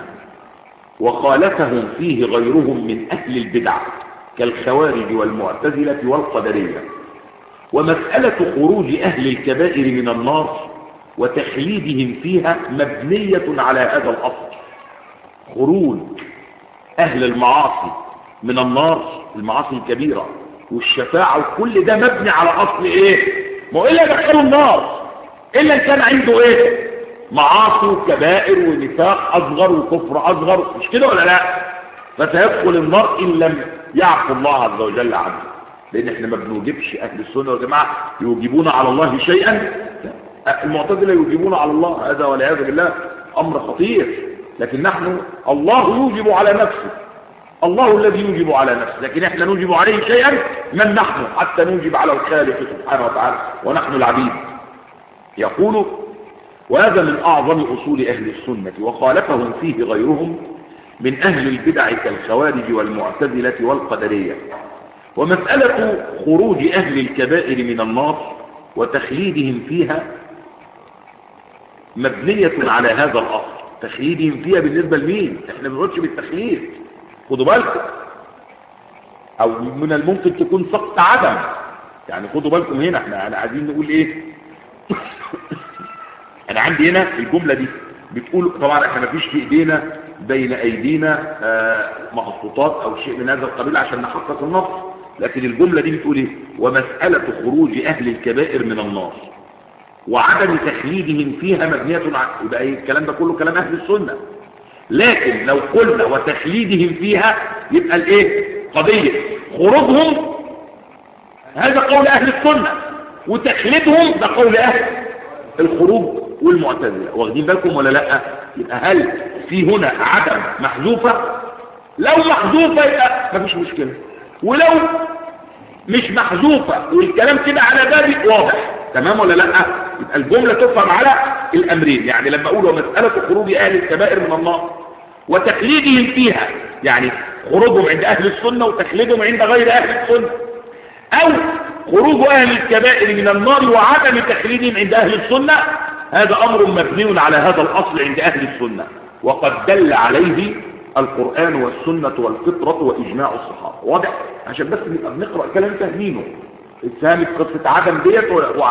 وخالفهم فيه غيرهم من اهل البدع كالخوارج والمعتزله والقدريه ومساله خروج اهل الكبائر من النار وتخليدهم فيها مبنية على هذا الأصل خروج أهل المعاصي من النار المعاصي الكبيرة والشفاعة وكل ده مبني على أصل إيه ما هو إلا يدخلوا النار إلا إن كان عنده إيه معاصي وكبائر ونفاق أصغر وكفر أصغر مش كده ولا لا فسيدخل النار إن لم يعفو الله عز وجل عنه لأن إحنا ما بنوجبش أهل السنة والجماعة يوجبون على الله شيئا المعتزلة يوجبون على الله هذا والعياذ بالله أمر خطير لكن نحن الله يوجب على نفسه الله الذي يوجب على نفسه لكن احنا نوجب عليه شيئا من نحن حتى نوجب على الخالق سبحانه وتعالى ونحن العبيد يقول وهذا من أعظم أصول أهل السنة وخالفهم فيه غيرهم من أهل البدع كالخوارج والمعتزلة والقدرية ومسألة خروج أهل الكبائر من النار وتخليدهم فيها مبنية على هذا الأصل تخليدهم فيها بالنسبة لمين احنا ما بنقولش بالتخليد خدوا بالكم او من الممكن تكون سقط عدم يعني خدوا بالكم هنا احنا انا عايزين نقول ايه انا عندي هنا الجملة دي بتقول طبعا احنا ما فيش في ايدينا بين ايدينا آه، مخطوطات او شيء من هذا القبيل عشان نحقق النص لكن الجملة دي بتقول ايه ومسألة خروج اهل الكبائر من النار وعدم تخليدهم فيها مبنية على يبقى ايه الكلام ده كله كلام اهل السنة لكن لو قلنا وتخليدهم فيها يبقى الايه قضية خروجهم هذا قول اهل السنة وتخليدهم ده قول اهل الخروج والمعتزلة واخدين بالكم ولا لا يبقى هل في هنا عدم محذوفة لو محذوفة يبقى مفيش مشكلة ولو مش محذوفة والكلام كده على بابي واضح تمام ولا لا يبقى الجملة تفهم على الامرين يعني لما اقول ومسألة خروج اهل الكبائر من النار وتخليدهم فيها يعني خروجهم عند اهل السنة وتخليدهم عند غير اهل السنة او خروج اهل الكبائر من النار وعدم تخليدهم عند اهل السنة هذا امر مبني على هذا الاصل عند اهل السنة وقد دل عليه القرآن والسنة والفطرة وإجماع الصحابة واضح عشان بس نبقى بنقرأ كلام فاهمينه اتهامت قصة عدم ديت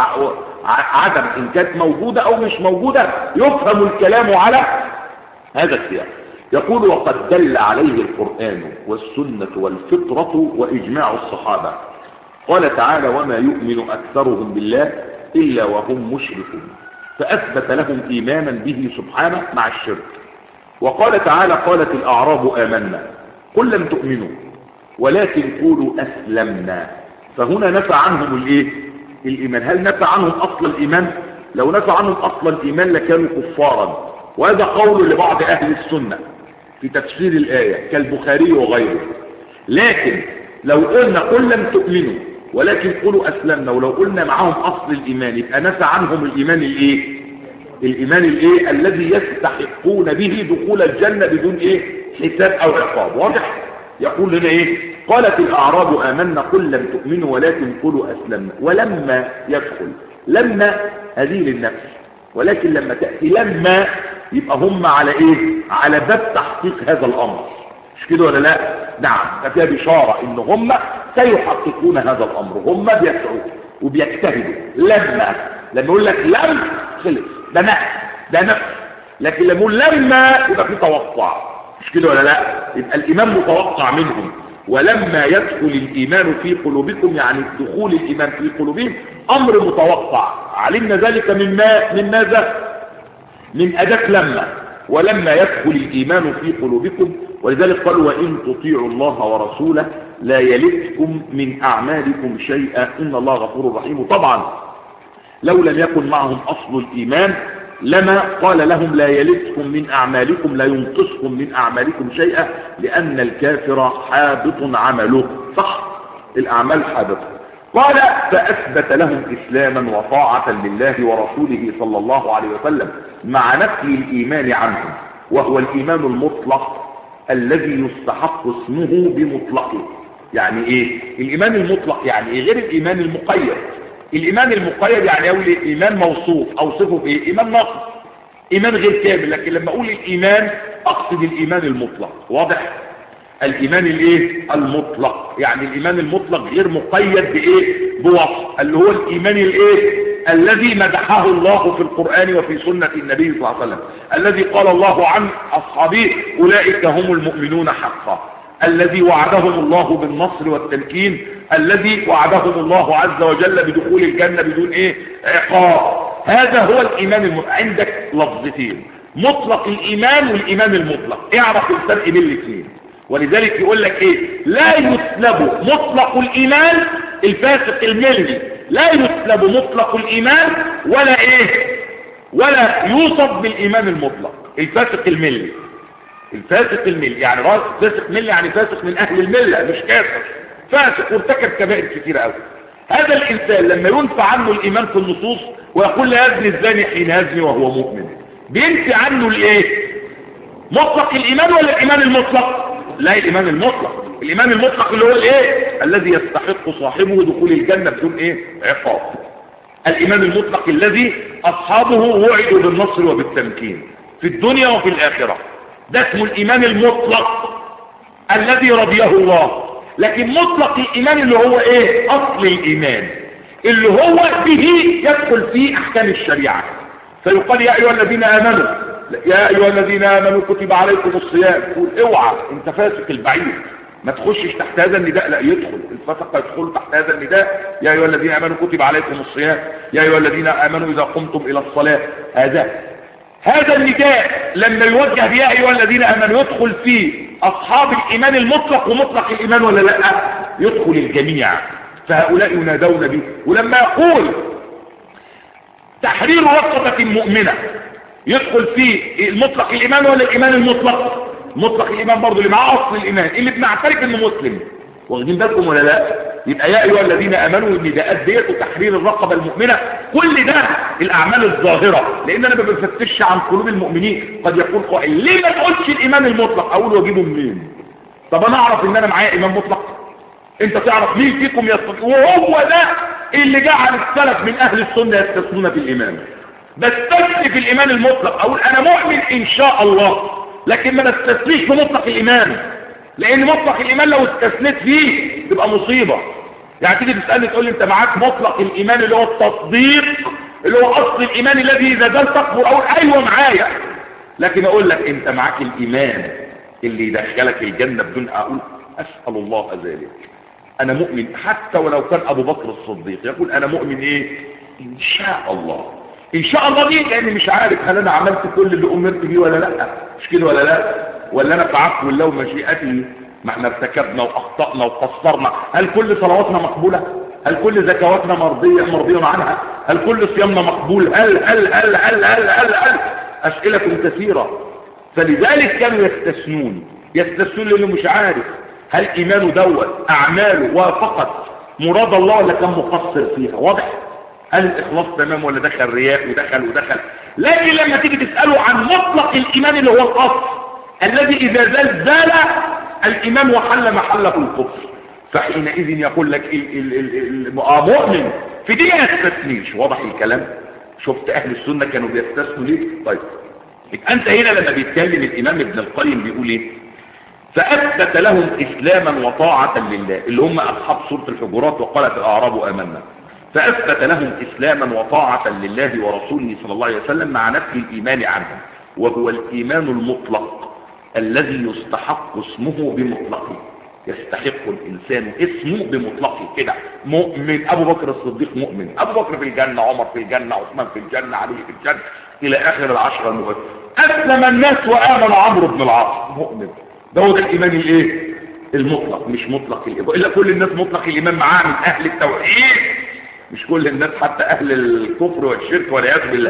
وعدم إن كانت موجودة أو مش موجودة يفهم الكلام على هذا السياق يقول وقد دل عليه القرآن والسنة والفطرة وإجماع الصحابة قال تعالى وما يؤمن أكثرهم بالله إلا وهم مشركون فأثبت لهم إيمانا به سبحانه مع الشرك وقال تعالى قالت الأعراب آمنا قل لم تؤمنوا ولكن قولوا أسلمنا فهنا نفى عنهم الايه الإيمان هل نفى عنهم أصل الإيمان لو نفى عنهم أصل الإيمان لكانوا كفارا وهذا قول لبعض أهل السنة في تفسير الآية كالبخاري وغيره لكن لو قلنا قل لم تؤمنوا ولكن قولوا أسلمنا ولو قلنا معهم أصل الإيمان يبقى نفى عنهم الإيمان الإيه الإيمان الإيه الذي يستحقون به دخول الجنة بدون إيه حساب أو عقاب واضح يقول لنا إيه قالت الأعراب آمنا قل لم تؤمنوا ولكن قولوا أسلمنا ولما يدخل لما هذه للنفس ولكن لما تأتي لما يبقى هم على إيه على باب تحقيق هذا الأمر مش كده ولا لا نعم ففيها بشارة إن هم سيحققون هذا الأمر هم بيسعوا وبيجتهدوا لما لما يقول لك لم خلص ده نفس ده نفس لكن لما يقول لما يبقى في توقع مش كده ولا لا يبقى الإيمان متوقع منهم ولما يدخل الإيمان في قلوبكم يعني دخول الإيمان في قلوبهم أمر متوقع علمنا ذلك من ما من ماذا من أداة لما ولما يدخل الإيمان في قلوبكم ولذلك قال وإن تطيعوا الله ورسوله لا يلدكم من أعمالكم شيئا إن الله غفور رحيم طبعا لو لم يكن معهم أصل الإيمان لما قال لهم لا يلدكم من أعمالكم لا ينقصكم من أعمالكم شيئا لأن الكافر حابط عمله صح الأعمال حابطة قال فأثبت لهم إسلاما وطاعة لله ورسوله صلى الله عليه وسلم مع نفي الإيمان عنهم وهو الإيمان المطلق الذي يستحق اسمه بمطلقه يعني ايه الإيمان المطلق يعني ايه غير الإيمان المقيد الإيمان المقيد يعني أقول إيمان موصوف أوصفه بإيه إيمان ناقص إيمان غير كامل لكن لما أقول الإيمان أقصد الإيمان المطلق واضح الإيمان الإيه المطلق يعني الإيمان المطلق غير مقيد بإيه بوصف اللي هو الإيمان الإيه الذي مدحه الله في القرآن وفي سنة النبي صلى الله عليه وسلم الذي قال الله عن أصحابه أولئك هم المؤمنون حقا الذي وعدهم الله بالنصر والتمكين الذي وعدهم الله عز وجل بدخول الجنة بدون ايه عقاب هذا هو الايمان الم... عندك لفظتين مطلق الايمان والايمان المطلق اعرف الفرق بين الاثنين ولذلك يقول لك ايه لا يسلب مطلق الايمان الفاسق الملي لا يسلب مطلق الايمان ولا ايه ولا يوصف بالايمان المطلق الفاسق الملي الفاسق الملي يعني راس فاسق ملي يعني فاسق من اهل المله مش كافر فاسق وارتكب كبائر كثيره قوي هذا الانسان لما ينفى عنه الايمان في النصوص ويقول لا يزني الزاني حين يزني وهو مؤمن بينفي عنه الايه مطلق الايمان ولا الايمان المطلق لا الايمان المطلق الايمان المطلق اللي هو الايه الذي يستحق صاحبه دخول الجنه بدون ايه عقاب الايمان المطلق الذي اصحابه وعدوا بالنصر وبالتمكين في الدنيا وفي الاخره ده اسمه الايمان المطلق الذي رضيه الله لكن مطلق الايمان اللي هو ايه اصل الايمان اللي هو به يدخل في احكام الشريعة فيقال يا ايها الذين امنوا يا ايها الذين امنوا كتب عليكم الصيام تقول اوعى انت فاسق البعيد ما تخشش تحت هذا النداء لا يدخل الفسق يدخل تحت هذا النداء يا ايها الذين امنوا كتب عليكم الصيام يا ايها الذين امنوا اذا قمتم الى الصلاة هذا هذا النداء لما يوجه يا ايها الذين امنوا يدخل في اصحاب الايمان المطلق ومطلق الايمان ولا لا يدخل الجميع فهؤلاء ينادون به ولما يقول تحرير رقبة مؤمنة يدخل في المطلق الايمان ولا الايمان المطلق مطلق الايمان برضه اللي معاه اصل الايمان اللي بنعترف انه مسلم واخدين بالكم ولا لا يبقى يا ايها الذين امنوا النداءات ديت وتحرير الرقبه المؤمنه كل ده الاعمال الظاهره لان انا ما بفتشش عن قلوب المؤمنين قد يقول قائل ليه ما تقولش الايمان المطلق اقول واجيبه منين طب انا اعرف ان انا معايا ايمان مطلق انت تعرف مين فيكم يستطيع وهو ده اللي جعل السلف من اهل السنه يستثنون في الايمان بستثني في الايمان المطلق اقول انا مؤمن ان شاء الله لكن ما بستثنيش في مطلق الايمان لان مطلق الايمان لو استثنيت فيه تبقى مصيبة يعني تيجي تسألني تقول لي انت معاك مطلق الايمان اللي هو التصديق اللي هو اصل الايمان الذي اذا زال تكفر اقول ايوه معايا لكن اقول لك انت معاك الايمان اللي يدخلك الجنة بدون اقول اسأل الله ذلك انا مؤمن حتى ولو كان ابو بكر الصديق يقول انا مؤمن ايه ان شاء الله ان شاء الله دي لاني مش عارف هل انا عملت كل اللي امرت بيه ولا لا مش كده ولا لا ولا انا في عفو الله ومشيئته ما احنا ارتكبنا واخطأنا وقصرنا هل كل صلواتنا مقبولة هل كل زكواتنا مرضية مرضية عنها هل كل صيامنا مقبول هل هل هل هل هل هل, هل اسئلة كثيرة فلذلك كانوا يستثنون يستثنون لانه مش عارف هل ايمانه دوت اعماله وافقت مراد الله ولا كان مقصر فيها واضح هل الاخلاص تمام ولا دخل رياء ودخل ودخل لكن لما تيجي تسأله عن مطلق الايمان اللي هو الاصل الذي اذا زال زال الايمان وحل محله الكفر فحينئذ يقول لك المؤمن في دي ما يستثنيش واضح الكلام شفت اهل السنة كانوا بيستثنوا ليه طيب يبقى انت هنا لما بيتكلم الامام ابن القيم بيقول ايه فاثبت لهم اسلاما وطاعة لله اللي هم اصحاب سورة الحجرات وقالت الاعراب امنا فاثبت لهم اسلاما وطاعة لله ورسوله صلى الله عليه وسلم مع نفي الايمان عنهم وهو الايمان المطلق الذي يستحق اسمه بمطلقه يستحق الإنسان اسمه بمطلقه كده مؤمن أبو بكر الصديق مؤمن أبو بكر في الجنة عمر في الجنة عثمان في الجنة علي في الجنة إلى آخر العشرة المباشرة أسلم الناس وآمن عمرو بن العاص مؤمن ده هو ده الإيمان الإيه المطلق مش مطلق الإيمان إلا كل الناس مطلق الإيمان معاه من أهل التوحيد مش كل الناس حتى أهل الكفر والشرك والعياذ بالله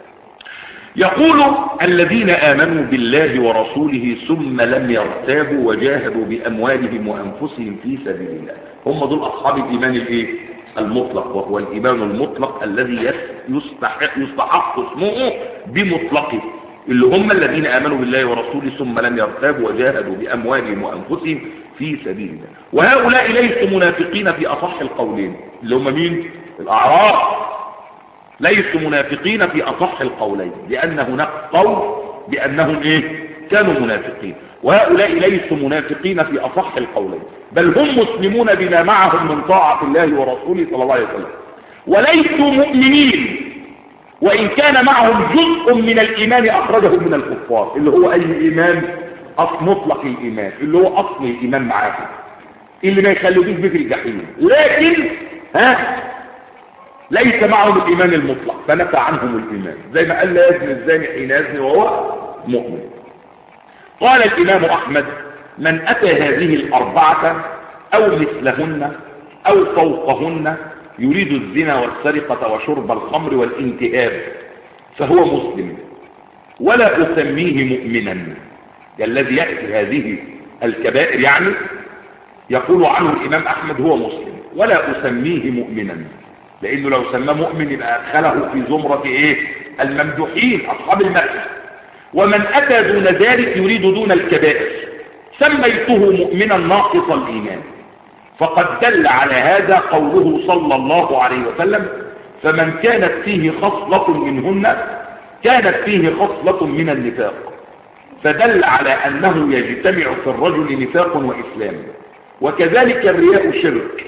يقول الذين آمنوا بالله ورسوله ثم لم يرتابوا وجاهدوا بأموالهم وأنفسهم في سبيل الله هم دول أصحاب الإيمان الإيه؟ المطلق وهو الإيمان المطلق الذي يستحق, يستحق اسمه بمطلقه اللي هم الذين آمنوا بالله ورسوله ثم لم يرتابوا وجاهدوا بأموالهم وأنفسهم في سبيل الله وهؤلاء ليسوا منافقين في أصح القولين اللي هم مين؟ الأعراب ليسوا منافقين في أصح القولين لأن هناك قول بأنهم إيه كانوا منافقين وهؤلاء ليسوا منافقين في أصح القولين بل هم مسلمون بما معهم من طاعة الله ورسوله صلى الله عليه وسلم وليسوا مؤمنين وإن كان معهم جزء من الإيمان أخرجه من الكفار اللي هو أي إيمان أصل مطلق الإيمان اللي هو أصل الإيمان معاهم اللي ما يخلوش بك الجحيم لكن ها ليس معهم الإيمان المطلق فنفى عنهم الإيمان زي ما قال لا يزني الزاني حين يزني وهو مؤمن قال الإمام أحمد من أتى هذه الأربعة أو مثلهن أو فوقهن يريد الزنا والسرقة وشرب الخمر والانتهاب فهو مسلم ولا أسميه مؤمنا الذي يأتي هذه الكبائر يعني يقول عنه الإمام أحمد هو مسلم ولا أسميه مؤمنا لانه لو سماه مؤمن يبقى ادخله في زمرة ايه الممدوحين اصحاب المدح ومن اتى دون ذلك يريد دون الكبائر سميته مؤمنا ناقص الايمان فقد دل على هذا قوله صلى الله عليه وسلم فمن كانت فيه خصلة منهن كانت فيه خصلة من النفاق فدل على أنه يجتمع في الرجل نفاق وإسلام وكذلك الرياء شرك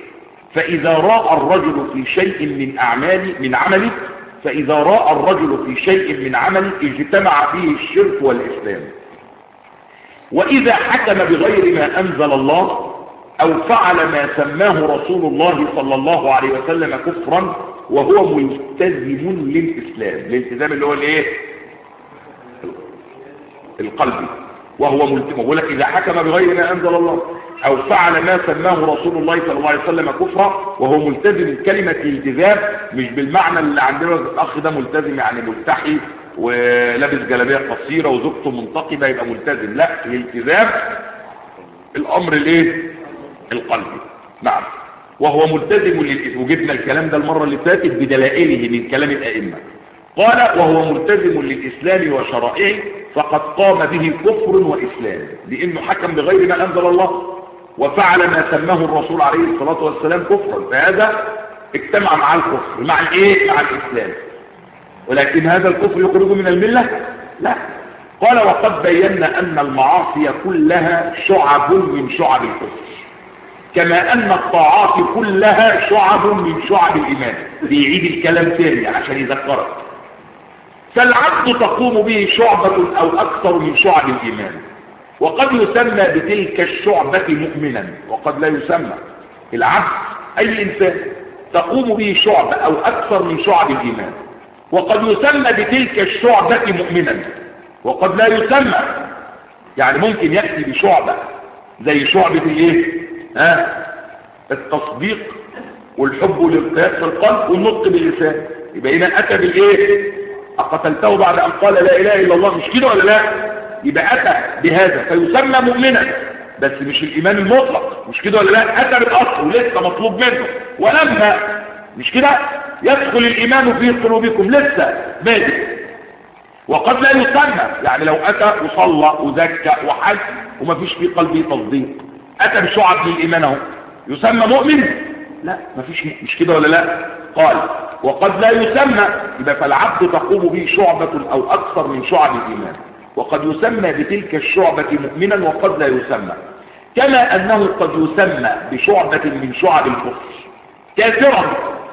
فإذا راى الرجل في شيء من أعمال من عمله فإذا راى الرجل في شيء من عمله اجتمع فيه الشرك والإسلام وإذا حكم بغير ما أنزل الله أو فعل ما سماه رسول الله صلى الله عليه وسلم كفرا وهو ملتزم للإسلام الالتزام اللي هو الايه القلبي وهو ملتزم بقول لك إذا حكم بغير ما أنزل الله أو فعل ما سماه رسول الله صلى الله عليه وسلم كفرا وهو ملتزم كلمة الالتزام مش بالمعنى اللي عندنا الأخ ده ملتزم يعني ملتحي ولابس جلابيه قصيره وزوجته منتقبه يبقى ملتزم لا الالتزام الامر الايه القلبي نعم وهو ملتزم للإسلام وجبنا الكلام ده المره اللي فاتت بدلائله من كلام الائمه قال وهو ملتزم للاسلام وشرائعه فقد قام به كفر واسلام لانه حكم بغير ما انزل الله وفعل ما سماه الرسول عليه الصلاه والسلام كفرا فهذا اجتمع مع الكفر مع الايه مع الاسلام ولكن هذا الكفر يخرج من الملة لا قال وقد بينا أن المعاصي كلها شعب من شعب الكفر كما أن الطاعات كلها شعب من شعب الإيمان بيعيد الكلام تاني عشان يذكرك فالعبد تقوم به شعبة أو أكثر من شعب الإيمان وقد يسمى بتلك الشعبة مؤمنا وقد لا يسمى العبد أي إنسان تقوم به شعبة أو أكثر من شعب الإيمان وقد يسمى بتلك الشعبة مؤمنا وقد لا يسمى يعني ممكن يأتي بشعبة زي شعبة الايه ها التصديق والحب والارتياح في القلب والنطق باللسان يبقى هنا اتى بالايه اقتلته بعد ان قال لا اله الا الله مش كده ولا لا يبقى اتى بهذا فيسمى مؤمنا بس مش الايمان المطلق مش كده ولا لا اتى بالاصل ولسه مطلوب منه ولما مش كده يدخل الإيمان في قلوبكم لسه بادئ وقد لا يسمى يعني لو أتى وصلى وزكى وحج وما فيش في قلبه تصديق أتى بشعب للإيمان اهو يسمى مؤمن لا ما فيش مش كده ولا لا قال وقد لا يسمى يبقى فالعبد تقوم به شعبة أو أكثر من شعب الإيمان وقد يسمى بتلك الشعبة مؤمنا وقد لا يسمى كما أنه قد يسمى بشعبة من شعب الكفر كافرا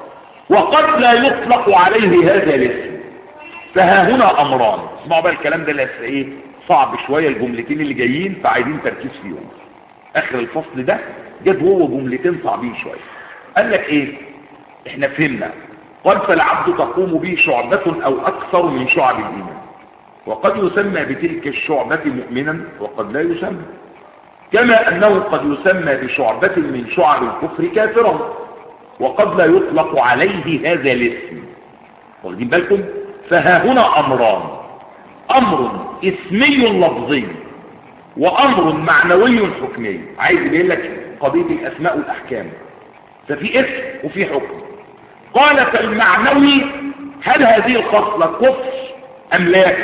وقد لا يطلق عليه هذا الاسم فها هنا امران اسمعوا بقى الكلام ده لسه ايه صعب شويه الجملتين اللي جايين فعايزين تركيز فيهم اخر الفصل ده جاب هو جملتين صعبين شويه قال لك ايه احنا فهمنا قال فالعبد تقوم به شعبة او اكثر من شعب الايمان وقد يسمى بتلك الشعبة مؤمنا وقد لا يسمى كما انه قد يسمى بشعبة من شعب الكفر كافرا وقد لا يطلق عليه هذا الاسم واخدين بالكم فها هنا امران امر اسمي لفظي وامر معنوي حكمي عايز يبين لك قضيه الاسماء والاحكام ففي اسم وفي حكم قال فالمعنوي هل هذه الخصله كفر ام لا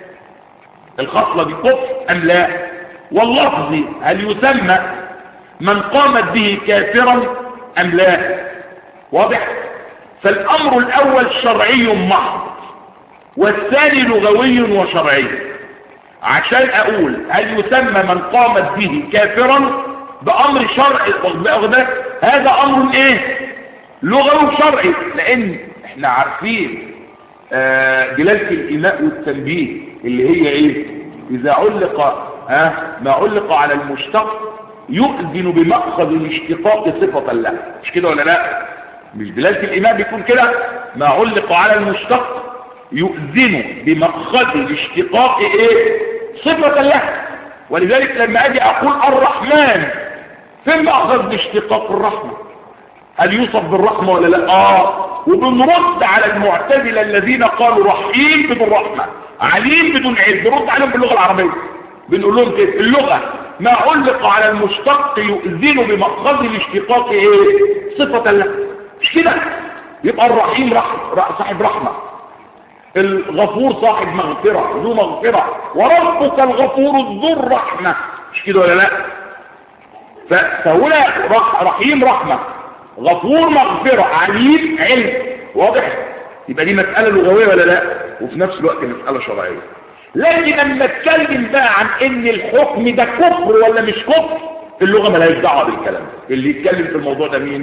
الخصله دي كفر ام لا واللفظ هل يسمى من قامت به كافرا ام لا واضح فالامر الاول شرعي محض والثاني لغوي وشرعي عشان اقول هل يسمى من قامت به كافرا بامر شرعي هذا امر ايه لغوي وشرعي لان احنا عارفين آه دلالة الايماء والتنبيه اللي هي ايه اذا علق آه ما علق على المشتق يؤذن بمأخذ الاشتقاق صفة له مش كده ولا لا مش دلالة الإيمان بيكون كده ما علق على المشتق يؤذن بمأخذ الاشتقاق ايه صفة له ولذلك لما اجي اقول الرحمن فين مأخذ الاشتقاق الرحمة هل يوصف بالرحمة ولا لا اه وبنرد على المعتزلة الذين قالوا رحيم بدون رحمة عليم بدون علم بنرد عليهم باللغة العربية بنقول لهم كده اللغة ما علق على المشتق يؤذن بمأخذ الاشتقاق ايه صفة له مش كده يبقى الرحيم رح... صاحب رحمة الغفور صاحب مغفرة ذو مغفرة وربك الغفور ذو الرحمة مش كده ولا لا فهنا رح... رحيم رحمة غفور مغفرة عليم علم واضح يبقى دي مسألة لغوية ولا لا وفي نفس الوقت مسألة شرعية لكن لما اتكلم بقى عن ان الحكم ده كفر ولا مش كفر اللغة ملهاش دعوه بالكلام اللي يتكلم في الموضوع ده مين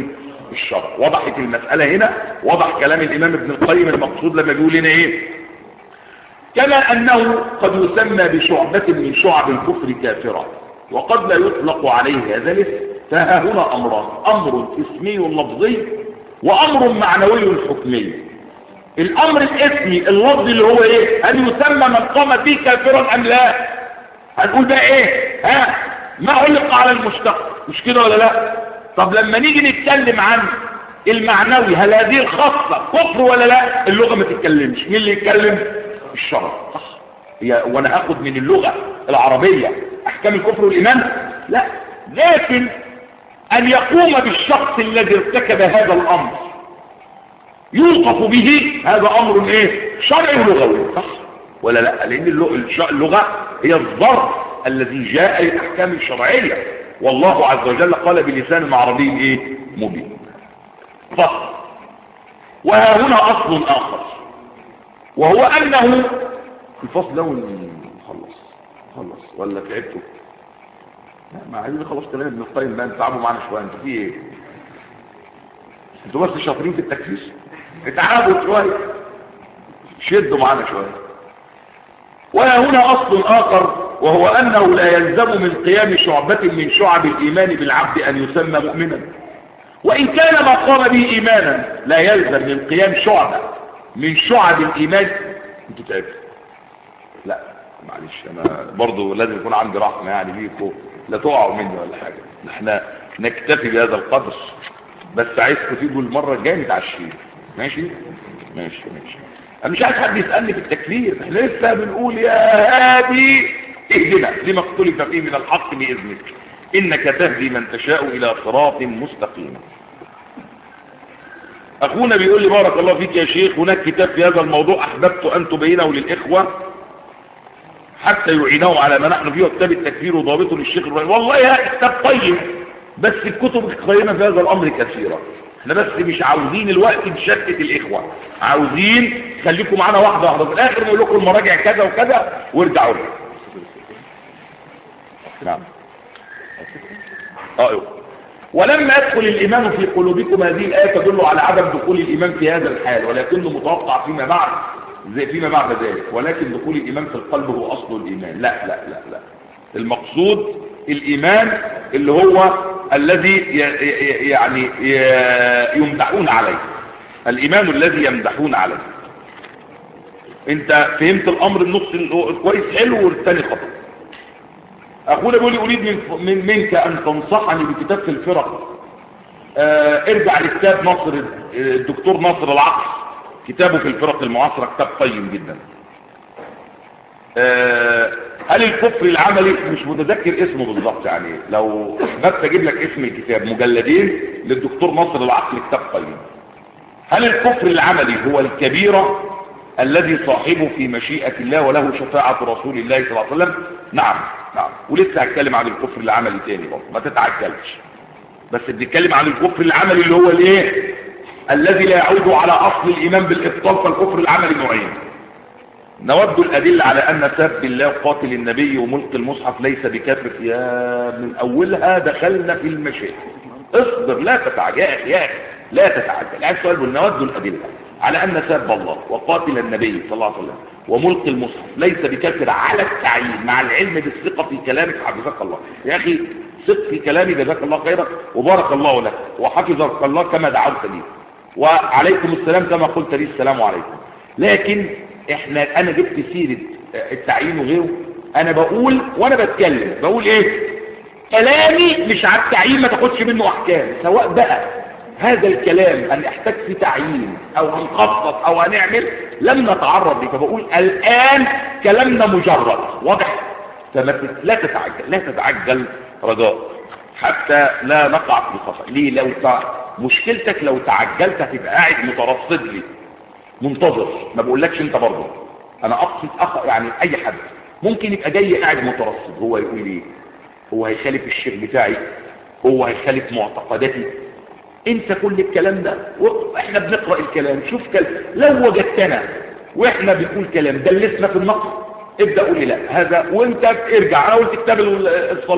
الشرع وضحت المسألة هنا وضح كلام الإمام ابن القيم المقصود لما بيقول لنا إيه كما أنه قد يسمى بشعبة من شعب الكفر كافرا وقد لا يطلق عليه هذا الاسم فها هنا أمران أمر اسمي لفظي وأمر معنوي حكمي الأمر الاسمي اللفظي اللي هو إيه هل يسمى من قام به كافرا أم لا هنقول بقى إيه ها ما علق على المشتق مش كده ولا لا طب لما نيجي نتكلم عن المعنوي هل هذه الخاصة كفر ولا لا اللغة ما تتكلمش مين اللي يتكلم الشرع صح هي وانا هاخد من اللغة العربية احكام الكفر والايمان لا لكن ان يقوم بالشخص الذي ارتكب هذا الامر يوقف به هذا امر ايه شرعي ولغوي صح ولا لا لان اللغة هي الظرف الذي جاء للاحكام الشرعية والله عز وجل قال بلسان عربي ايه مبين فصل وها هنا اصل اخر وهو انه الفصل ده خلص خلص ولا تعبتوا لا ما عايزين خلاص كلام ابن القيم بقى تعبوا معانا شويه انتوا في ايه انتوا بس شاطرين في التكفير اتعبوا شويه شدوا معانا شويه وها هنا اصل اخر وهو انه لا يلزم من قيام شعبة من شعب الايمان بالعبد ان يسمى مؤمنا وان كان ما قام به ايمانا لا يلزم من قيام شعبة من شعب الايمان انتوا تعبتوا لا معلش انا برضو لازم يكون عندي رحمة يعني بيكم لا تقعوا مني ولا حاجة احنا نكتفي بهذا القدر بس عايزكم تيجوا المرة الجاية نتعشيه ماشي ماشي ماشي انا مش عايز حد يسألني في التكفير احنا لسه بنقول يا هادي اهدنا لما اختلف فيه من الحق بإذنك إنك تهدي من تشاء إلى صراط مستقيم أخونا بيقول لي بارك الله فيك يا شيخ هناك كتاب في هذا الموضوع أحببت أن تبينه للإخوة حتى يعينوا على ما نحن فيه كتاب التكفير وضابطه للشيخ الرحيم والله يا كتاب طيب بس الكتب القيمة في هذا الأمر كثيرة احنا بس مش عاوزين الوقت نشتت الإخوة عاوزين خليكم معانا واحدة واحدة في الآخر نقول لكم المراجع كذا وكذا وارجعوا لنا نعم آه ولما يدخل الإيمان في قلوبكم هذه الآية تدل على عدم دخول الإيمان في هذا الحال ولكنه متوقع فيما بعد زي فيما بعد ذلك ولكن دخول الإيمان في القلب هو أصل الإيمان لا لا لا لا المقصود الإيمان اللي هو الذي يعني يمدحون عليه الإيمان الذي يمدحون عليه انت فهمت الأمر النص كويس حلو والثاني خطأ اخونا بيقول لي اريد من, من منك ان تنصحني بكتاب في الفرق آه ارجع لكتاب ناصر الدكتور ناصر العقل كتابه في الفرق المعاصرة كتاب قيم جدا آه هل الكفر العملي مش متذكر اسمه بالظبط يعني لو بس اجيب لك اسم الكتاب مجلدين للدكتور ناصر العقل كتاب قيم هل الكفر العملي هو الكبيرة الذي صاحبه في مشيئة الله وله شفاعة رسول الله صلى الله عليه وسلم نعم نعم ولسه هتكلم عن الكفر العملي تاني برضه ما تتعجلش بس بنتكلم عن الكفر العملي اللي هو الايه الذي لا يعود على اصل الايمان بالابطال فالكفر العملي نوعين نود الادله على ان سب الله قاتل النبي وملك المصحف ليس بكافر يا من اولها دخلنا في المشاكل اصبر لا تتعجل يا اخي لا تتعجل عايز سؤال نود الادله على ان سب الله وقاتل النبي صلى الله عليه وسلم وملك المصحف ليس بكافر على التعيين مع العلم بالثقة في كلامك حفظك الله يا أخي ثق في كلامي جزاك الله خيرا وبارك الله لك وحفظك الله كما دعوت لي وعليكم السلام كما قلت لي السلام عليكم لكن احنا انا جبت سيرة التعيين وغيره انا بقول وانا بتكلم بقول ايه كلامي مش على التعيين ما تاخدش منه احكام سواء بقى هذا الكلام هل يحتاج في تعيين او هنخصص او هنعمل لم نتعرض ليه فبقول الان كلامنا مجرد واضح فما لا تتعجل لا تتعجل رجاء حتى لا نقع في خطأ ليه لو تع... مشكلتك لو تعجلت هتبقى قاعد مترصد لي منتظر ما بقولكش انت برضه انا اقصد أخ... يعني اي حد ممكن يبقى جاي قاعد مترصد هو يقول ايه هو هيخالف الشيخ بتاعي هو هيخالف معتقداتي انت كل الكلام ده واحنا بنقرأ الكلام شوف كلام لو وجدتنا واحنا بنقول كلام دلسنا في النقد ابدأ قول لي لا هذا وانت ارجع انا قلت كتاب الصلاة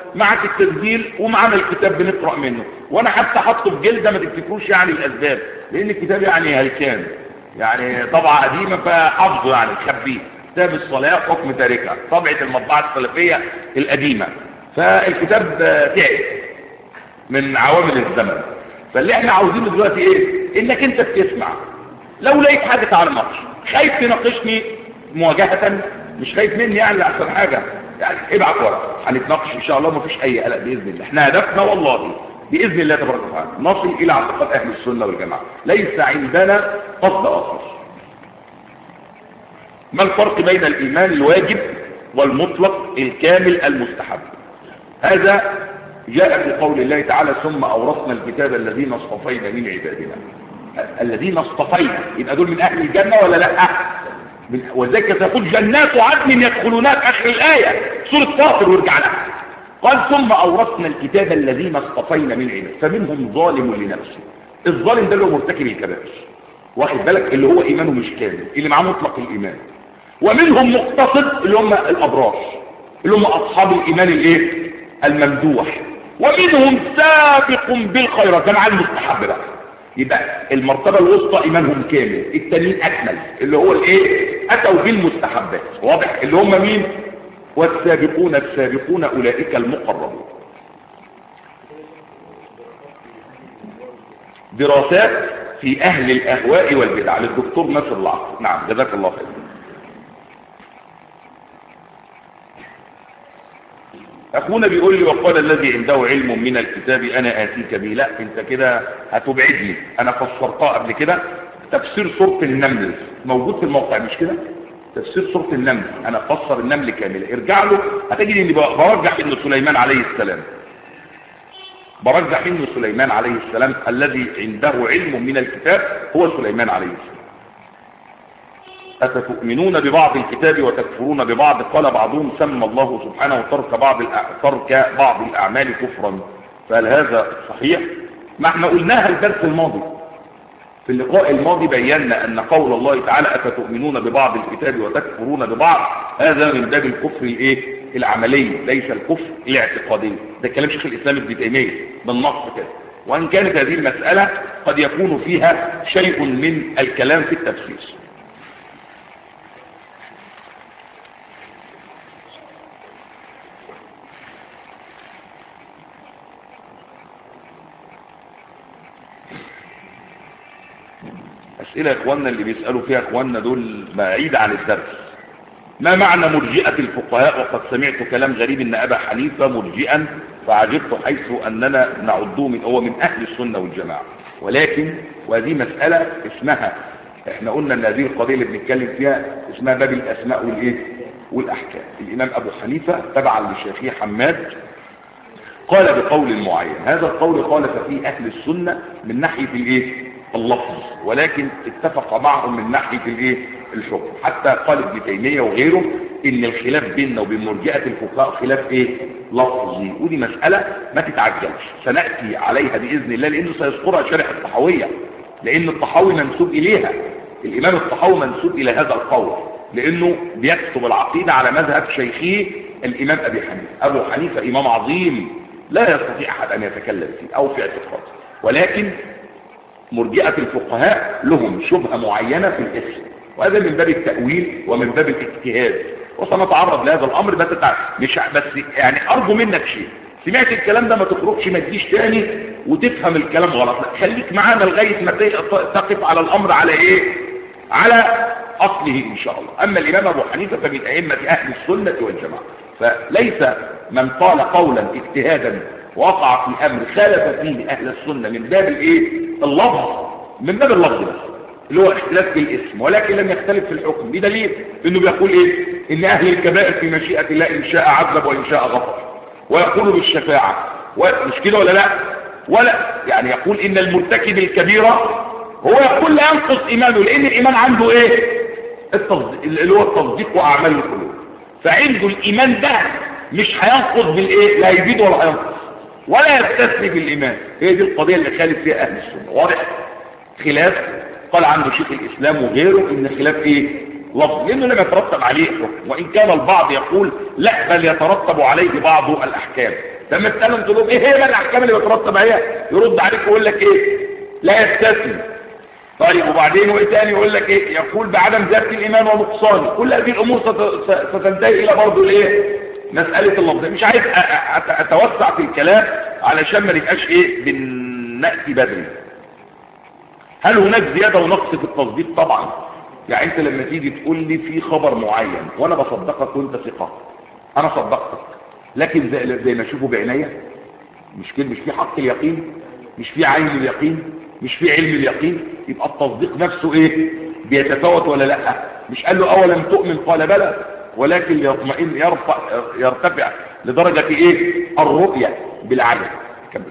معك التسجيل ومعنا الكتاب بنقرأ منه وانا حتى حطه في جلدة ما تفتكروش يعني الاسباب لان الكتاب يعني هلكان يعني طبعة قديمة فحفظه يعني خبيه كتاب الصلاة حكم تاركها طبعة المطبعة السلفية القديمة فالكتاب تعب من عوامل الزمن فاللي احنا عاوزينه دلوقتي ايه انك انت بتسمع لو لقيت حاجة تعالى ناقش خايف تناقشني مواجهة مش خايف مني يعني احسن حاجة يعني ابعت ورق هنتناقش ان شاء الله مفيش اي قلق باذن الله احنا هدفنا والله باذن الله تبارك وتعالى نصل الى اعتقاد اهل السنه والجماعه ليس عندنا قصد اخر ما الفرق بين الايمان الواجب والمطلق الكامل المستحب هذا جاء في قول الله تعالى ثم اورثنا الكتاب الذين اصطفينا من عبادنا الذين اصطفينا يبقى دول من اهل الجنه ولا لا وذلك سيقول جنات عدن يدخلونها في اخر الايه سوره فاطر وارجع لها قال ثم اورثنا الكتاب الذين اصطفينا من عبادنا فمنهم ظالم لنفسه الظالم ده اللي هو مرتكب الكبائر واخد بالك اللي هو ايمانه مش كامل اللي معاه مطلق الايمان ومنهم مقتصد اللي هم الابرار اللي هم اصحاب الايمان الايه الممدوح ومنهم سابق بالخيرات ده مع المستحب بقى يبقى المرتبة الوسطى ايمانهم كامل التانيين اكمل اللي هو الايه اتوا بالمستحبات واضح اللي هم مين والسابقون السابقون اولئك المقربون دراسات في اهل الاهواء والبدع للدكتور ناصر العصر نعم جزاك الله خير اخونا بيقول لي وقال الذي عنده علم من الكتاب انا اتيك به لا انت كده هتبعدني انا فسرتها قبل كده تفسير سوره النمل موجود في الموقع مش كده تفسير سوره النمل انا فسر النمل كامله ارجع له هتجد اني برجح ان سليمان عليه السلام برجح ان سليمان عليه السلام الذي عنده علم من الكتاب هو سليمان عليه السلام أفتؤمنون ببعض الكتاب وتكفرون ببعض قال بعضهم سمى الله سبحانه ترك بعض ترك بعض الأعمال كفرا فهل هذا صحيح؟ ما احنا قلناها الدرس الماضي في اللقاء الماضي بينا أن قول الله تعالى أفتؤمنون ببعض الكتاب وتكفرون ببعض هذا من باب الكفر الايه؟ العملي ليس الكفر الاعتقادي ده كلام شيخ الإسلام ابن تيمية بالنص كده وأن كانت هذه المسألة قد يكون فيها شيء من الكلام في التفسير أسئلة إخواننا اللي بيسألوا فيها إخواننا دول بعيد عن الدرس ما معنى مرجئة الفقهاء وقد سمعت كلام غريب أن أبا حنيفة مرجئا فعجبت حيث أننا نعده من هو من أهل السنة والجماعة ولكن وهذه مسألة اسمها احنا قلنا ان هذه القضية اللي بنتكلم فيها اسمها باب الأسماء والإيه والأحكام الإمام أبو حنيفة تبعا للشيخي حماد قال بقول معين هذا القول خالف فيه أهل السنة من ناحية الإيه اللفظ ولكن اتفق معهم من ناحية الايه الحكم حتى قال ابن تيمية وغيره ان الخلاف بيننا وبين مرجئة الفقهاء خلاف ايه لفظي ودي مسألة ما تتعجلش سنأتي عليها بإذن الله لانه سيذكرها شارح الطحاوية لان الطحاوي منسوب اليها الامام الطحاوي منسوب الى هذا القول لانه بيكتب العقيدة على مذهب شيخيه الامام ابي حنيفة ابو حنيفة امام عظيم لا يستطيع احد ان يتكلم فيه او في اعتقاده ولكن مرجئة الفقهاء لهم شبهة معينة في الاسم وهذا من باب التأويل ومن باب الاجتهاد وسنتعرض لهذا الأمر بس مش بس يعني أرجو منك شيء سمعت الكلام ده ما تخرجش ما تجيش تاني وتفهم الكلام غلط لا خليك معانا لغاية ما تقف على الأمر على إيه على أصله إن شاء الله أما الإمام أبو حنيفة فمن أئمة أهل السنة والجماعة فليس من قال قولا اجتهادا وقع في امر خالف فيه اهل السنة من باب الايه اللفظ من باب اللفظ بس اللي هو اختلاف في الاسم ولكن لم يختلف في الحكم بدليل انه بيقول ايه ان اهل الكبائر في مشيئة الله ان شاء عذب وان شاء غفر ويقول بالشفاعة مش كده ولا لا ولا يعني يقول ان المرتكب الكبيرة هو يقول لا ينقص ايمانه لان الايمان عنده ايه التصديق اللي هو التصديق واعمال القلوب فعنده الايمان ده مش هينقص بالايه لا يزيد ولا هينقص ولا يستثني بالإيمان هي دي القضية اللي خالف فيها أهل السنة واضح خلاف قال عنده شيخ الإسلام وغيره إن خلاف إيه لفظ لأنه لم يترتب عليه حكم وإن كان البعض يقول لا بل يترتب عليه بعض الأحكام لما تسالهم تقول لهم ايه هي بقى الاحكام اللي بترتب عليها يرد عليك ويقول لك ايه لا يستثني طيب وبعدين وايه تاني يقول لك ايه يقول بعدم زياده الايمان ونقصانه كل هذه الامور ست- ستنتهي الى برضه الايه مساله اللفظ مش عايز أ- أ- اتوسع في الكلام علشان ما نبقاش ايه بناتي بدري هل هناك زياده ونقص في التصديق طبعا يعني انت لما تيجي تقول لي في خبر معين وانا بصدقك وانت ثقه انا صدقتك لكن زي, زي ما اشوفه بعينيا مش كده مش في حق اليقين مش في عين اليقين مش في علم اليقين يبقى التصديق نفسه ايه بيتفاوت ولا لا مش قال له اولم تؤمن قال بلى ولكن يطمئن يرفع يرتفع لدرجة ايه الرؤية بالعدل كمل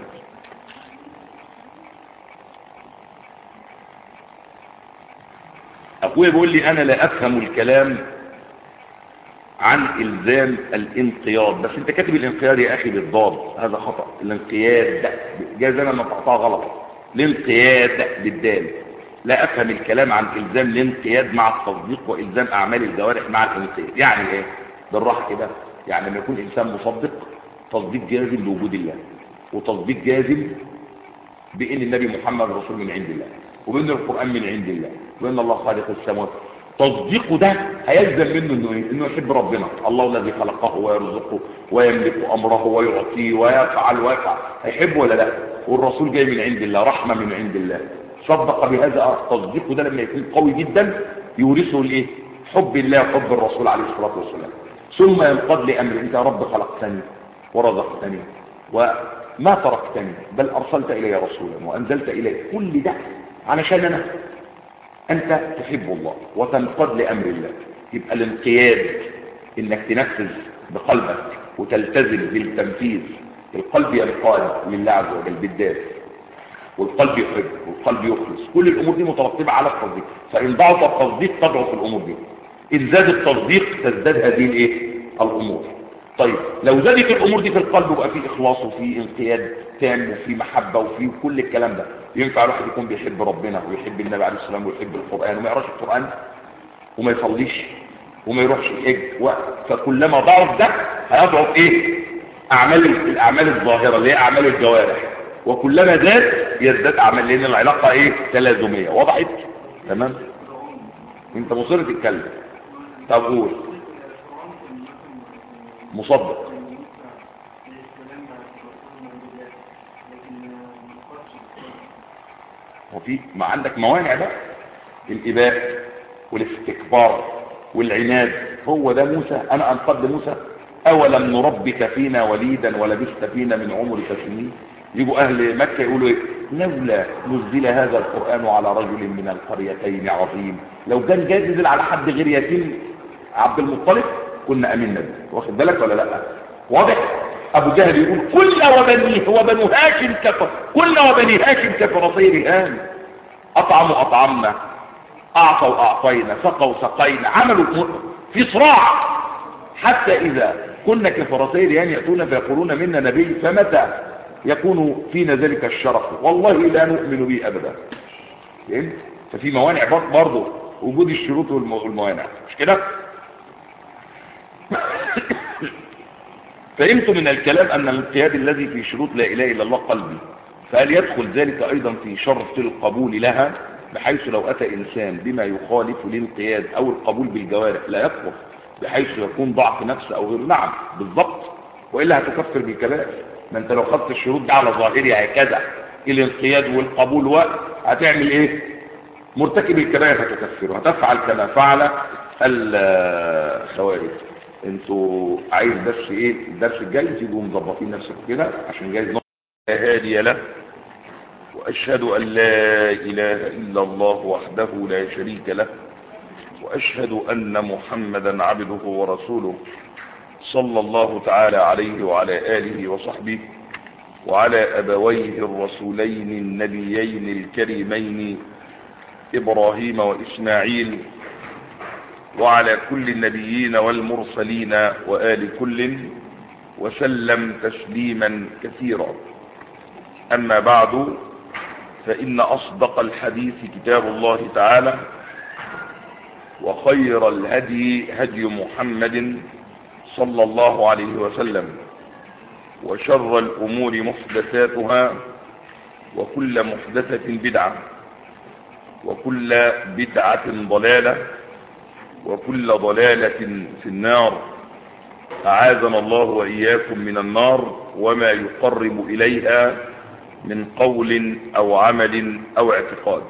اخويا بيقول لي انا لا افهم الكلام عن الزام الانقياد بس انت كاتب الانقياد يا اخي بالضاد هذا خطأ الانقياد جاز انا نطقتها غلط الانقياد بالدال لا افهم الكلام عن الزام الانقياد مع التصديق والزام اعمال الجوارح مع الانقياد يعني ايه بالراحه كده يعني لما يكون انسان مصدق تصديق جازم لوجود الله وتصديق جازم بان النبي محمد رسول من عند الله وبان القران من عند الله وان الله خالق السماوات تصديقه ده هيلزم منه انه ايه انه يحب ربنا الله الذي خلقه ويرزقه ويملك امره ويعطيه ويفعل ويفعل هيحبه ولا لا والرسول جاي من عند الله رحمه من عند الله صدق بهذا تصديقه ده لما يكون قوي جدا يورثه الايه حب الله وحب الرسول عليه الصلاه والسلام ثم ينقض لامر انت يا رب خلقتني ورزقتني وما تركتني بل ارسلت الي رسولا وانزلت الي كل ده علشان انا انت تحب الله وتنقض لامر الله يبقى الانقياد انك تنفذ بقلبك وتلتزم بالتنفيذ القلب ينقاد لله عز وجل بالذات والقلب يحب والقلب يخلص كل الامور دي مترتبه على التصديق فان ضعف التصديق تضعف الامور دي ان زاد التصديق تزداد هذه الايه الامور طيب لو زادت الامور دي في القلب وبقى فيه اخلاص وفيه انقياد تام وفي محبه وفي كل الكلام ده ينفع الواحد يكون بيحب ربنا ويحب النبي عليه السلام ويحب القران وما يقراش القران وما يصليش وما يروحش الحج و... فكلما ضعف ده هيضعف ايه اعمال الاعمال الظاهره اللي هي اعمال الجوارح وكلما زاد يزداد اعمال لان العلاقه ايه تلازميه وضحت تمام انت مصر تتكلم طب قول مصدق وفي ما عندك موانع بقى الاباء والاستكبار والعناد هو ده موسى انا انقذ موسى اولم نربك فينا وليدا ولبثت فينا من عمرك سنين يجوا اهل مكه يقولوا ايه لولا نزل هذا القران على رجل من القريتين عظيم لو كان جاي نزل على حد غير يتيم عبد المطلب كنا امنا به واخد بالك ولا لا واضح ابو جهل يقول كل وبنيه وبنو هاشم كفر كل وبني هاشم كفرتي رهان اطعموا اطعمنا اعطوا اعطينا سقوا سقينا عملوا في صراع حتى اذا كنا كفرتي رهان ياتون فيقولون منا نبي فمتى يكون فينا ذلك الشرف والله لا نؤمن به ابدا فهمت ففي موانع برضه وجود الشروط والموانع مش كده فهمت من الكلام أن الانقياد الذي في شروط لا إله إلا الله قلبي فهل يدخل ذلك أيضا في شرط القبول لها بحيث لو أتى إنسان بما يخالف الانقياد أو القبول بالجوارح لا يكفر بحيث يكون ضعف نفس أو غير نعم بالضبط وإلا هتكفر بالكبائر ما أنت لو خدت الشروط دي على ظاهرها هكذا الانقياد والقبول وقت هتعمل إيه مرتكب الكبائر هتكفره هتفعل كما فعل الخوارج انتوا عايز بس ايه الدرس الجاي تيجوا مظبطين نفسكم كده عشان جاي لا هادي له واشهد ان لا اله الا الله وحده لا شريك له واشهد ان محمدا عبده ورسوله صلى الله تعالى عليه وعلى اله وصحبه وعلى ابويه الرسولين النبيين الكريمين ابراهيم واسماعيل وعلى كل النبيين والمرسلين وآل كل وسلم تسليما كثيرا أما بعد فإن أصدق الحديث كتاب الله تعالى وخير الهدي هدي محمد صلى الله عليه وسلم وشر الأمور محدثاتها وكل محدثة بدعة وكل بدعة ضلالة وكل ضلالة في النار أعاذنا الله وإياكم من النار وما يقرب إليها من قول أو عمل أو اعتقاد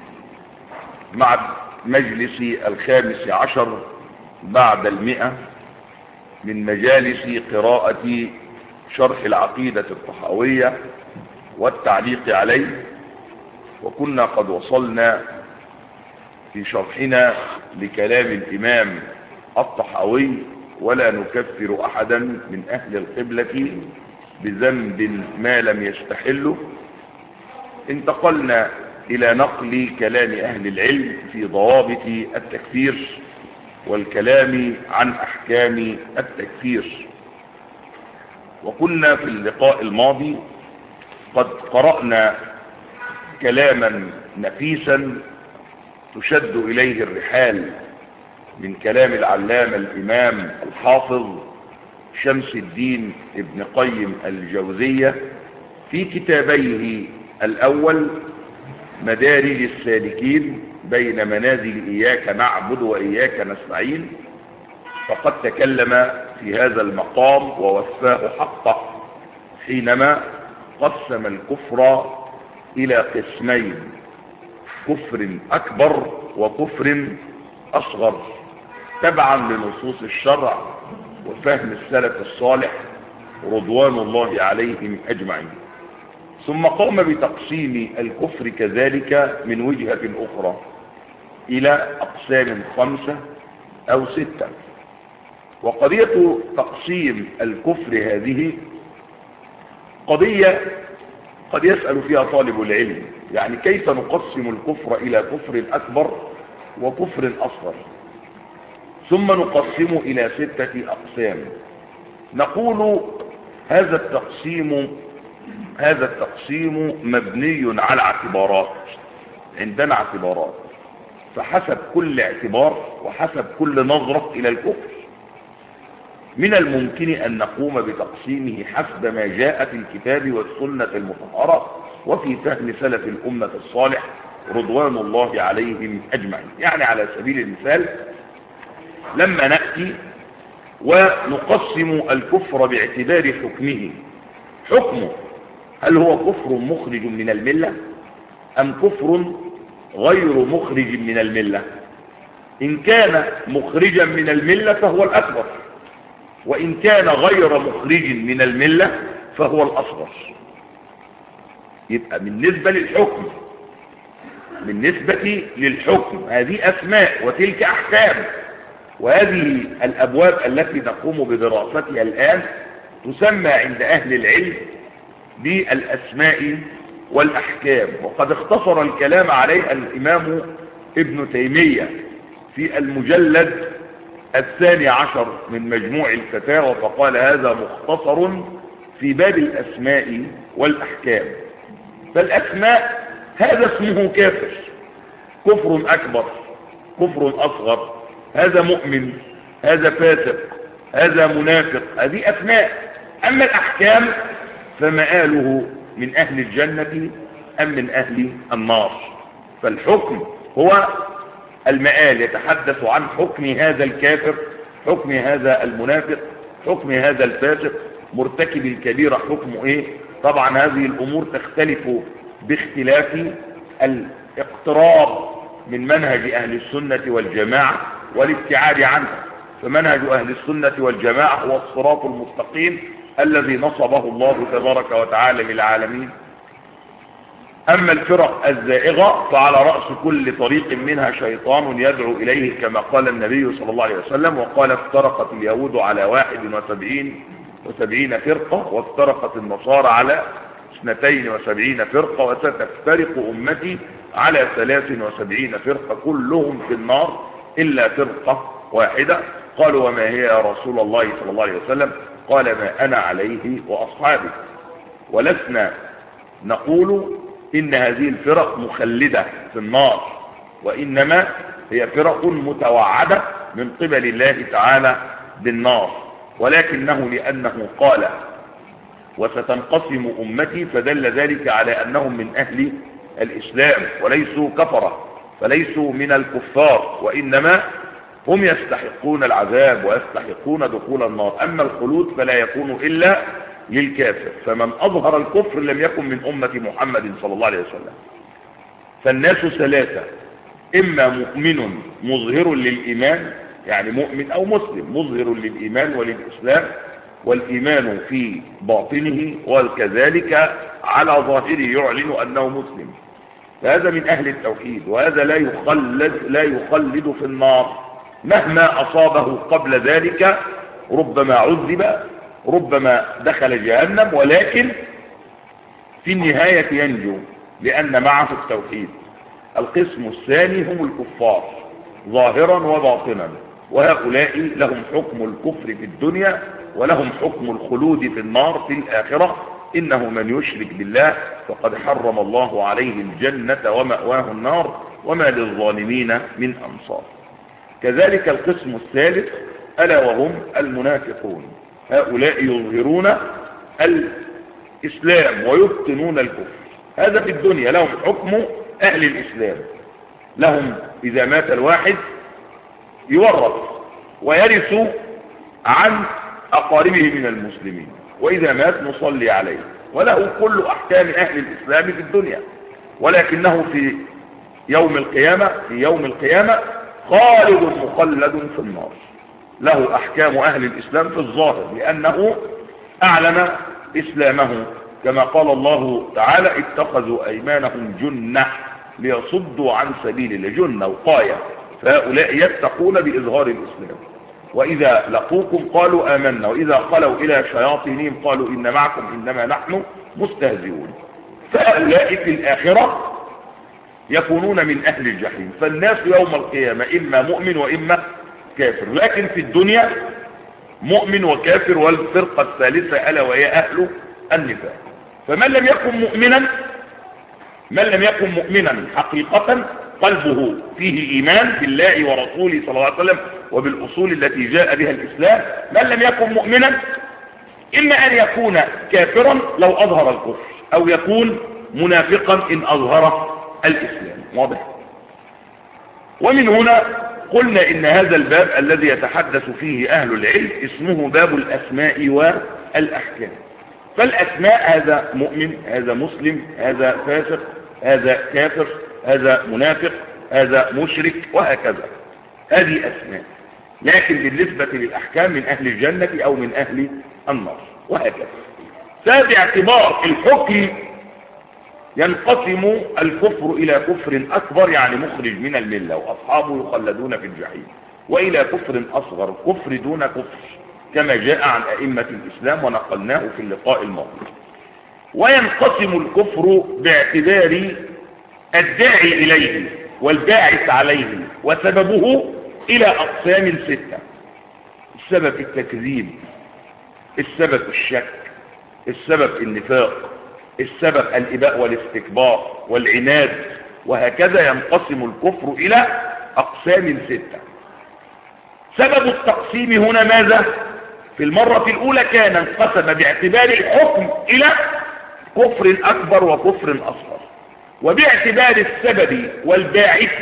مع مجلس الخامس عشر بعد المئة من مجالس قراءة شرح العقيدة الطحاوية والتعليق عليه وكنا قد وصلنا في شرحنا لكلام الإمام الطحاوي ولا نكفر أحدا من أهل القبلة بذنب ما لم يستحله انتقلنا إلى نقل كلام أهل العلم في ضوابط التكفير والكلام عن أحكام التكفير وكنا في اللقاء الماضي قد قرأنا كلاما نفيسا تشد إليه الرحال من كلام العلامة الإمام الحافظ شمس الدين ابن قيم الجوزية في كتابيه الأول مدارج السالكين بين منازل إياك نعبد وإياك نستعين فقد تكلم في هذا المقام ووفاه حقه حينما قسم الكفر إلى قسمين كفر أكبر وكفر أصغر تبعا لنصوص الشرع وفهم السلف الصالح رضوان الله عليهم أجمعين ثم قام بتقسيم الكفر كذلك من وجهة أخرى إلى أقسام خمسة أو ستة وقضية تقسيم الكفر هذه قضية قد يسأل فيها طالب العلم يعني كيف نقسم الكفر إلى كفر أكبر وكفر أصغر ثم نقسم إلى ستة أقسام نقول هذا التقسيم هذا التقسيم مبني على اعتبارات عندنا اعتبارات فحسب كل اعتبار وحسب كل نظرة إلى الكفر من الممكن أن نقوم بتقسيمه حسب ما جاء في الكتاب والسنة المطهرة وفي فهم سلف الأمة الصالح رضوان الله عليهم أجمعين يعني على سبيل المثال لما نأتي ونقسم الكفر باعتبار حكمه حكمه هل هو كفر مخرج من الملة أم كفر غير مخرج من الملة إن كان مخرجا من الملة فهو الأكبر وإن كان غير مخرج من الملة فهو الأصغر يبقى بالنسبة للحكم بالنسبة للحكم هذه أسماء وتلك أحكام وهذه الأبواب التي نقوم بدراستها الآن تسمى عند أهل العلم بالأسماء والأحكام وقد اختصر الكلام عليه الإمام ابن تيمية في المجلد الثاني عشر من مجموع الفتاوى فقال هذا مختصر في باب الأسماء والأحكام فالأسماء هذا اسمه كافر كفر أكبر كفر أصغر هذا مؤمن هذا فاسق هذا منافق هذه أسماء أما الأحكام فمآله من أهل الجنة أم من أهل النار فالحكم هو المآل يتحدث عن حكم هذا الكافر حكم هذا المنافق حكم هذا الفاسق مرتكب الكبيرة حكمه ايه طبعا هذه الامور تختلف باختلاف الاقتراب من منهج اهل السنة والجماعة والابتعاد عنه فمنهج اهل السنة والجماعة هو الصراط المستقيم الذي نصبه الله تبارك وتعالى للعالمين أما الفرق الزائغة فعلى رأس كل طريق منها شيطان يدعو إليه كما قال النبي صلى الله عليه وسلم وقال افترقت اليهود على واحد وسبعين وسبعين فرقة وافترقت النصارى على اثنتين وسبعين فرقة وستفترق أمتي على ثلاث وسبعين فرقة كلهم في النار إلا فرقة واحدة قالوا وما هي يا رسول الله صلى الله عليه وسلم قال ما أنا عليه وأصحابي ولسنا نقول إن هذه الفرق مخلدة في النار وإنما هي فرق متوعدة من قبل الله تعالى بالنار ولكنه لأنه قال وستنقسم أمتي فدل ذلك على أنهم من أهل الإسلام وليسوا كفرة فليسوا من الكفار وإنما هم يستحقون العذاب ويستحقون دخول النار أما الخلود فلا يكون إلا للكافر فمن أظهر الكفر لم يكن من أمة محمد صلى الله عليه وسلم فالناس ثلاثة إما مؤمن مظهر للإيمان يعني مؤمن أو مسلم مظهر للإيمان وللإسلام والإيمان في باطنه وكذلك على ظاهره يعلن أنه مسلم فهذا من أهل التوحيد وهذا لا يخلد, لا يخلد في النار مهما أصابه قبل ذلك ربما عذب ربما دخل جهنم ولكن في النهاية ينجو لأن معه التوحيد القسم الثاني هم الكفار ظاهرا وباطنا وهؤلاء لهم حكم الكفر في الدنيا ولهم حكم الخلود في النار في الآخرة إنه من يشرك بالله فقد حرم الله عليه الجنة ومأواه النار وما للظالمين من أنصار كذلك القسم الثالث ألا وهم المنافقون هؤلاء يظهرون الإسلام ويبطنون الكفر هذا في الدنيا لهم حكم أهل الإسلام لهم إذا مات الواحد يورث ويرث عن أقاربه من المسلمين وإذا مات نصلي عليه وله كل أحكام أهل الإسلام في الدنيا ولكنه في يوم القيامة في يوم القيامة خالد مخلد في النار له أحكام أهل الإسلام في الظاهر لأنه أعلن إسلامه كما قال الله تعالى اتخذوا أيمانهم جنة ليصدوا عن سبيل الله جنة وقاية فهؤلاء يتقون بإظهار الإسلام وإذا لقوكم قالوا آمنا وإذا خلوا إلى شياطينهم قالوا إن معكم إنما نحن مستهزئون فهؤلاء في الآخرة يكونون من أهل الجحيم فالناس يوم القيامة إما مؤمن وإما كافر لكن في الدنيا مؤمن وكافر والفرقة الثالثة ألا وهي أهل النفاق فمن لم يكن مؤمنا من لم يكن مؤمنا حقيقة قلبه فيه إيمان بالله ورسوله صلى الله عليه وسلم وبالأصول التي جاء بها الإسلام من لم يكن مؤمنا إما أن يكون كافرا لو أظهر الكفر أو يكون منافقا إن أظهر الإسلام واضح ومن هنا قلنا إن هذا الباب الذي يتحدث فيه أهل العلم اسمه باب الأسماء والأحكام فالأسماء هذا مؤمن هذا مسلم هذا فاسق هذا كافر هذا منافق هذا مشرك وهكذا هذه أسماء لكن بالنسبة للأحكام من أهل الجنة أو من أهل النار وهكذا فباعتبار الحكم ينقسم الكفر إلى كفر أكبر يعني مخرج من الملة وأصحابه يخلدون في الجحيم وإلى كفر أصغر كفر دون كفر كما جاء عن أئمة الإسلام ونقلناه في اللقاء الماضي وينقسم الكفر باعتبار الداعي إليه والباعث عليه وسببه إلى أقسام ستة السبب التكذيب السبب الشك السبب النفاق السبب الإباء والاستكبار والعناد وهكذا ينقسم الكفر إلى أقسام ستة سبب التقسيم هنا ماذا في المرة الأولى كان انقسم باعتبار الحكم إلى كفر أكبر وكفر أصغر وباعتبار السبب والباعث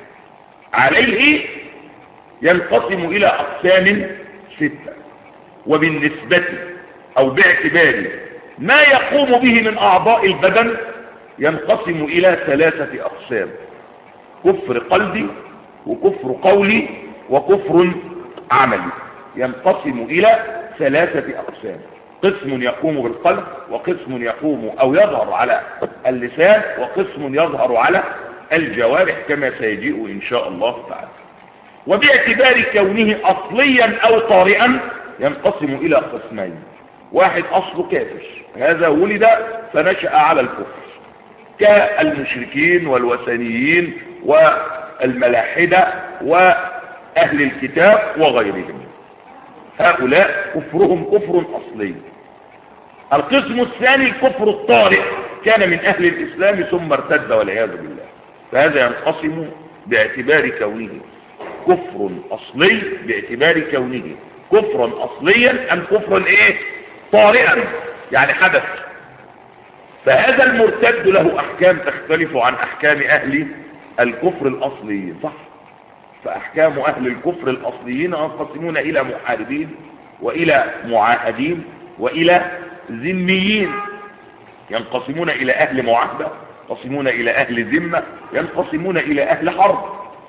عليه ينقسم إلى أقسام ستة وبالنسبة أو باعتبار ما يقوم به من أعضاء البدن ينقسم إلى ثلاثة أقسام كفر قلبي وكفر قولي وكفر عملي ينقسم إلى ثلاثة أقسام قسم يقوم بالقلب وقسم يقوم أو يظهر على اللسان وقسم يظهر على الجوارح كما سيجيء إن شاء الله تعالى وباعتبار كونه أصليا أو طارئا ينقسم إلى قسمين واحد أصله كافر هذا ولد فنشأ على الكفر كالمشركين والوثنيين والملاحدة وأهل الكتاب وغيرهم هؤلاء كفرهم كفر أصلي القسم الثاني الكفر الطارئ كان من أهل الإسلام ثم ارتد والعياذ بالله فهذا ينقسم باعتبار كونه كفر أصلي باعتبار كونه كفرا أصليا أم كفرا إيه طارئا يعني حدث فهذا المرتد له احكام تختلف عن احكام اهل الكفر الاصليين صح فاحكام اهل الكفر الاصليين ينقسمون الى محاربين والى معاهدين والى ذميين ينقسمون الى اهل معاهده ينقسمون الى اهل ذمه ينقسمون الى اهل حرب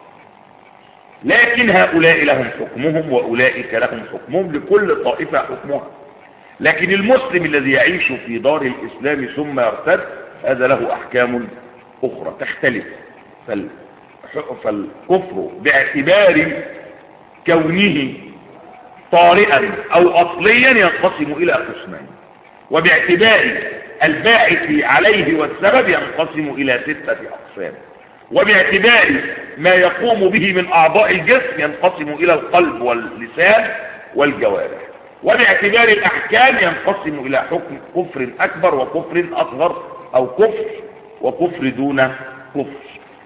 لكن هؤلاء لهم حكمهم واولئك لهم حكمهم لكل طائفه حكمها لكن المسلم الذي يعيش في دار الإسلام ثم يرتد هذا له أحكام أخرى تختلف فالكفر باعتبار كونه طارئا أو أصليا ينقسم إلى قسمين وباعتبار الباعث عليه والسبب ينقسم إلى ستة أقسام وباعتبار ما يقوم به من أعضاء الجسم ينقسم إلى القلب واللسان والجوارح وباعتبار الأحكام ينقسم إلى حكم كفر أكبر وكفر أصغر أو كفر وكفر دون كفر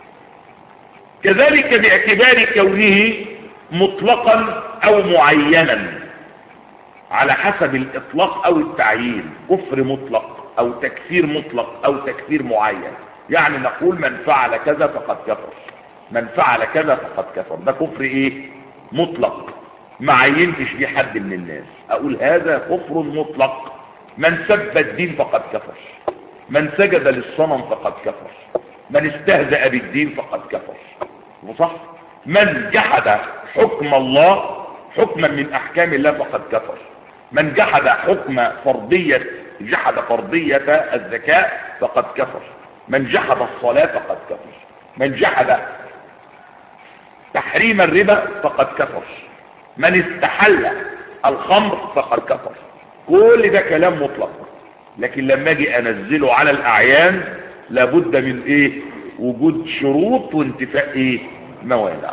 كذلك باعتبار كونه مطلقا أو معينا على حسب الإطلاق أو التعيين كفر مطلق أو تكفير مطلق أو تكفير معين يعني نقول من فعل كذا فقد كفر من فعل كذا فقد كفر ده كفر ايه مطلق ما عينتش بيه حد من الناس اقول هذا كفر مطلق من سب الدين فقد كفر من سجد للصنم فقد كفر من استهزأ بالدين فقد كفر وصح من جحد حكم الله حكما من احكام الله فقد كفر من جحد حكم فرضية جحد فرضية الزكاة فقد كفر من جحد الصلاة فقد كفر من جحد تحريم الربا فقد كفر من استحل الخمر فقد كفر كل ده كلام مطلق لكن لما اجي انزله على الاعيان لابد من ايه وجود شروط وانتفاء ايه موانع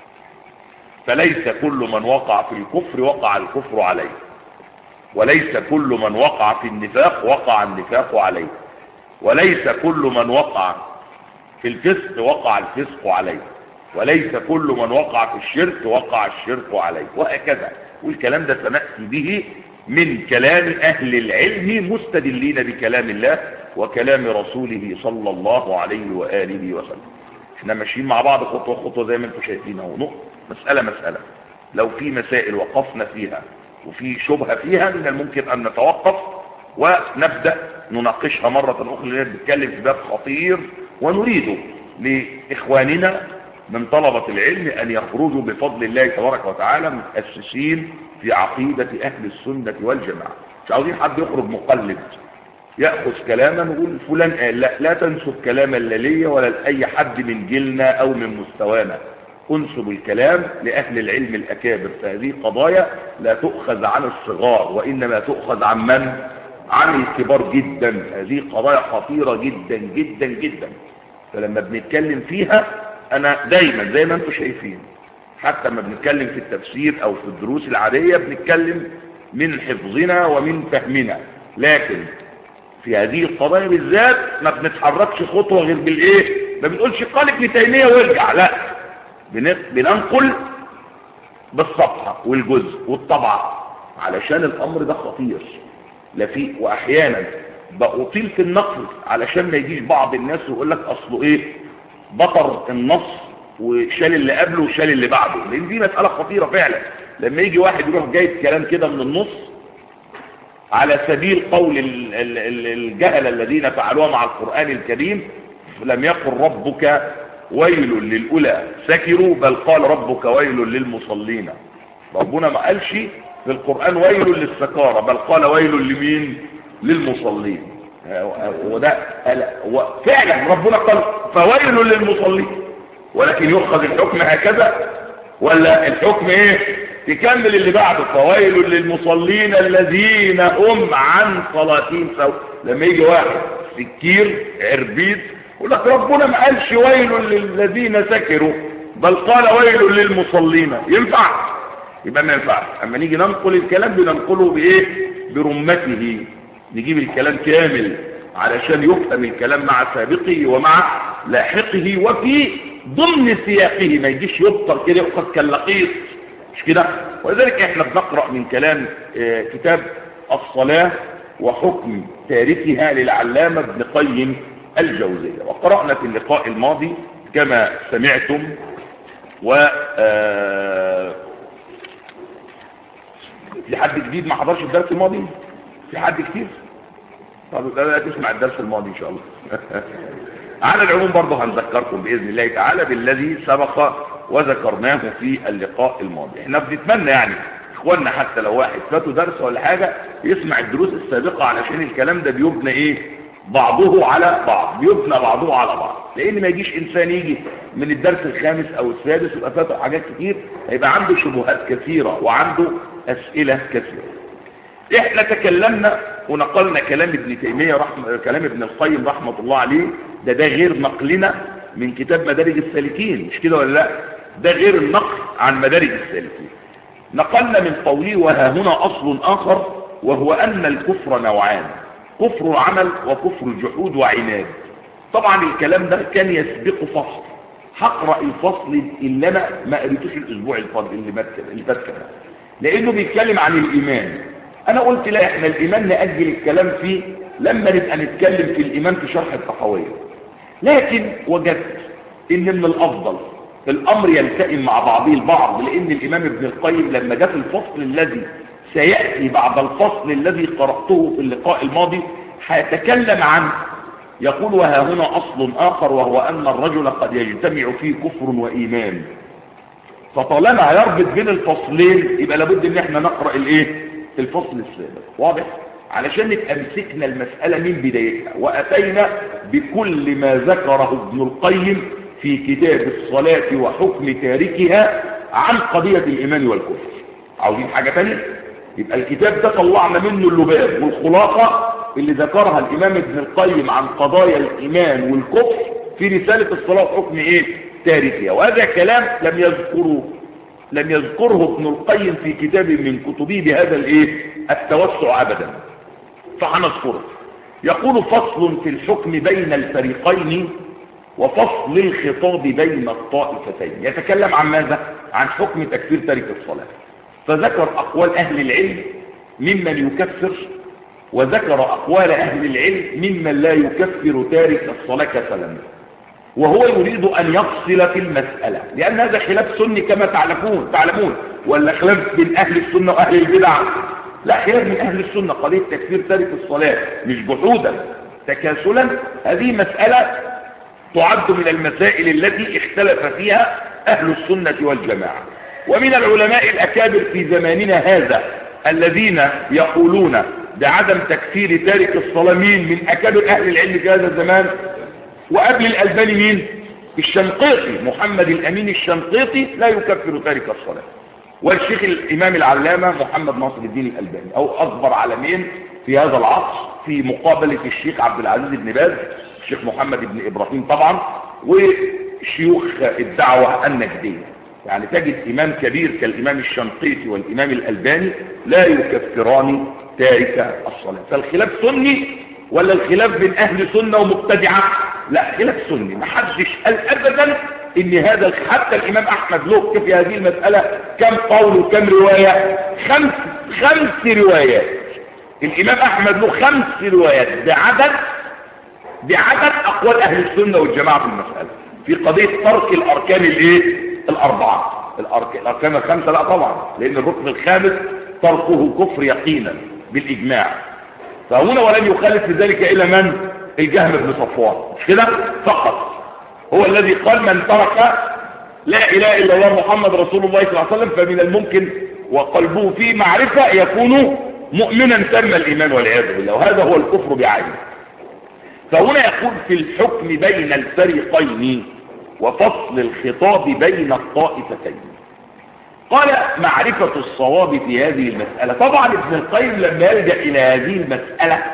فليس كل من وقع في الكفر وقع الكفر عليه وليس كل من وقع في النفاق وقع النفاق عليه وليس كل من وقع في الفسق وقع الفسق عليه وليس كل من وقع في الشرك وقع الشرك عليه وهكذا والكلام ده سنأتي به من كلام أهل العلم مستدلين بكلام الله وكلام رسوله صلى الله عليه وآله وسلم احنا ماشيين مع بعض خطوة خطوة زي ما انتم شايفين اهو مسألة مسألة لو في مسائل وقفنا فيها وفي شبهة فيها من الممكن أن نتوقف ونبدأ نناقشها مرة أخرى لأننا بنتكلم في باب خطير ونريد لإخواننا من طلبة العلم أن يخرجوا بفضل الله تبارك وتعالى متأسسين في عقيدة أهل السنة والجماعة مش عاوزين حد يخرج مقلد يأخذ كلاما ويقول فلان قال لا لا تنسب كلاما لا ليا ولا لأي حد من جيلنا أو من مستوانا انسب الكلام لأهل العلم الأكابر فهذه قضايا لا تؤخذ عن الصغار وإنما تؤخذ عن من؟ عن الكبار جدا هذه قضايا خطيرة جدا جدا جدا فلما بنتكلم فيها انا دايما زي ما انتم شايفين حتى لما بنتكلم في التفسير او في الدروس العادية بنتكلم من حفظنا ومن فهمنا لكن في هذه القضايا بالذات ما بنتحركش خطوة غير بالايه ما بنقولش قال ابن تيمية وارجع لا بننقل بالصفحة والجزء والطبعة علشان الامر ده خطير لا في واحيانا بأطيل في النقل علشان ما يجيش بعض الناس ويقول لك اصله ايه بطر النص وشال اللي قبله وشال اللي بعده لان دي مسألة خطيرة فعلا لما يجي واحد يروح جايب كلام كده من النص على سبيل قول الجهل الذين فعلوها مع القرآن الكريم لم يقل ربك ويل للأولى سكروا بل قال ربك ويل للمصلين ربنا ما قالش في القرآن ويل للسكارى بل قال ويل لمين للمصلين وده فعلا ربنا قال فويل للمصلين ولكن يؤخذ الحكم هكذا ولا الحكم ايه تكمل اللي بعده فويل للمصلين الذين هم عن صلاتهم سوا لما يجي واحد سكير عربيد يقول لك ربنا ما قالش ويل للذين سكروا بل قال ويل للمصلين ينفع يبقى ما ينفعش اما نيجي ننقل الكلام بننقله بايه برمته نجيب الكلام كامل علشان يفهم الكلام مع سابقه ومع لاحقه وفي ضمن سياقه ما يجيش يبطل كده يؤخذ كاللقيط مش كده ولذلك احنا بنقرأ من كلام اه كتاب الصلاة وحكم تاركها للعلامة ابن قيم الجوزية وقرأنا في اللقاء الماضي كما سمعتم و آه، في حد جديد ما حضرش الدرس الماضي في حد كتير طب لا لا تسمع الدرس الماضي ان شاء الله على العموم برضه هنذكركم باذن الله تعالى بالذي سبق وذكرناه في اللقاء الماضي احنا بنتمنى يعني اخواننا حتى لو واحد فاته درس ولا حاجه يسمع الدروس السابقه علشان الكلام ده بيبنى ايه بعضه على بعض بيبنى بعضه على بعض لان ما يجيش انسان يجي من الدرس الخامس او السادس يبقى فاته حاجات كتير هيبقى عنده شبهات كثيره وعنده اسئله كثيره احنا تكلمنا ونقلنا كلام ابن تيمية رحمة كلام ابن القيم رحمة الله عليه ده ده غير نقلنا من كتاب مدارج السالكين مش كده ولا لا ده غير النقل عن مدارج السالكين نقلنا من قوله وها هنا أصل آخر وهو أن الكفر نوعان كفر عمل وكفر جحود وعناد طبعا الكلام ده كان يسبق فصل هقرأ الفصل اللي أنا ما قريتوش الأسبوع الفاضل اللي مات اللي فات كمان لأنه بيتكلم عن الإيمان انا قلت لا احنا الايمان نأجل الكلام فيه لما نبقى نتكلم في الايمان في شرح الطحاوية لكن وجدت ان من الافضل الامر يلتئم مع بعضه البعض لان الامام ابن القيم لما جاء في الفصل الذي سيأتي بعد الفصل الذي قرأته في اللقاء الماضي هيتكلم عن يقول وها هنا اصل اخر وهو ان الرجل قد يجتمع فيه كفر وايمان فطالما هيربط بين الفصلين يبقى لابد ان احنا نقرأ الايه الفصل السابق واضح علشان نبقى مسكنا المسألة من بدايتها وأتينا بكل ما ذكره ابن القيم في كتاب الصلاة وحكم تاركها عن قضية الإيمان والكفر عاوزين حاجة تانية يبقى الكتاب ده طلعنا منه اللباب والخلاصة اللي ذكرها الإمام ابن القيم عن قضايا الإيمان والكفر في رسالة الصلاة وحكم إيه تاركها وهذا كلام لم يذكره لم يذكره ابن القيم في كتاب من كتبه بهذا الايه التوسع ابدا فهنذكره يقول فصل في الحكم بين الفريقين وفصل الخطاب بين الطائفتين يتكلم عن ماذا عن حكم تكفير تارك الصلاة فذكر اقوال اهل العلم ممن يكفر وذكر اقوال اهل العلم ممن لا يكفر تارك الصلاة كسلا وهو يريد أن يفصل في المسألة لأن هذا خلاف سني كما تعلمون تعلمون ولا خلاف بين أهل السنة وأهل البدع لا خلاف من أهل السنة قضية تكفير تارك الصلاة مش جحودا تكاسلا هذه مسألة تعد من المسائل التي اختلف فيها أهل السنة والجماعة ومن العلماء الأكابر في زماننا هذا الذين يقولون بعدم تكفير تارك الصلاة مين من أكابر أهل العلم في هذا الزمان وقبل الألباني مين الشنقيطي محمد الأمين الشنقيطي لا يكفر تارك الصلاة والشيخ الإمام العلامة محمد ناصر الدين الألباني أو أكبر عالمين في هذا العصر في مقابلة الشيخ عبد العزيز بن باز الشيخ محمد بن إبراهيم طبعا وشيوخ الدعوة النجدية يعني تجد إمام كبير كالإمام الشنقيطي والإمام الألباني لا يكفران تارك الصلاة فالخلاف سني ولا الخلاف بين اهل سنة ومبتدعة لا خلاف سني ما حدش قال ابدا ان هذا حتى الامام احمد له في هذه المسألة كم قول وكم رواية خمس خمس روايات الامام احمد له خمس روايات بعدد بعدد اقوال اهل السنة والجماعة في المسألة في قضية ترك الاركان الايه الاربعة الاركان, الأركان الخمسة لا طبعا لان الركن الخامس تركه كفر يقينا بالاجماع فهنا ولم يخالف في ذلك إلا من الجهم بن صفوان مش كده فقط هو الذي قال من ترك لا إله إلا الله محمد رسول الله صلى الله عليه وسلم فمن الممكن وقلبه فيه معرفة يكون مؤمنا تم الإيمان والعياذ بالله وهذا هو الكفر بعينه فهنا يقول في الحكم بين الفريقين وفصل الخطاب بين الطائفتين قال معرفة الصواب في هذه المسألة طبعا ابن القيم لما يلجأ إلى هذه المسألة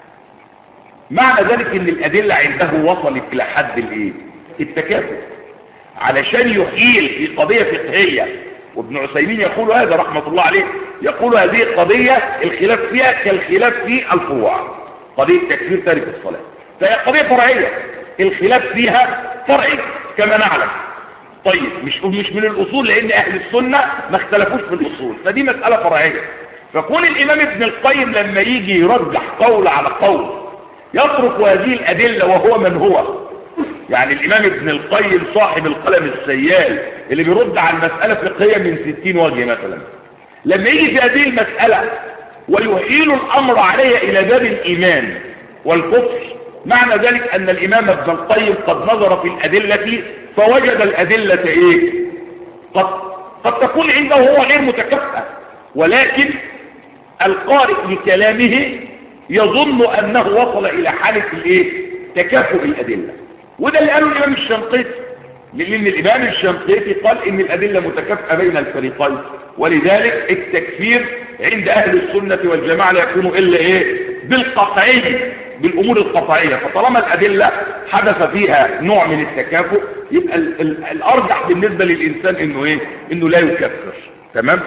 معنى ذلك ان الأدلة عنده وصلت إلى حد الايه التكافؤ علشان يحيل في قضية فقهية وابن عثيمين يقول هذا رحمة الله عليه يقول هذه القضية الخلاف فيها كالخلاف في الفروع قضية تكفير تارك الصلاة فهي قضية فرعية الخلاف فيها فرعي كما نعلم طيب مش مش من الأصول لأن أهل السنة ما اختلفوش في الأصول فدي مسألة فرعية فكون الإمام ابن القيم لما يجي يرجح قول على قول يترك هذه الأدلة وهو من هو يعني الإمام ابن القيم صاحب القلم السيال اللي بيرد على المسألة فقهية من ستين وجه مثلا لما يجي في هذه المسألة ويحيل الأمر عليه إلى باب الإيمان والكفر معنى ذلك أن الإمام ابن القيم قد نظر في الأدلة فوجد الأدلة إيه قد, قد تكون عنده هو غير متكفأ ولكن القارئ لكلامه يظن أنه وصل إلى حالة الإيه تكافؤ الأدلة وده اللي قاله الإمام الشنقيطي لأن الإمام الشنقيطي قال إن الأدلة متكافئة بين الفريقين ولذلك التكفير عند أهل السنة والجماعة لا يكون إلا إيه بالقطعي بالأمور القطعية فطالما الأدلة حدث فيها نوع من التكافؤ يبقى ال ال الأرجح بالنسبة للإنسان إنه إيه إنه لا يكفر تمام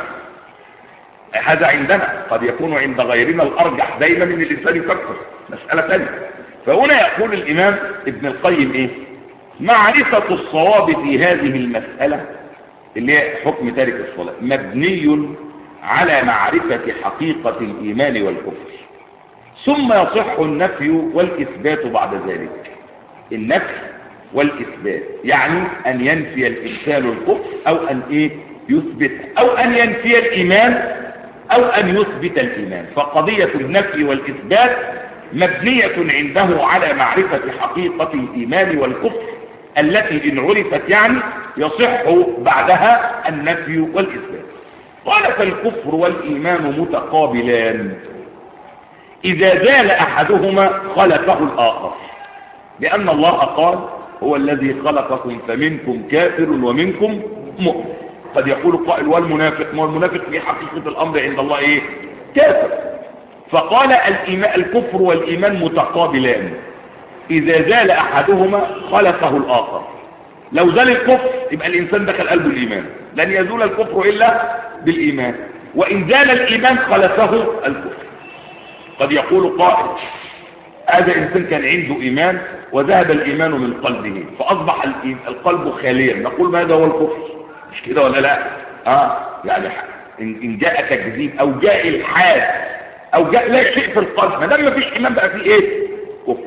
هذا عندنا قد يكون عند غيرنا الأرجح دايما إن الإنسان يكفر مسألة ثانية فهنا يقول الإمام ابن القيم إيه معرفة الصواب في هذه المسألة اللي هي حكم تارك الصلاة مبني على معرفة حقيقة الإيمان والكفر ثم يصح النفي والإثبات بعد ذلك النفي والإثبات يعني أن ينفي الإنسان الكفر أو أن إيه يثبت أو أن ينفي الإيمان أو أن يثبت الإيمان فقضية النفي والإثبات مبنية عنده على معرفة حقيقة الإيمان والكفر التي إن عرفت يعني يصح بعدها النفي والإثبات قال فالكفر والإيمان متقابلان إذا زال أحدهما خلفه الآخر لأن الله قال هو الذي خلقكم فمنكم كافر ومنكم مؤمن قد يقول قائل والمنافق ما المنافق في حقيقة الأمر عند الله إيه كافر فقال الإيمان الكفر والإيمان متقابلان إذا زال أحدهما خلفه الآخر لو زال الكفر يبقى الإنسان دخل قلبه الإيمان لن يزول الكفر إلا بالإيمان وإن زال الإيمان خلفه الكفر قد يقول قائل هذا إنسان كان عنده إيمان وذهب الإيمان من قلبه فأصبح القلب خاليا نقول ماذا هو الكفر مش كده ولا لا آه يعني إن جاء تكذيب أو جاء الحاد أو جاء لا شيء في القلب ما دام ما فيش إيمان بقى فيه إيه كفر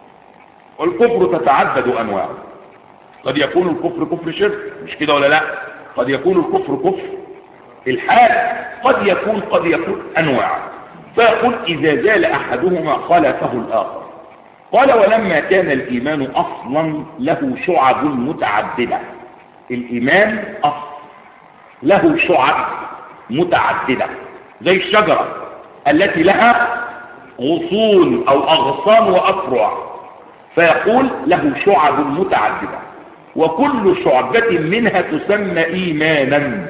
والكفر تتعدد أنواعه قد يكون الكفر كفر شرك مش كده ولا لا قد يكون الكفر كفر الحال قد يكون قد يكون أنواع فيقول إذا زال أحدهما خلفه الآخر قال ولما كان الإيمان أصلا له شعب متعددة الإيمان أصل له شعب متعددة زي الشجرة التي لها غصون أو أغصان وأفرع فيقول له شعب متعددة وكل شعبة منها تسمى إيمانا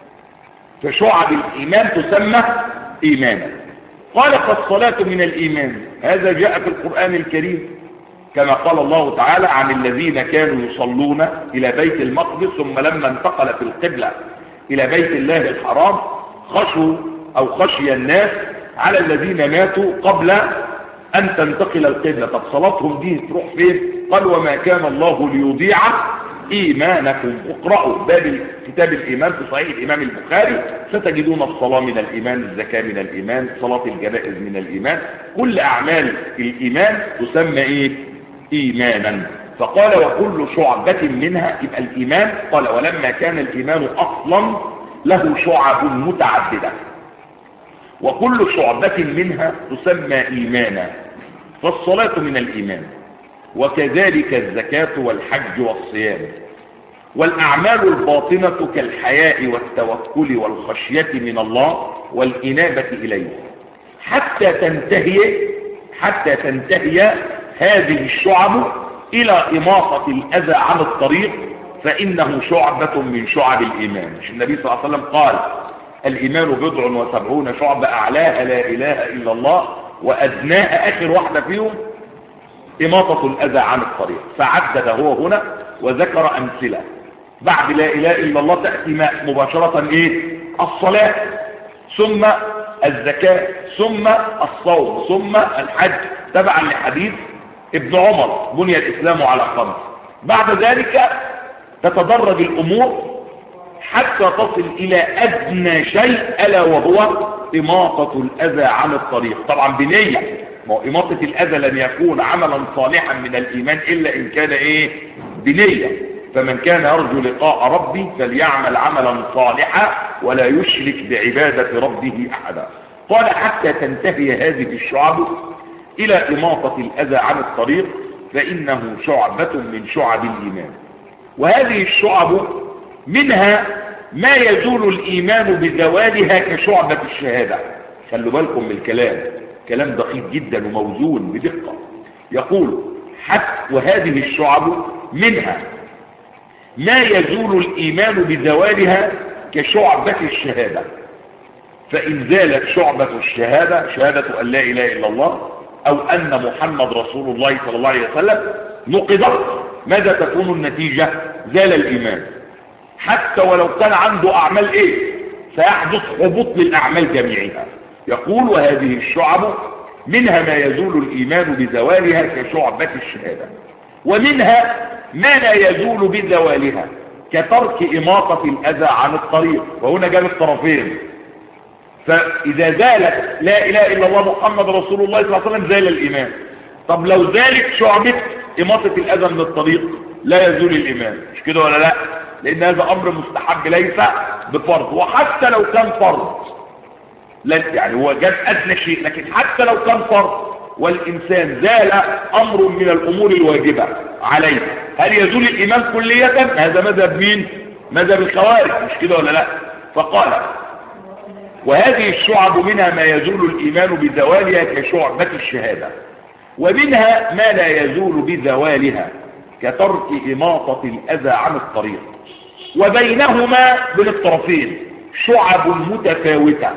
فشعب الإيمان تسمى إيمانا قال فالصلاة من الإيمان هذا جاء في القرآن الكريم كما قال الله تعالى عن الذين كانوا يصلون إلى بيت المقدس ثم لما انتقل في القبلة إلى بيت الله الحرام خشوا أو خشي الناس على الذين ماتوا قبل أن تنتقل القبلة طب صلاتهم دي تروح فين قال وما كان الله ليضيع إيمانكم اقرأوا باب كتاب الإيمان في صحيح الإمام البخاري ستجدون الصلاة من الإيمان الزكاة من الإيمان صلاة الجنائز من الإيمان كل أعمال الإيمان تسمى إيه إيمانا فقال وكل شعبة منها يبقى الإيمان قال ولما كان الإيمان أصلا له شعب متعددة وكل شعبة منها تسمى إيمانا فالصلاة من الإيمان وكذلك الزكاة والحج والصيام والأعمال الباطنة كالحياء والتوكل والخشية من الله والإنابة إليه حتى تنتهي حتى تنتهي هذه الشعب إلى إماطة الأذى عن الطريق فإنه شعبة من شعب الإيمان مش النبي صلى الله عليه وسلم قال الإيمان بضع وسبعون شعبة أعلاها لا إله إلا الله وأدناها آخر واحدة فيهم إماطة الأذى عن الطريق فعدد هو هنا وذكر أمثلة بعد لا إله إلا الله تأتي مباشرة إيه الصلاة ثم الزكاة ثم الصوم ثم الحج تبعا لحديث ابن عمر بني الإسلام على خمس بعد ذلك تتدرج الأمور حتى تصل إلى أدنى شيء ألا وهو إماطة الأذى عن الطريق طبعا بنية ما هو إماطة الأذى لن يكون عملا صالحا من الإيمان إلا إن كان إيه بنية فمن كان يرجو لقاء ربه فليعمل عملا صالحا ولا يشرك بعبادة ربه أحدا قال حتى تنتهي هذه الشعب إلى إماطة الأذى عن الطريق فإنه شعبة من شعب الإيمان وهذه الشعب منها ما يزول الإيمان بزوالها كشعبة الشهادة خلوا بالكم من الكلام كلام دقيق جدا وموزون بدقة يقول حتى وهذه الشعب منها ما يزول الإيمان بزوالها كشعبة الشهادة فإن زالت شعبة الشهادة شهادة أن لا إله إلا الله أو أن محمد رسول الله صلى الله عليه وسلم نقضت ماذا تكون النتيجة زال الإيمان حتى ولو كان عنده أعمال إيه سيحدث هبوط للأعمال جميعها يقول وهذه الشعب منها ما يزول الإيمان بزوالها كشعبة الشهادة ومنها ما لا يزول بزوالها كترك إماطة الأذى عن الطريق وهنا جاب الطرفين فإذا زالت لا إله إلا الله محمد رسول الله صلى الله عليه وسلم زال الإيمان طب لو زالت شعبة إماطة الأذى من الطريق لا يزول الإيمان مش كده ولا لا لأن هذا أمر مستحب ليس بفرض وحتى لو كان فرض لا يعني هو جاب أدنى شيء لكن حتى لو كان فرض والإنسان زال أمر من الأمور الواجبة عليه هل يزول الإيمان كلية هذا مذهب مين مذهب الخوارج مش كده ولا لا فقال وهذه الشعب منها ما يزول الإيمان بزوالها كشعبة الشهادة ومنها ما لا يزول بزوالها كترك إماطة الأذى عن الطريق وبينهما بين الطرفين شعب متفاوتة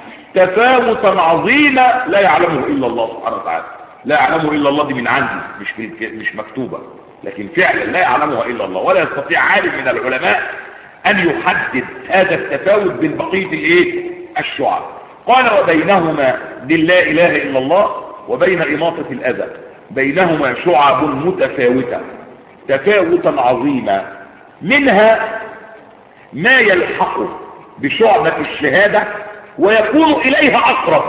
تفاوتا عظيما لا يعلمه إلا الله سبحانه وتعالى لا يعلمه إلا الله دي من عندي مش مش مكتوبة لكن فعلا لا يعلمها إلا الله ولا يستطيع عالم من العلماء أن يحدد هذا التفاوت بين بقية الإيه الشعب قال وبينهما دي لا إله إلا الله وبين إماطة الأذى بينهما شعب متفاوتة تفاوتا عظيما منها ما يلحق بشعبة الشهادة ويكون إليها أقرب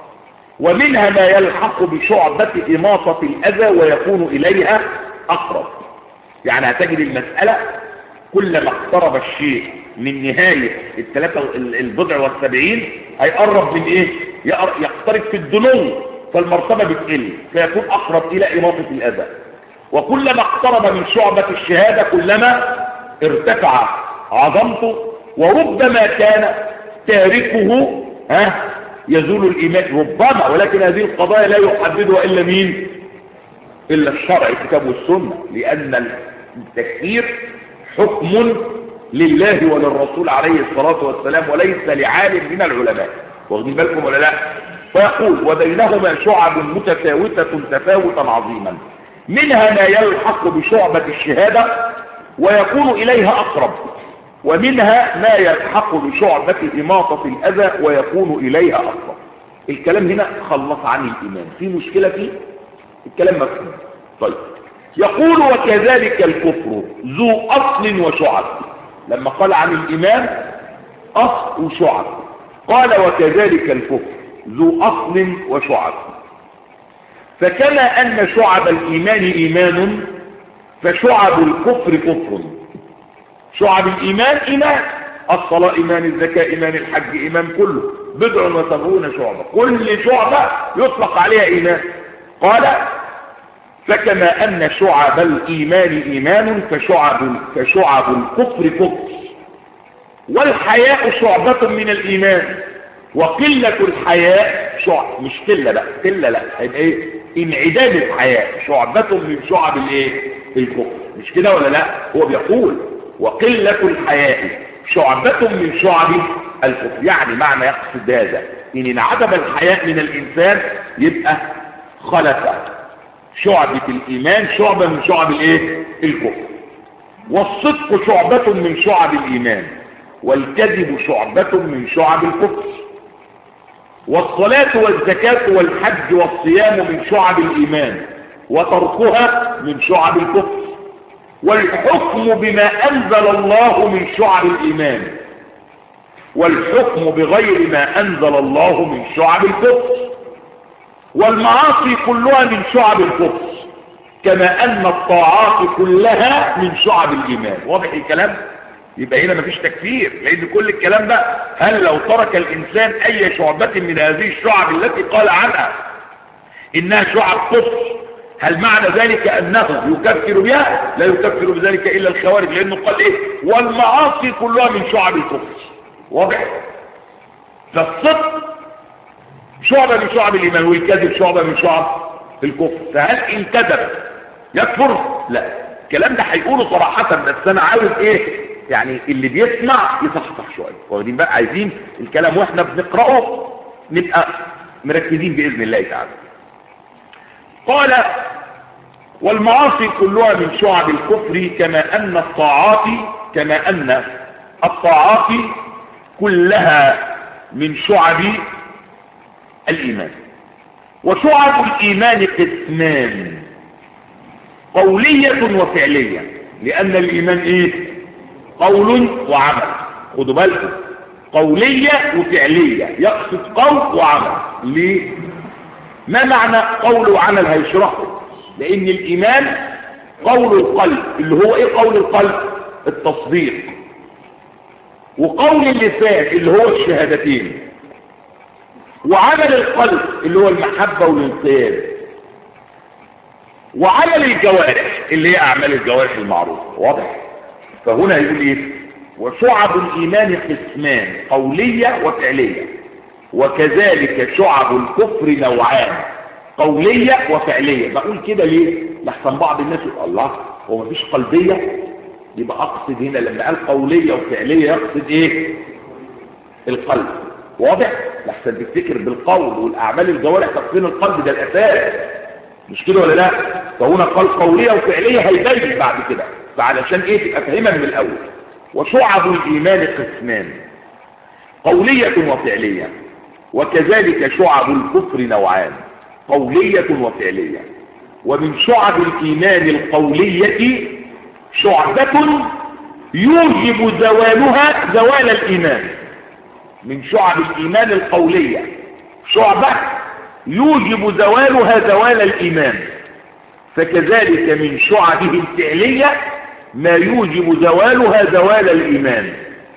ومنها ما يلحق بشعبة إماطة الأذى ويكون إليها أقرب يعني هتجد المسألة كلما اقترب الشيء من نهاية الثلاثة البضع والسبعين هيقرب من ايه يقترب في الدنو فالمرتبة بتقل فيكون اقرب الى اماطة الاذى وكلما اقترب من شعبة الشهادة كلما ارتفع عظمته وربما كان تاركه ها يزول الايمان ربما ولكن هذه القضايا لا يحددها الا مين الا الشرع الكتاب والسنة لان التكفير حكم لله وللرسول عليه الصلاة والسلام وليس لعالم من العلماء واخدين بالكم ولا لا فيقول وبينهما شعب متفاوتة تفاوتا عظيما منها ما يلحق بشعبة الشهادة ويكون إليها أقرب ومنها ما يلحق بشعبة إماطة الأذى ويكون إليها أقرب الكلام هنا خلص عن الإيمان في مشكلة فيه الكلام مفهوم طيب يقول وكذلك الكفر ذو أصل وشعب لما قال عن الإيمان أصل وشعب قال وكذلك الكفر ذو أصل وشعب فكما أن شعب الإيمان إيمان فشعب الكفر كفر شعب الإيمان إيمان الصلاة إيمان الزكاة إيمان الحج إيمان كله بضع وسبعون شعبة كل شعبة يطلق عليها إيمان قال فكما أن شعب الإيمان إيمان فشعب, فشعب الكفر كفر والحياء شعبة من الإيمان وقلة الحياء شعب مش قلة لا قلة لا هيبقى ايه انعدام الحياء شعبة من شعب الايه الكفر مش كده ولا لا هو بيقول وقلة الحياء شعبة من شعب الكفر يعني معنى يقصد هذا ان انعدم الحياء من الانسان يبقى خلف شعبة الإيمان شعبة من شعب الإيه؟ الكفر والصدق شعبة من شعب الإيمان والكذب شعبة من شعب الكفر والصلاة والزكاة والحج والصيام من شعب الإيمان وتركها من شعب الكفر والحكم بما أنزل الله من شعب الإيمان والحكم بغير ما أنزل الله من شعب الكفر والمعاصي كلها من شعب الكفر كما أن الطاعات كلها من شعب الإيمان واضح الكلام يبقى هنا مفيش تكفير لأن كل الكلام ده هل لو ترك الإنسان أي شعبة من هذه الشعب التي قال عنها إنها شعب كفر هل معنى ذلك أنه يكفر بها لا يكفر بذلك إلا الخوارج لأنه قال إيه والمعاصي كلها من شعب الكفر واضح فالصدق شعبة من شعب الإيمان والكذب شعبة من شعب الكفر فهل إن كذب يكفر لا الكلام ده هيقوله صراحة بس أنا عاوز إيه يعني اللي بيسمع يصحصح شوية واخدين بقى عايزين الكلام واحنا بنقرأه نبقى مركزين بإذن الله تعالى قال والمعاصي كلها من شعب الكفر كما أن الطاعات كما أن الطاعات كلها من شعب الإيمان وشعب الإيمان قسمان قولية وفعلية لأن الإيمان إيه قول وعمل خدوا بالكم قولية وفعلية يقصد قول وعمل ليه ما معنى قول وعمل هيشرحه لأن الإيمان قول القلب اللي هو إيه قول القلب التصديق وقول اللسان اللي هو الشهادتين وعمل القلب اللي هو المحبة والانقياد وعمل الجوارح اللي هي أعمال الجوارح المعروفة واضح فهنا يقول إيه وشعب الإيمان قسمان قولية وفعلية وكذلك شعب الكفر نوعان قولية وفعلية بقول كده ليه لحسن بعض الناس يقول الله هو مفيش قلبية يبقى أقصد هنا لما قال قولية وفعلية يقصد إيه القلب واضح لحسن تفتكر بالقول والأعمال الجوارح تقسيم القلب ده الأساس مش كده ولا لا فهنا قال قولية وفعلية هيبين بعد كده فعلشان ايه تبقى فاهمها من الاول وشعب الايمان قسمان قولية وفعلية وكذلك شعب الكفر نوعان قولية وفعلية ومن شعب الايمان القولية شعبة يوجب زوالها زوال الايمان من شعب الايمان القولية شعبة يوجب زوالها زوال الايمان فكذلك من شعبه الفعلية ما يوجب زوالها زوال الإيمان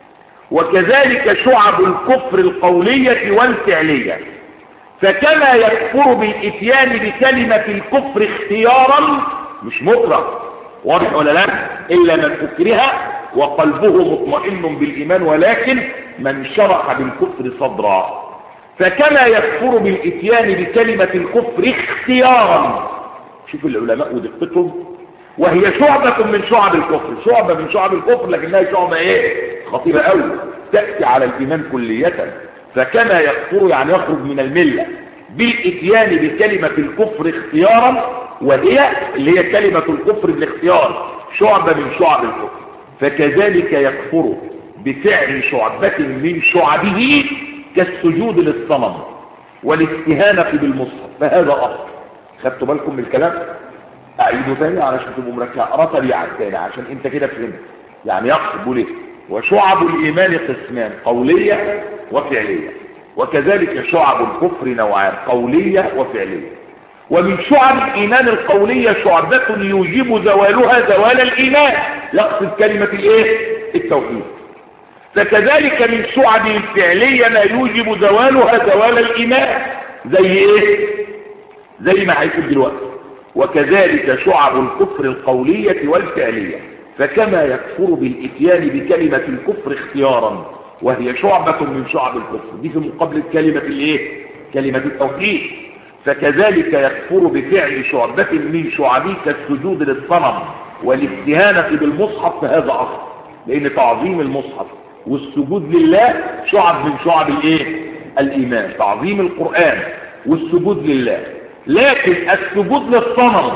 وكذلك شعب الكفر القولية والفعلية فكما يكفر بالإتيان بكلمة الكفر اختيارا مش مطلق واضح ولا لا إلا من أكره وقلبه مطمئن بالإيمان ولكن من شرح بالكفر صدرا فكما يكفر بالإتيان بكلمة الكفر اختيارا شوف العلماء ودقتهم وهي شعبة من شعب الكفر شعبة من شعب الكفر لكنها شعبة ايه خطيرة قوي تأتي على الإيمان كلية فكما يكفر يعني يخرج من الملة بالإتيان بكلمة الكفر اختيارا وهي اللي هي كلمة الكفر بالاختيار شعبة من شعب الكفر فكذلك يكفر بفعل شعبة من شعبه كالسجود للصنم والاستهانة بالمصحف فهذا أصل خدتوا بالكم من الكلام اعيده تاني علشان تبقوا مركزين اقرا سريعا تاني عشان انت كده فهمت يعني يقصد بيقول ايه وشعب الايمان قسمان قوليه وفعليه وكذلك شعب الكفر نوعان قوليه وفعليه ومن شعب الايمان القوليه شعبة يوجب زوالها زوال الايمان يقصد كلمه الايه التوحيد فكذلك من شعب الفعليه ما يوجب زوالها زوال الايمان زي ايه زي ما هيقول دلوقتي وكذلك شعب الكفر القولية والفعلية فكما يكفر بالإتيان بكلمة الكفر اختيارا وهي شعبة من شعب الكفر دي في مقابل كلمة الايه كلمة التوحيد فكذلك يكفر بفعل شعبة من شعبه كالسجود للصنم والاستهانة بالمصحف فهذا أصل لأن تعظيم المصحف والسجود لله شعب من شعب الايه الإيمان تعظيم القرآن والسجود لله لكن السجود للصنم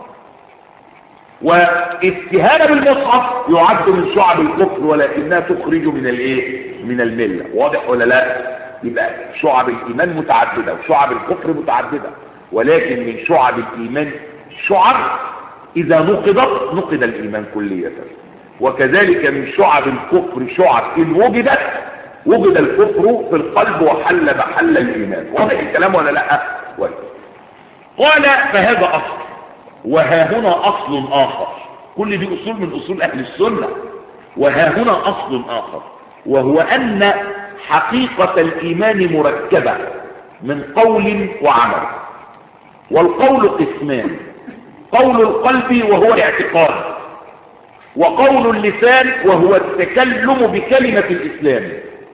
واستهانة بالمصحف يعد من شعب الكفر ولكنها تخرج من الايه من الملة واضح ولا لا يبقى شعب الايمان متعددة وشعب الكفر متعددة ولكن من شعب الايمان شعب اذا نقضت نقض الايمان كلية وكذلك من شعب الكفر شعب ان وجدت وجد الكفر في القلب وحل محل الإيمان واضح الكلام ولا لا كويس قال فهذا أصل وها هنا أصل آخر كل دي أصول من أصول أهل السنة وها هنا أصل آخر وهو أن حقيقة الإيمان مركبة من قول وعمل والقول قسمان قول القلب وهو الاعتقاد وقول اللسان وهو التكلم بكلمة الإسلام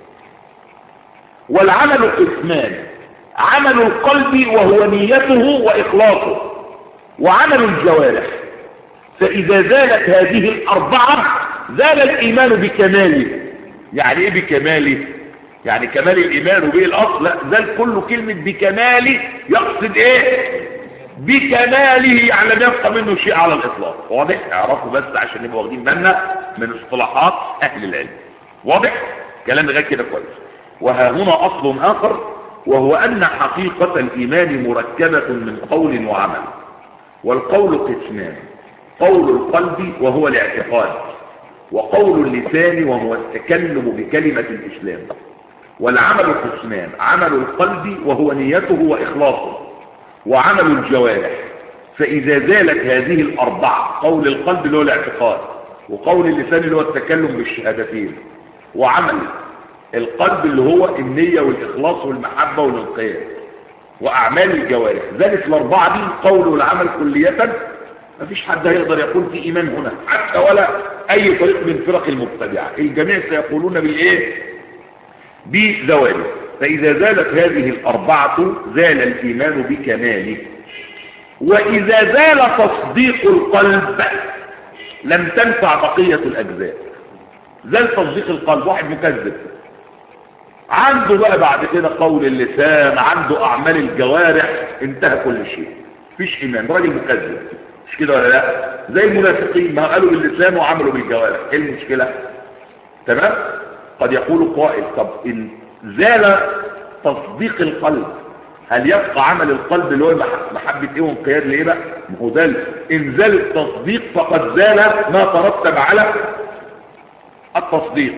والعمل قسمان عمل القلب وهو نيته وإخلاصه وعمل الجوارح فإذا زالت هذه الأربعة زال الإيمان بكماله يعني إيه بكماله يعني كمال الإيمان وبه الأصل لا زال كل كلمة بكماله يقصد إيه بكماله يعني لم يبقى منه شيء على الإطلاق واضح اعرفوا بس عشان نبقى واخدين بالنا من اصطلاحات أهل العلم واضح كلام غير كده كويس وها هنا أصل آخر وهو أن حقيقة الإيمان مركبة من قول وعمل والقول قسمان قول القلب وهو الاعتقاد وقول اللسان وهو التكلم بكلمة الإسلام والعمل قسمان عمل القلب وهو نيته وإخلاصه وعمل الجوارح فإذا زالت هذه الأربعة قول القلب اللي هو الاعتقاد وقول اللسان اللي هو التكلم بالشهادتين وعمل القلب اللي هو النية والإخلاص والمحبة والانقياد وأعمال الجوارح ذلك الأربعة دي القول والعمل كلية مفيش حد هيقدر يقول في إيمان هنا حتى ولا أي طريق من فرق المبتدعة الجميع سيقولون بالإيه بزواله فإذا زالت هذه الأربعة زال الإيمان بكماله وإذا زال تصديق القلب لم تنفع بقية الأجزاء زال تصديق القلب واحد مكذب عنده بقى بعد كده قول اللسان عنده أعمال الجوارح انتهى كل شيء مفيش إيمان راجل مكذب مش كده ولا لا زي المنافقين ما قالوا باللسان وعملوا بالجوارح ايه المشكلة تمام قد يقول قائل طب إن زال تصديق القلب هل يبقى عمل القلب اللي هو محبة ايه وانقياد لايه بقى ما هو ده ان زال التصديق فقد زال ما ترتب على التصديق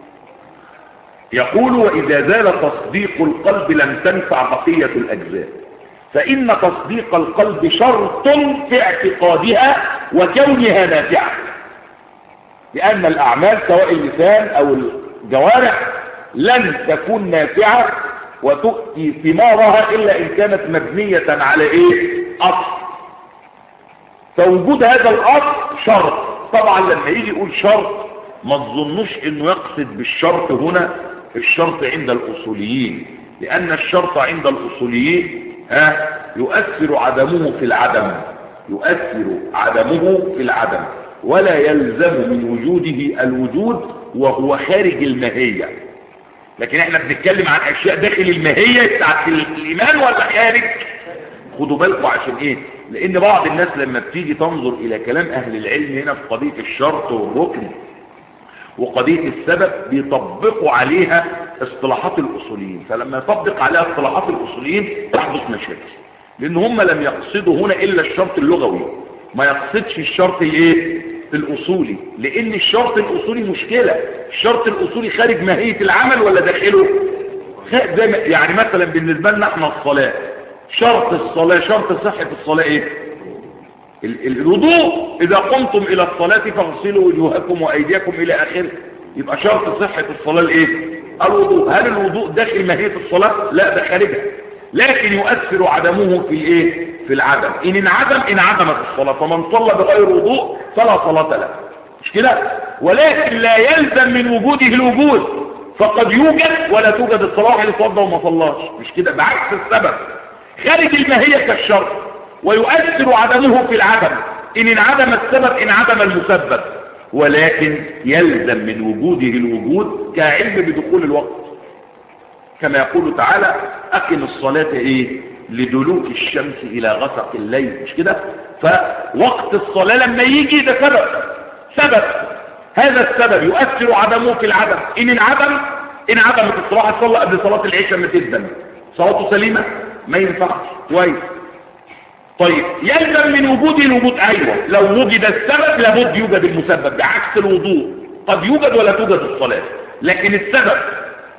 يقول وإذا زال تصديق القلب لم تنفع بقية الأجزاء فإن تصديق القلب شرط في اعتقادها وكونها نافعة لأن الأعمال سواء اللسان أو الجوارح لن تكون نافعة وتؤتي ثمارها إلا إن كانت مبنية على إيه أصل فوجود هذا الأصل شرط طبعا لما يجي يقول شرط ما تظنوش انه يقصد بالشرط هنا الشرط عند الأصوليين لأن الشرط عند الأصوليين ها يؤثر عدمه في العدم يؤثر عدمه في العدم ولا يلزم من وجوده الوجود وهو خارج الماهية لكن احنا بنتكلم عن اشياء داخل الماهية بتاعت الايمان ولا خارج خدوا بالكم عشان ايه لان بعض الناس لما بتيجي تنظر الى كلام اهل العلم هنا في قضية الشرط والركن وقضية السبب بيطبقوا عليها اصطلاحات الاصوليين فلما يطبق عليها اصطلاحات الاصوليين تحدث مشاكل لان هم لم يقصدوا هنا الا الشرط اللغوي ما يقصدش الشرط الايه الاصولي لان الشرط الاصولي مشكلة الشرط الاصولي خارج ماهية العمل ولا داخله زي ما يعني مثلا بالنسبة لنا احنا الصلاة شرط الصلاة شرط صحة الصلاة ايه الوضوء اذا قمتم الى الصلاة فاغسلوا وجوهكم وايديكم الى اخره يبقى شرط صحة الصلاة الايه الوضوء هل الوضوء داخل ماهية الصلاة لا ده خارجها لكن يؤثر عدمه في الايه في العدم ان انعدم انعدمت الصلاة فمن صلى بغير وضوء فلا صلاة له مش كده ولكن لا يلزم من وجوده الوجود فقد يوجد ولا توجد الصلاة اللي توضى وما صلاش مش كده بعكس السبب خارج الماهية كالشرط ويؤثر عدمه في العدم ان انعدم السبب انعدم المسبب ولكن يلزم من وجوده الوجود كعلم بدخول الوقت كما يقول تعالى أقم الصلاة إيه لدلوك الشمس إلى غسق الليل مش كده فوقت الصلاة لما يجي ده سبب سبب هذا السبب يؤثر عدمه في العدم إن انعدم إن عدمت الصلاة صلى قبل صلاة العشاء ما تدن صلاته سليمة ما ينفعش كويس طيب يلزم من وجود الوجود أيوة لو وجد السبب لابد يوجد المسبب بعكس الوضوء قد يوجد ولا توجد الصلاة لكن السبب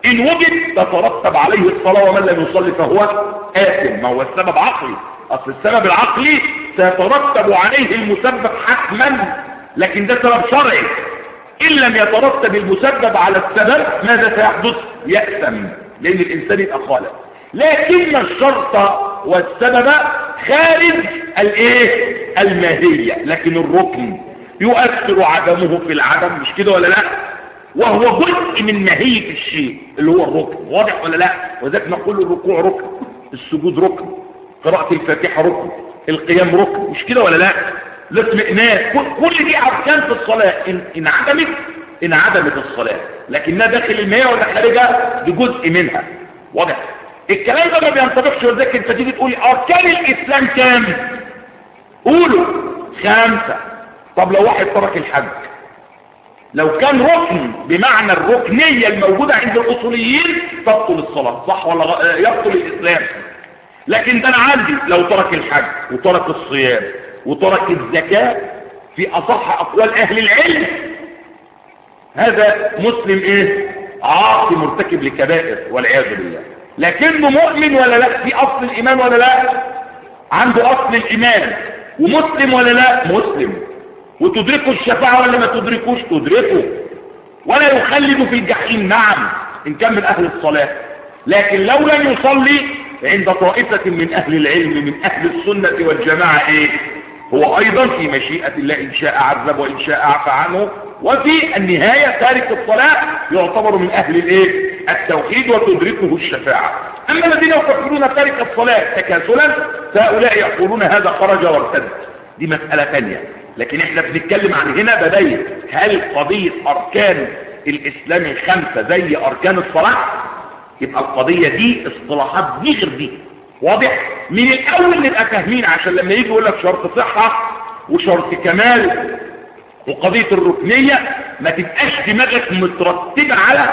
إن وجد تترتب عليه الصلاة ومن لم يصلي فهو آثم ما هو السبب عقلي أصل السبب العقلي سيترتب عليه المسبب حتما لكن ده سبب شرعي إن لم يترتب المسبب على السبب ماذا سيحدث يأثم لأن الإنسان يبقى خالق لكن الشرط والسبب خارج الايه الماهية لكن الركن يؤثر عدمه في العدم مش كده ولا لا وهو جزء من ماهية الشيء اللي هو الركن واضح ولا لا وذلك نقول الركوع ركن السجود ركن قراءة الفاتحة ركن القيام ركن مش كده ولا لا الاطمئنان كل دي اركان في الصلاة ان, إن عدمت ان عدمت الصلاة لكنها داخل المية ولا خارجها دي جزء منها واضح الكلام ده ما بينطبقش وذلك انت تيجي تقول اركان الاسلام كام قولوا خمسة طب لو واحد ترك الحج لو كان ركن بمعنى الركنية الموجودة عند الأصوليين تبطل الصلاة صح ولا غ... يبطل الإسلام لكن ده أنا عندي لو ترك الحج وترك الصيام وترك الزكاة في أصح أقوال أهل العلم هذا مسلم إيه عاصي مرتكب لكبائر والعياذ بالله لكنه مؤمن ولا لا في أصل الإيمان ولا لا عنده أصل الإيمان ومسلم ولا لا مسلم وتدركه الشفاعة ولا ما تدركوش تدركه ولا يخلد في الجحيم نعم إن كان من أهل الصلاة لكن لو لم يصلي عند طائفة من أهل العلم من أهل السنة والجماعة إيه هو أيضا في مشيئة الله إن شاء عذب وإن شاء عفى عنه وفي النهاية تارك الصلاة يعتبر من أهل الإيه التوحيد وتدركه الشفاعة أما الذين يكفرون تارك الصلاة تكاسلا فهؤلاء يقولون هذا خرج وارتد دي مسألة ثانية لكن احنا بنتكلم عن هنا بداية هل قضية أركان الإسلام الخمسة زي أركان الصلاة يبقى القضية دي اصطلاحات دي غير دي واضح من الأول نبقى فاهمين عشان لما يجي يقول لك شرط صحة وشرط كمال وقضية الركنية ما تبقاش دماغك مترتبة على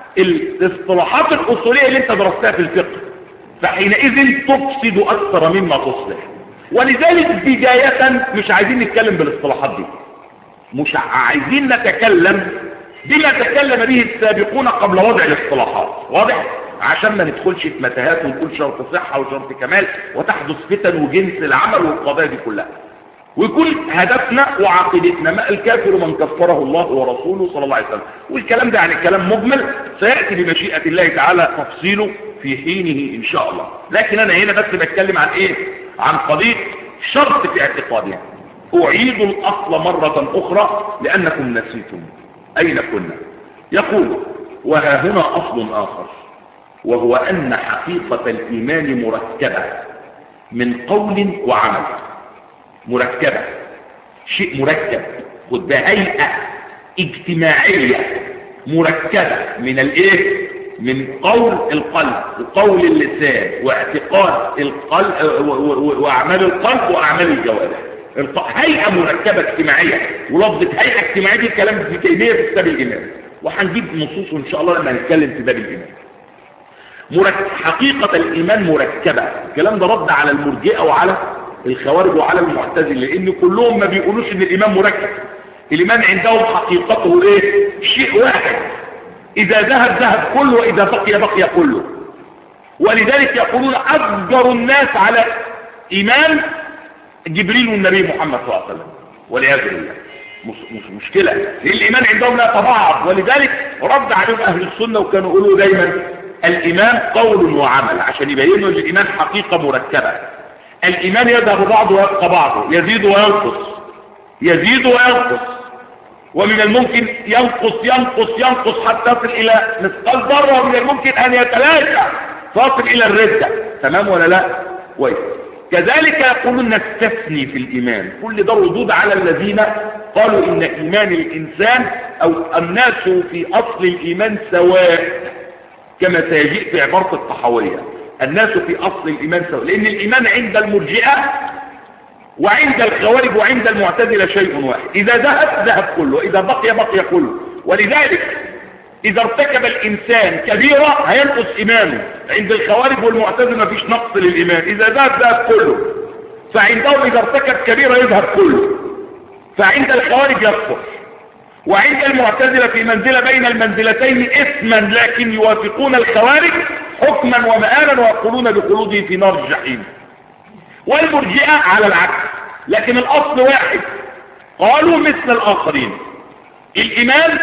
الاصطلاحات الأصولية اللي انت درستها في الفقه فحينئذ تفسد أكثر مما تصلح ولذلك بداية مش عايزين نتكلم بالاصطلاحات دي مش عايزين نتكلم بما تكلم به السابقون قبل وضع الاصطلاحات واضح عشان ما ندخلش في متاهات ونقول شرط صحة وشرط كمال وتحدث فتن وجنس العمل والقضايا دي كلها ويكون هدفنا وعقيدتنا ما الكافر من كفره الله ورسوله صلى الله عليه وسلم والكلام ده يعني كلام مجمل سيأتي بمشيئة الله تعالى تفصيله في حينه إن شاء الله لكن أنا هنا بس بتكلم عن إيه عن قضية شرط في اعتقادنا أعيد الأصل مرة أخرى لأنكم نسيتم أين كنا يقول وها هنا أصل آخر وهو أن حقيقة الإيمان مركبة من قول وعمل مركبة شيء مركب خد هيئة اجتماعية مركبة من الايه من قول القلب وقول اللسان واعتقاد القلب واعمال القلب واعمال الجوارح هيئة مركبة اجتماعية ولفظة هيئة اجتماعية دي كلام في تيمية في كتاب الإيمان وهنجيب نصوص إن شاء الله لما نتكلم في باب الإيمان مرك... حقيقة الإيمان مركبة الكلام ده رد على المرجئة وعلى الخوارج وعلى المعتزلة لأن كلهم ما بيقولوش إن الإيمان مركب الإيمان عندهم حقيقته إيه شيء واحد إذا ذهب ذهب كله وإذا بقي بقي كله ولذلك يقولون أفجر الناس على إيمان جبريل والنبي محمد صلى الله عليه وسلم والعياذ بالله مش, مش مشكلة لأن الإيمان عندهم لا تبعض ولذلك رد عليهم أهل السنة وكانوا يقولوا دايما الإيمان قول وعمل عشان يبينوا أن الإيمان حقيقة مركبة الإيمان يذهب بعضه ويبقى بعضه يزيد وينقص يزيد وينقص ومن الممكن ينقص ينقص ينقص حتى يصل إلى مثقال ذرة ومن الممكن أن يتلاشى فاصل إلى الردة تمام ولا لا؟ كويس كذلك يقولون نستثني في الإيمان كل ده ردود على الذين قالوا إن إيمان الإنسان أو الناس في أصل الإيمان سواء كما سيجيء في عبارة الطحاوية الناس في أصل الإيمان سواء لأن الإيمان عند المرجئة وعند الخوارج وعند المعتزلة شيء واحد إذا ذهب ذهب كله إذا بقي بقي كله ولذلك إذا ارتكب الإنسان كبيرة هينقص إيمانه عند الخوارج والمعتزلة مفيش نقص للإيمان إذا ذهب ذهب كله فعندهم إذا ارتكب كبيرة يذهب كله فعند الخوارج يكفر وعند المعتزلة في منزلة بين المنزلتين اسما لكن يوافقون الخوارج حكما ومآلا ويقولون بخلوده في نار الجحيم والمرجئة على العكس لكن الأصل واحد قالوا مثل الآخرين الإيمان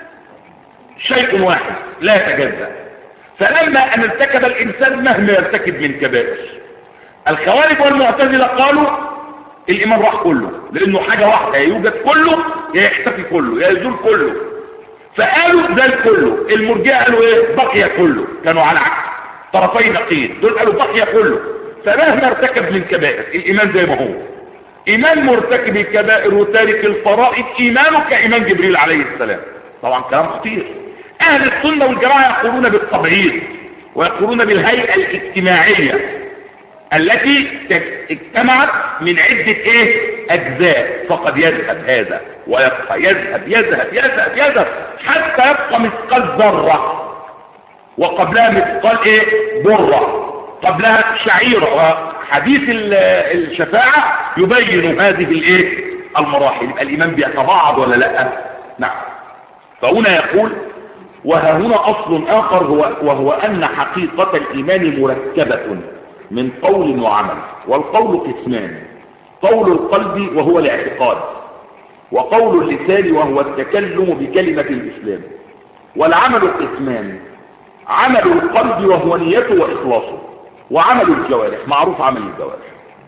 شيء واحد لا يتجزأ فلما أن ارتكب الإنسان مهما يرتكب من كبائر الخوارج والمعتزلة قالوا الإيمان راح كله لأنه حاجة واحدة يا يوجد كله يا يختفي كله يا يزول كله فقالوا زال كله المرجئة قالوا ايه بقي كله كانوا على عكس طرفي نقيض دول قالوا بقي كله فمهما ارتكب من كبائر الإيمان زي ما هو إيمان مرتكب الكبائر وتارك الفرائض إيمانه كإيمان جبريل عليه السلام طبعا كلام خطير أهل السنة والجماعة يقولون بالتبعيض ويقولون بالهيئة الاجتماعية التي اجتمعت من عدة ايه اجزاء فقد يذهب هذا ويبقى يذهب يذهب يذهب يذهب حتى يبقى مثقال ذرة وقبلها مثقال ايه ذرة قبلها شعيرة وحديث الشفاعة يبين هذه الايه المراحل يبقى الايمان بيتباعد ولا لا نعم فهنا يقول وها هنا اصل اخر هو وهو ان حقيقة الايمان مركبة من قول وعمل والقول قسمان قول القلب وهو الاعتقاد وقول اللسان وهو التكلم بكلمة الإسلام والعمل قسمان عمل القلب وهو نيته وإخلاصه وعمل الجوارح معروف عمل الجوارح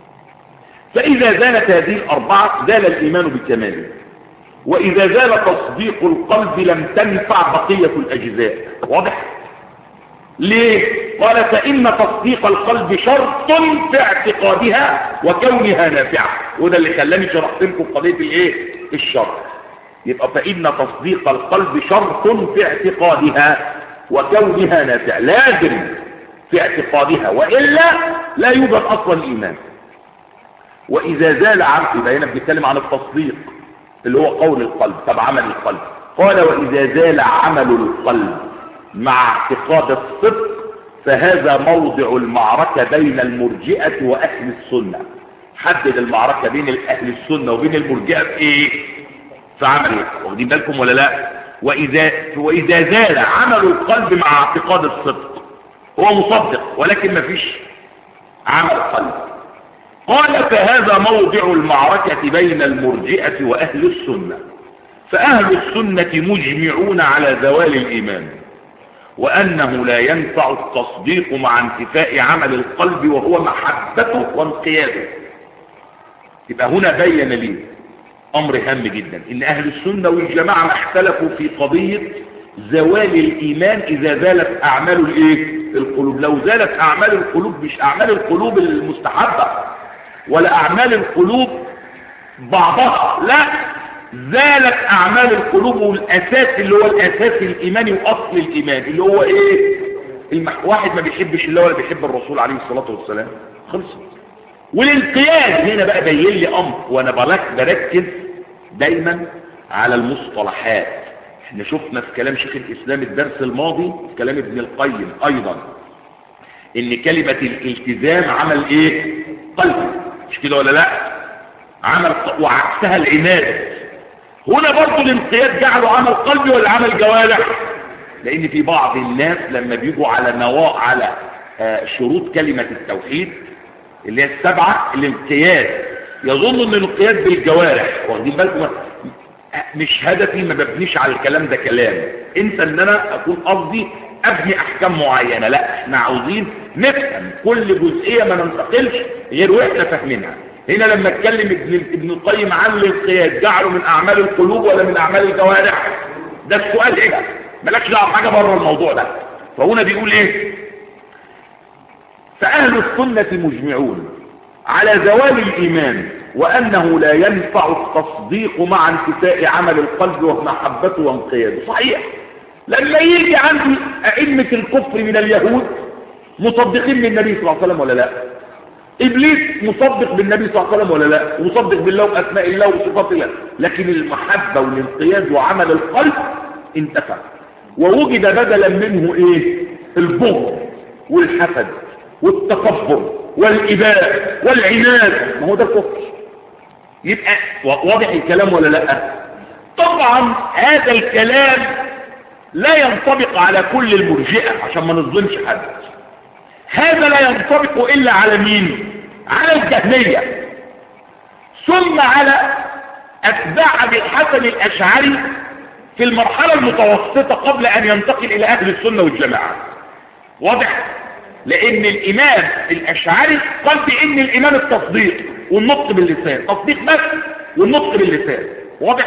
فإذا زالت هذه الأربعة زال الإيمان بكماله وإذا زال تصديق القلب لم تنفع بقية الأجزاء واضح؟ ليه؟ قال فإن تصديق القلب شرط في اعتقادها وكونها نافعة وده اللي خلاني شرحت لكم قضية الايه؟ الشرط يبقى فإن تصديق القلب شرط في اعتقادها وكونها نافعة لازم في اعتقادها وإلا لا يوجد أصلا الإيمان وإذا زال عنه يبقى هنا بنتكلم عن التصديق اللي هو قول القلب طب عمل القلب قال وإذا زال عمل القلب مع اعتقاد الصدق فهذا موضع المعركة بين المرجئة وأهل السنة حدد المعركة بين أهل السنة وبين المرجئة في إيه؟ في عمل إيه؟ واخدين بالكم ولا لا وإذا, وإذا زال عمل القلب مع اعتقاد الصدق هو مصدق ولكن ما فيش عمل قلب قال فهذا موضع المعركة بين المرجئة وأهل السنة فأهل السنة مجمعون على زوال الإيمان وأنه لا ينفع التصديق مع انتفاء عمل القلب وهو محبته وانقياده يبقى هنا بين لي أمر هام جدا إن أهل السنة والجماعة اختلفوا في قضية زوال الإيمان إذا زالت أعمال الإيه؟ القلوب لو زالت أعمال القلوب مش أعمال القلوب المستحبة ولا أعمال القلوب بعضها لا زالت أعمال القلوب والأساس اللي هو الأساس الإيماني وأصل الإيمان اللي هو إيه المح... واحد ما بيحبش الله ولا بيحب الرسول عليه الصلاة والسلام خلصت والانقياد هنا بقى بين لي أمر وأنا بركز دايما على المصطلحات احنا شفنا في كلام شيخ الإسلام الدرس الماضي في كلام ابن القيم أيضا ان كلمة الالتزام عمل ايه قلبي مش كده ولا لا عمل وعكسها العناد هنا برضو الانقياد جعله عمل قلبي ولا عمل جوارح لان في بعض الناس لما بيجوا على نواة على آه شروط كلمة التوحيد اللي هي السبعة الانقياد يظن ان الانقياد بالجوارح واخدين بالكم مش هدفي ما ببنيش على الكلام ده كلام انت ان انا اكون قصدي ابني احكام معينة لا احنا عاوزين نفهم كل جزئية ما ننتقلش غير واحنا فاهمينها هنا لما اتكلم ابن ابن القيم عن الانقياد جعله من اعمال القلوب ولا من اعمال الجوارح ده السؤال ايه مالكش دعوه بحاجه بره الموضوع ده فهنا بيقول ايه فاهل السنه مجمعون على زوال الايمان وانه لا ينفع التصديق مع انتفاء عمل القلب ومحبته وانقياده صحيح لما يجي عندي ائمه الكفر من اليهود مصدقين بالنبي صلى الله عليه وسلم ولا لا ابليس مصدق بالنبي صلى الله عليه وسلم ولا لا مصدق بالله واسماء الله وصفات الله لكن المحبه والانقياد وعمل القلب انتفع ووجد بدلا منه ايه البغض والحسد والتكبر والاباء والعناد ما هو ده الكفر يبقى واضح الكلام ولا لا طبعا هذا الكلام لا ينطبق على كل المرجئة عشان ما نظلمش حد هذا لا ينطبق إلا على مين على الجهمية ثم على أتباع أبي الحسن الأشعري في المرحلة المتوسطة قبل أن ينتقل إلى أهل السنة والجماعة واضح لأن الإمام الأشعري قال بأن الإمام التصديق والنطق باللسان تصديق بس والنطق باللسان واضح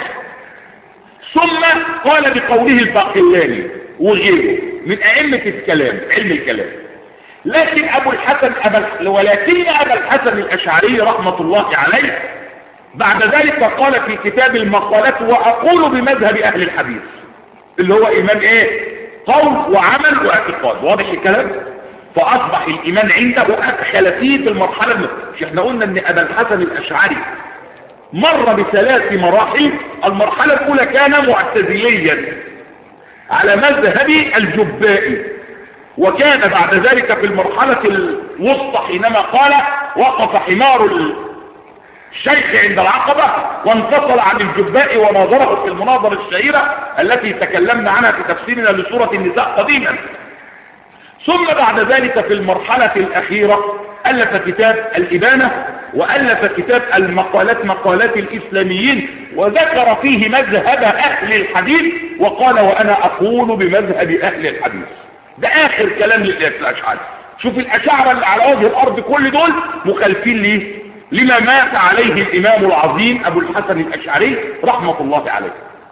ثم قال بقوله الباقلاني وغيره من أئمة الكلام علم الكلام لكن أبو الحسن أبا ولكن أبا الحسن الأشعري رحمة الله عليه بعد ذلك قال في كتاب المقالات وأقول بمذهب أهل الحديث اللي هو إيمان إيه قول وعمل واعتقاد واضح الكلام فأصبح الإيمان عنده أدخل فيه في المرحلة مش احنا قلنا أن أبا الحسن الأشعري مر بثلاث مراحل المرحلة الأولى كان معتزليا على مذهب الجبائي وكان بعد ذلك في المرحلة الوسطى حينما قال وقف حمار الشيخ عند العقبة وانفصل عن الجباء وناظره في المناظرة الشهيرة التي تكلمنا عنها في تفسيرنا لسورة النساء قديما ثم بعد ذلك في المرحلة الأخيرة ألف كتاب الإبانة وألف كتاب المقالات مقالات الإسلاميين وذكر فيه مذهب أهل الحديث وقال وأنا أقول بمذهب أهل الحديث ده آخر كلام للأشعار شوف الأشاعرة اللي على وجه الأرض كل دول مخالفين ليه لما مات عليه الإمام العظيم أبو الحسن الأشعري رحمة الله عليه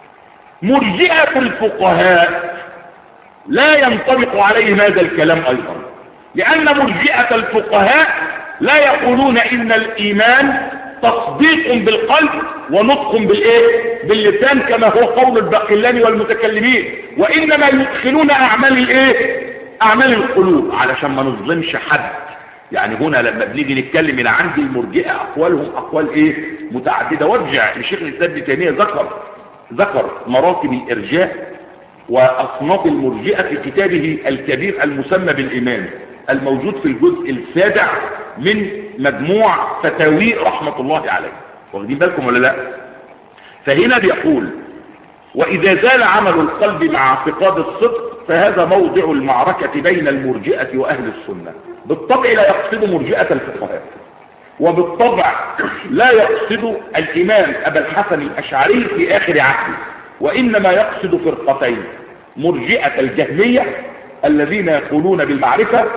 مرجئة الفقهاء لا ينطبق عليهم هذا الكلام أيضا لأن مرجئة الفقهاء لا يقولون إن الإيمان تصديق بالقلب ونطق بالإيه؟ باللسان كما هو قول الباقلاني والمتكلمين وإنما يدخلون أعمال الإيه؟ أعمال القلوب علشان ما نظلمش حد يعني هنا لما بنيجي نتكلم من عند المرجئة أقوالهم أقوال إيه متعددة وارجع لشيخ الإسلام ابن تيمية ذكر ذكر مراتب الإرجاء وأصناف المرجئة في كتابه الكبير المسمى بالإيمان الموجود في الجزء السابع من مجموع فتاوي رحمة الله عليه واخدين بالكم ولا لا فهنا بيقول وإذا زال عمل القلب مع اعتقاد الصدق فهذا موضع المعركة بين المرجئة وأهل السنة بالطبع لا يقصد مرجئة الفقهاء وبالطبع لا يقصد الإمام أبا الحسن الأشعري في آخر عهده وإنما يقصد فرقتين مرجئة الجهمية الذين يقولون بالمعرفة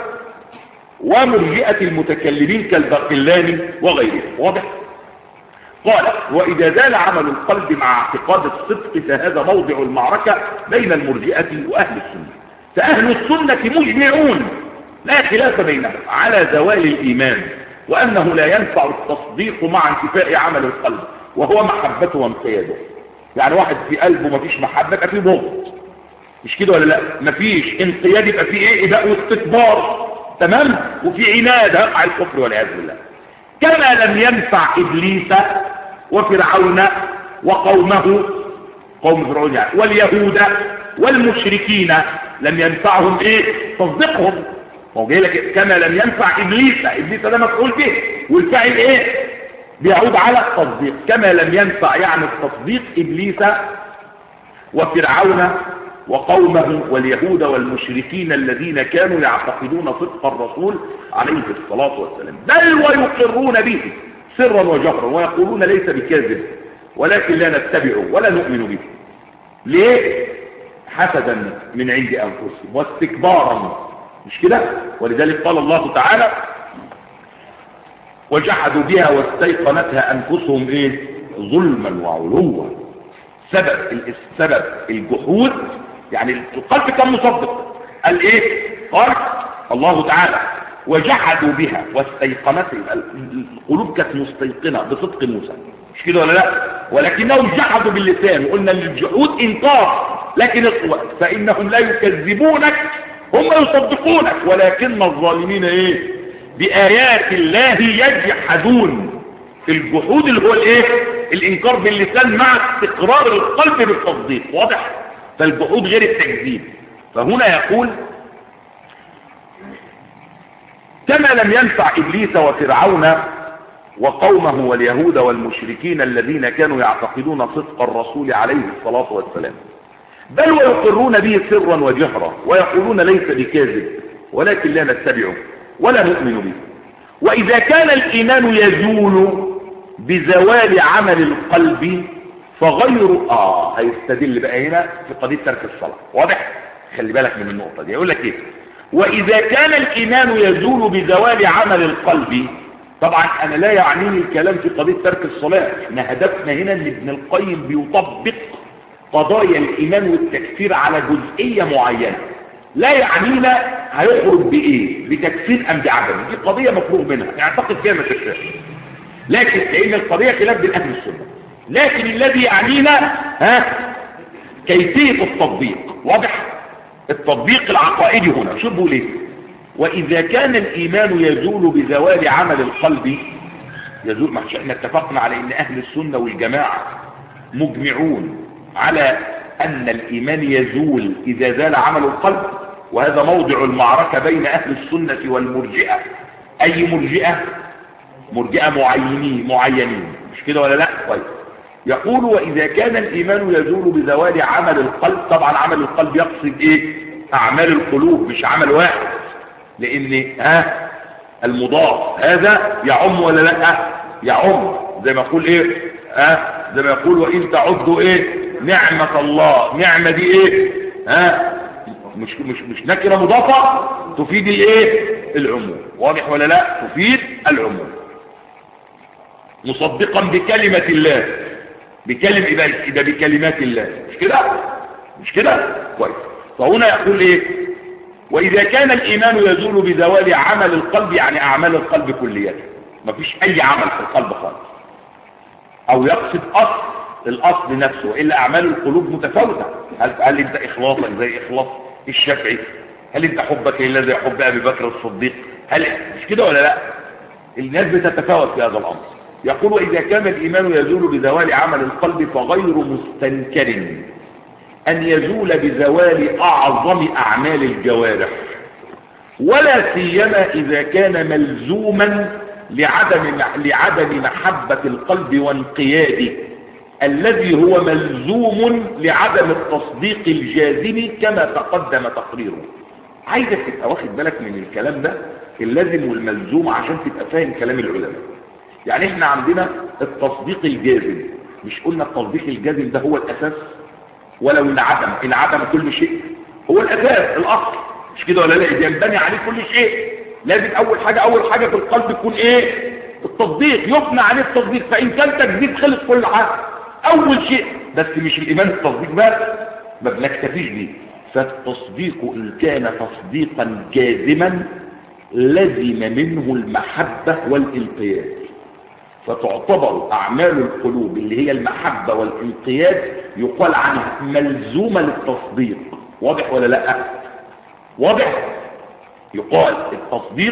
ومرجئة المتكلمين كالباقلاني وغيره واضح قال وإذا زال عمل القلب مع اعتقاد الصدق فهذا موضع المعركة بين المرجئة وأهل السنة فأهل السنة مجمعون لا خلاف بينهم على زوال الإيمان وأنه لا ينفع التصديق مع انتفاء عمل القلب وهو محبته وانقياده يعني واحد في قلبه مفيش محبة يبقى فيه بغض مش كده ولا لا مفيش انقياد يبقى فيه ايه اباء واستكبار تمام وفي عناد يقع الكفر والعياذ بالله كما لم ينفع ابليس وفرعون وقومه قوم فرعون يعني واليهود والمشركين لم ينفعهم ايه تصديقهم هو جاي لك كما لم ينفع ابليس ابليس ده مفعول به والفاعل ايه بيعود على التصديق كما لم ينفع يعني التصديق ابليس وفرعون وقومه واليهود والمشركين الذين كانوا يعتقدون صدق الرسول عليه الصلاة والسلام بل ويقرون به سرا وجهرا ويقولون ليس بكاذب ولكن لا نتبعه ولا نؤمن به ليه حسدا من عند أنفسهم واستكبارا مش كده ولذلك قال الله تعالى وجحدوا بها واستيقنتها أنفسهم إيه ظلما وعلوا سبب السبب الجحود يعني القلب كان مصدق قال ايه قال الله تعالى وجحدوا بها واستيقنتها القلوب كانت مستيقنة بصدق موسى مش كده ولا لا ولكنهم جحدوا باللسان وقلنا الجحود انكار لكن فإنهم لا يكذبونك هم يصدقونك ولكن الظالمين ايه بآيات الله يجحدون الجحود اللي هو الايه الانكار باللسان مع استقرار القلب بالتصديق واضح فالجحود غير التكذيب فهنا يقول كما لم ينفع ابليس وفرعون وقومه واليهود والمشركين الذين كانوا يعتقدون صدق الرسول عليه الصلاة والسلام بل ويقرون به سرا وجهرا ويقولون ليس بكاذب ولكن لا نتبعه ولا نؤمن به وإذا كان الإيمان يزول بزوال عمل القلب فغير آه هيستدل بقى هنا في قضية ترك الصلاة واضح؟ خلي بالك من النقطة دي يقول لك إيه وإذا كان الإيمان يزول بزوال عمل القلب طبعا أنا لا يعنيني الكلام في قضية ترك الصلاة احنا هدفنا هنا أن ابن القيم بيطبق قضايا الإيمان والتكفير على جزئية معينة لا يعنينا هيخرج بإيه بتكفير أم بعدم دي قضية مفروغ منها يعتقد فيها ما تشاء لكن لأن القضية خلاف بين أهل السنة لكن الذي يعنينا ها كيفية التطبيق واضح التطبيق العقائدي هنا شو بقول ايه واذا كان الايمان يزول بزوال عمل القلب يزول ما احنا اتفقنا على ان اهل السنة والجماعة مجمعون على ان الايمان يزول اذا زال عمل القلب وهذا موضع المعركة بين اهل السنة والمرجئة اي مرجئة مرجئة معينين معينين مش كده ولا لا طيب يقول وإذا كان الإيمان يزول بزوال عمل القلب طبعا عمل القلب يقصد إيه أعمال القلوب مش عمل واحد لأن ها المضاف هذا يعم ولا لا يعم زي ما يقول إيه ها زي ما يقول وإن تعدوا إيه نعمة الله نعمة دي إيه ها مش مش مش نكرة مضافة تفيد الإيه العموم واضح ولا لا تفيد العموم مصدقا بكلمة الله بكلم إيه ده بكلمات الله مش كده مش كده كويس فهنا يقول ايه واذا كان الايمان يزول بزوال عمل القلب يعني اعمال القلب كليا مفيش اي عمل في القلب خالص او يقصد اصل الاصل نفسه الا اعمال القلوب متفاوته هل, هل انت اخلاصك زي اخلاص الشافعي هل انت حبك لله زي حب ابي بكر الصديق هل مش كده ولا لا الناس بتتفاوت في هذا الامر يقول وإذا كان الإيمان يزول بزوال عمل القلب فغير مستنكر أن يزول بزوال أعظم أعمال الجوارح ولا سيما إذا كان ملزوما لعدم لعدم محبة القلب وانقياده الذي هو ملزوم لعدم التصديق الجازم كما تقدم تقريره عايزك تبقى واخد بالك من الكلام ده اللازم والملزوم عشان تبقى فاهم كلام العلماء يعني احنا عندنا التصديق الجازم مش قلنا التصديق الجازم ده هو الاساس ولو العدم العدم كل شيء هو الاساس الاصل مش كده ولا لا ينبني عليه كل شيء لازم اول حاجة اول حاجة في القلب تكون ايه التصديق يبنى عليه التصديق فان كان تكذيب خلص كل حاجة اول شيء بس مش الايمان التصديق بس ما بنكتفيش بيه فالتصديق ان كان تصديقا جازما لزم منه المحبة والانقياد فتعتبر أعمال القلوب اللي هي المحبة والانقياد يقال عنها ملزومة للتصديق واضح ولا لا واضح يقال التصديق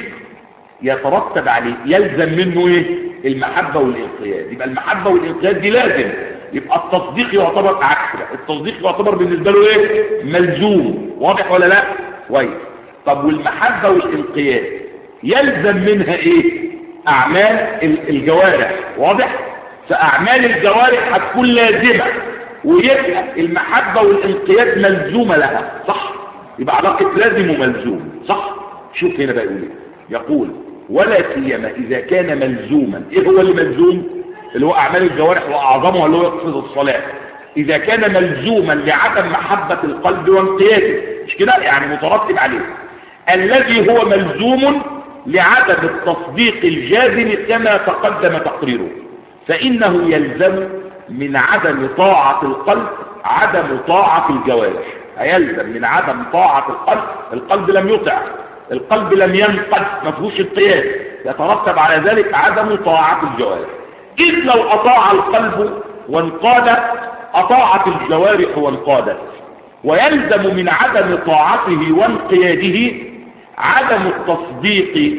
يترتب عليه يلزم منه ايه المحبة والانقياد يبقى المحبة والانقياد دي لازم يبقى التصديق يعتبر عكس التصديق يعتبر بالنسبة له ايه ملزوم واضح ولا لا كويس طب والمحبة والانقياد يلزم منها ايه اعمال الجوارح واضح فاعمال الجوارح هتكون لازمة ويبقى المحبة والانقياد ملزومة لها صح يبقى علاقة لازم وملزوم صح شوف هنا بقى يقول ايه يقول ولا سيما اذا كان ملزوما ايه هو اللي ملزوم اللي هو اعمال الجوارح واعظمها اللي هو يقصد الصلاة اذا كان ملزوما لعدم محبة القلب وانقياده مش كده يعني مترتب عليه الذي هو ملزوم لعدم التصديق الجازم كما تقدم تقريره فإنه يلزم من عدم طاعة القلب عدم طاعة الجوارح هيلزم من عدم طاعة القلب القلب لم يطع القلب لم ينقد ما فيهوش القياس يترتب على ذلك عدم طاعة الجوارح إذ لو أطاع القلب وانقاد أطاعت الجوارح وانقادت ويلزم من عدم طاعته وانقياده عدم التصديق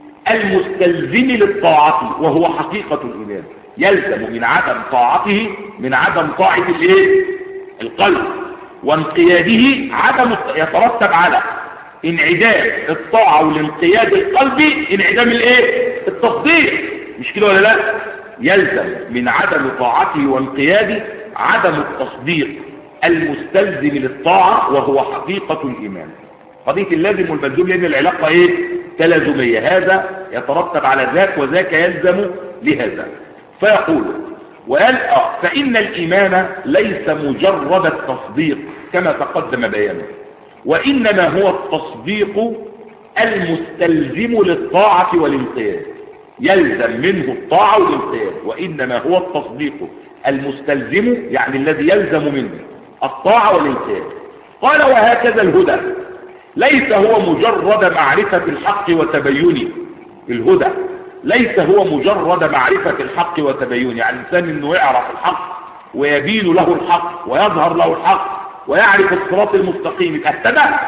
المستلزم للطاعة وهو حقيقة الإيمان يلزم من عدم طاعته من عدم طاعة الايه القلب وانقياده عدم يترتب على انعدام الطاعة والانقياد القلبي انعدام الايه التصديق مش كده ولا لا يلزم من عدم طاعته وانقياده عدم التصديق المستلزم للطاعة وهو حقيقة الإيمان قضية اللازم والملزوم لأن العلاقة إيه تلازمية هذا يترتب على ذاك وذاك يلزم لهذا فيقول وقال آه فإن الإيمان ليس مجرد التصديق كما تقدم بيانه وإنما هو التصديق المستلزم للطاعة والانقياد يلزم منه الطاعة والانقياد وإنما هو التصديق المستلزم يعني الذي يلزم منه الطاعة والانقياد قال وهكذا الهدى ليس هو مجرد معرفة الحق وتبينه الهدى ليس هو مجرد معرفة الحق وتبينه يعني الإنسان أنه يعرف الحق ويبين له الحق ويظهر له الحق ويعرف الصراط المستقيم اهتدى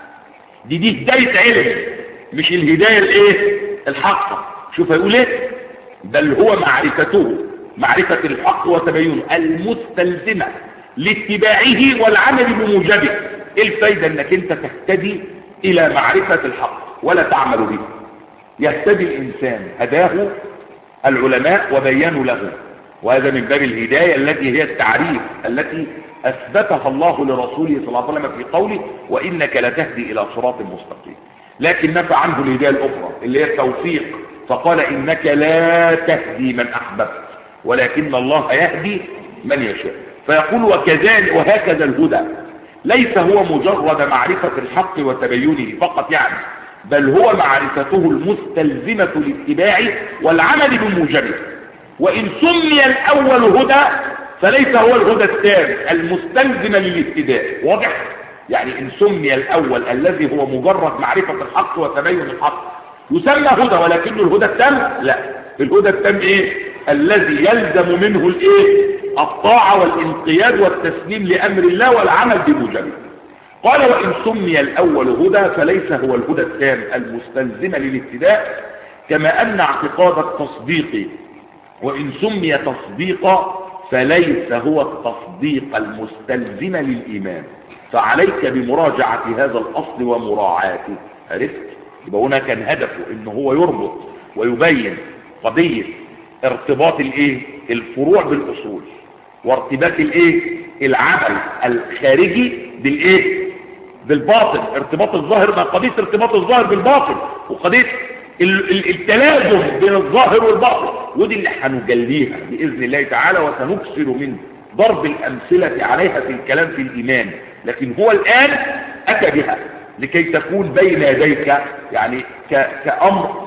دي دي هداية علم مش الهداية الايه الحقة شوف هيقول ايه بل هو معرفته معرفة الحق وتبينه المستلزمة لاتباعه والعمل بموجبه ايه الفايدة انك انت تهتدي الى معرفة الحق ولا تعمل به يهتدي الانسان هداه العلماء وبينوا له وهذا من باب الهداية التي هي التعريف التي أثبتها الله لرسوله صلى الله عليه وسلم في قوله وإنك لتهدي إلى صراط مستقيم لكن نفى عنه الهداية الأخرى اللي هي التوفيق فقال إنك لا تهدي من أحببت ولكن الله يهدي من يشاء فيقول وكذلك وهكذا الهدى ليس هو مجرد معرفة الحق وتبينه فقط يعني بل هو معرفته المستلزمة لاتباعه والعمل بموجبه وإن سمي الأول هدى فليس هو الهدى الثاني المستلزم للابتداء واضح يعني إن سمي الأول الذي هو مجرد معرفة الحق وتبين الحق يسمى هدى ولكن الهدى التام لا الهدى التام ايه الذي يلزم منه الايه الطاعة والانقياد والتسليم لأمر الله والعمل بموجبه قال وإن سمي الأول هدى فليس هو الهدى التام المستلزم للابتداء كما أن اعتقاد التصديق وإن سمي تصديقا فليس هو التصديق المستلزم للإيمان فعليك بمراجعة هذا الأصل ومراعاته عرفت؟ يبقى هنا كان هدفه ان هو يربط ويبين قضية ارتباط الايه الفروع بالاصول وارتباط الايه العمل الخارجي بالايه بالباطن ارتباط الظاهر مع قضية ارتباط الظاهر بالباطن وقضية التلازم بين الظاهر والباطن ودي اللي هنجليها بإذن الله تعالى وسنكسر من ضرب الأمثلة عليها في الكلام في الإيمان لكن هو الآن أتى بها لكي تكون بين يديك يعني كأمر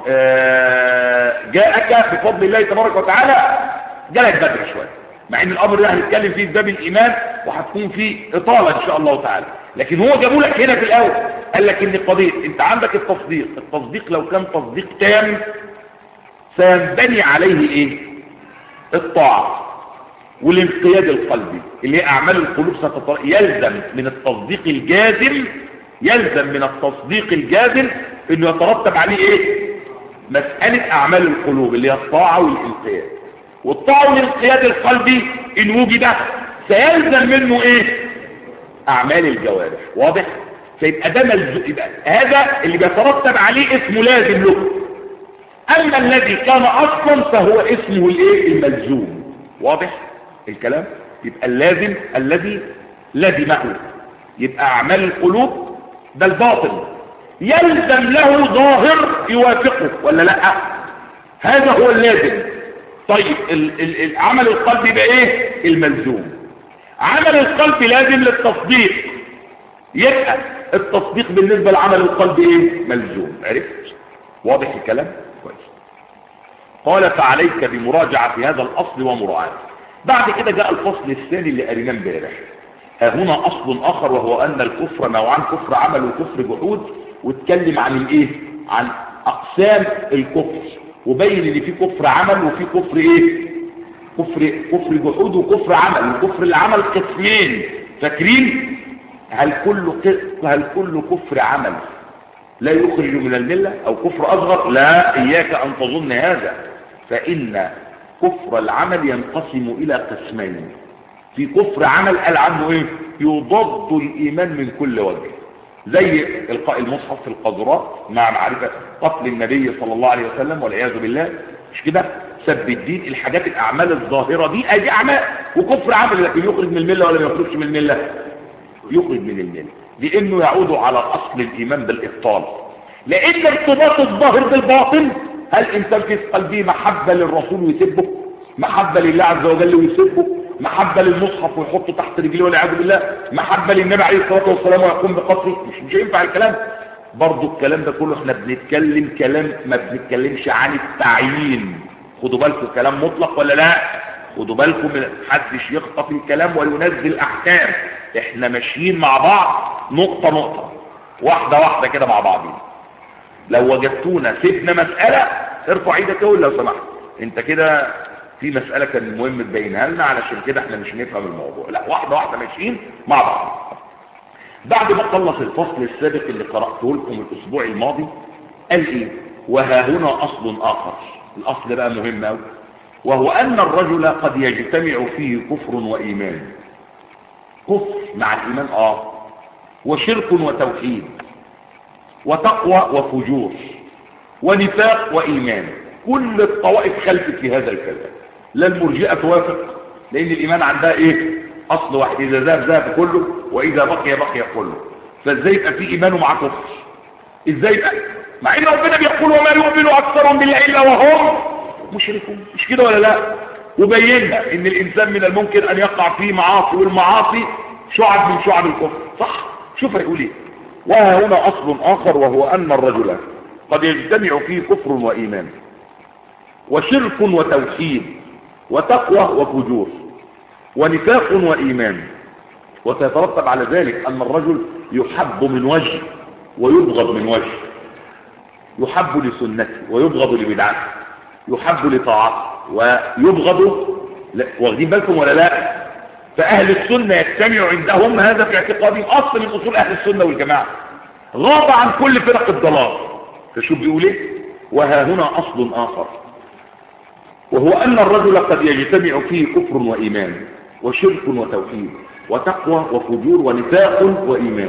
جاءك بفضل الله تبارك وتعالى جالك بدري شوية مع ان الامر ده هنتكلم فيه في باب الايمان وهتكون فيه اطاله ان شاء الله تعالى لكن هو جابوا لك هنا في الاول قال لك ان قضيه انت عندك التصديق التصديق لو كان تصديق تام سينبني عليه ايه الطاعه والانقياد القلبي اللي هي اعمال القلوب ستطلع يلزم من التصديق الجازم يلزم من التصديق الجازم انه يترتب عليه ايه مساله اعمال القلوب اللي هي الطاعه والانقياد والطاعه والانقياد القلبي ان وجد سيلزم منه ايه اعمال الجوارح واضح فيبقى ده ملزوم يبقى هذا اللي بيترتب عليه اسمه لازم له اما الذي كان اصلا فهو اسمه الايه الملزوم واضح الكلام يبقى اللازم الذي لزمه يبقى اعمال القلوب ده الباطن يلزم له ظاهر يوافقه ولا لا هذا هو اللازم طيب ال ال العمل القلبي يبقى ايه الملزوم عمل القلب لازم للتصديق يبقى التصديق بالنسبة لعمل القلب ايه ملزوم عرفت واضح الكلام كويس قال فعليك بمراجعة هذا الأصل ومراعاته بعد كده جاء الفصل الثاني اللي قريناه امبارح ها هنا أصل آخر وهو أن الكفر نوعان كفر عمل وكفر جحود واتكلم عن الايه عن أقسام الكفر وبين ان في كفر عمل وفي كفر ايه كفر كفر جحود وكفر عمل وكفر العمل قسمين فاكرين هل كل هل كل كفر عمل لا يخرج من المله او كفر اصغر لا اياك ان تظن هذا فان كفر العمل ينقسم الى قسمين في كفر عمل قال عنه ايه يضد الايمان من كل وجه زي القاء المصحف في القذرات مع معرفة قتل النبي صلى الله عليه وسلم والعياذ بالله مش كده سب الدين الحاجات الاعمال الظاهره دي ادي اعمال وكفر عمل لكن يخرج من المله ولا ما يخرجش من المله يخرج من المله لانه يعود على اصل الايمان بالابطال لان ارتباط الظاهر بالباطن هل انسان في قلبه محبه للرسول ويسبه محبه لله عز وجل ويسبه محبه للمصحف ويحطه تحت رجليه والعياذ بالله محبه للنبي عليه الصلاه والسلام ويقوم بقتله مش مش ينفع الكلام برضه الكلام ده كله احنا بنتكلم كلام ما بنتكلمش عن التعيين خدوا بالكم كلام مطلق ولا لا خدوا بالكم من محدش يخطف الكلام وينزل احكام احنا ماشيين مع بعض نقطه نقطه واحده واحده كده مع بعضين لو وجدتونا سيبنا مساله ارفع ايدك قول لو سمحت انت كده في مساله كان مهم تبينها لنا علشان كده احنا مش هنفهم الموضوع لا واحده واحده ماشيين مع بعض بعد ما خلص الفصل السابق اللي قرأته لكم الأسبوع الماضي قال إيه وها هنا أصل آخر الأصل بقى مهم أوي وهو أن الرجل قد يجتمع فيه كفر وإيمان كفر مع الإيمان آه وشرك وتوحيد وتقوى وفجور ونفاق وإيمان كل الطوائف خلفت في هذا الكلام لا المرجئة توافق لأن الإيمان عندها إيه أصل واحد إذا ذهب ذهب كله وإذا بقي بقي كله فإزاي يبقى في إيمان مع كفر إزاي يبقى مع إن ربنا بيقول وما يؤمن أكثرهم بالله إلا وهم مشركون مش كده ولا لا وبينا إن الإنسان من الممكن أن يقع فيه معاصي والمعاصي شعب من شعب الكفر صح شوف هيقول إيه وها هنا أصل آخر وهو أن الرجل قد يجتمع فيه كفر وإيمان وشرك وتوحيد وتقوى وفجور ونفاق وإيمان وسيترتب على ذلك أن الرجل يحب من وجه ويبغض من وجه يحب لسنته ويبغض لبدعته يحب لطاعته ويبغض لا واخدين بالكم ولا لا فأهل السنة يجتمع عندهم هذا في اعتقادهم أصل من أصول أهل السنة والجماعة غاب عن كل فرق الضلال فشو بيقول ايه وها هنا أصل آخر وهو أن الرجل قد يجتمع فيه كفر وإيمان وشرك وتوحيد وتقوى وفجور ونفاق وإيمان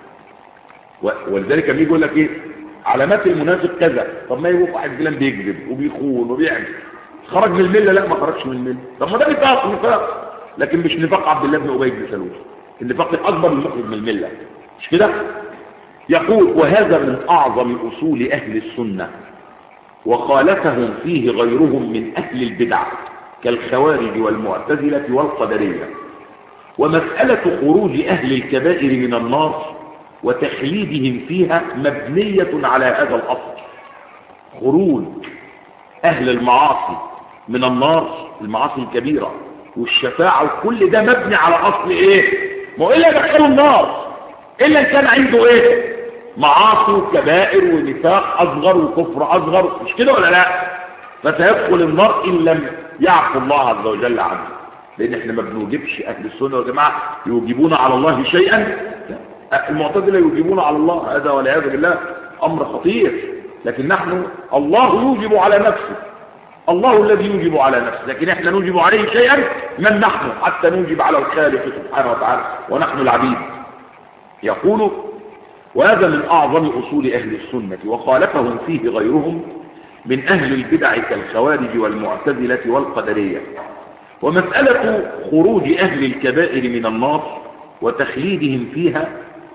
ولذلك لما يقول لك ايه علامات المنافق كذا طب ما يبقى واحد فلان بيكذب وبيخون وبيعمل خرج من المله لا ما خرجش من المله طب ما ده نفاق نفاق لكن مش نفاق عبد الله بن ابي بن سلول النفاق الاكبر من المخرج من المله مش كده يقول وهذا من اعظم اصول اهل السنه وخالفهم فيه غيرهم من اهل البدع كالخوارج والمعتزله والقدريه ومساله خروج اهل الكبائر من النار وتخليدهم فيها مبنية على هذا الأصل خروج أهل المعاصي من النار المعاصي الكبيرة والشفاعة وكل ده مبني على أصل إيه ما هو إلا يدخلوا النار إلا إن كان عنده إيه معاصي وكبائر ونفاق أصغر وكفر أصغر مش كده ولا لا فسيدخل النار إن لم يعفو الله عز وجل عنه لأن إحنا ما بنوجبش أهل السنة يا جماعة يوجبون على الله شيئا المعتزلة يوجبون على الله هذا والعياذ بالله أمر خطير لكن نحن الله يوجب على نفسه الله الذي يوجب على نفسه لكن احنا نوجب عليه شيئا من نحن حتى نوجب على الخالق سبحانه وتعالى ونحن العبيد يقول وهذا من أعظم أصول أهل السنة وخالفهم فيه غيرهم من أهل البدع كالخوارج والمعتزلة والقدرية ومسألة خروج أهل الكبائر من النار وتخليدهم فيها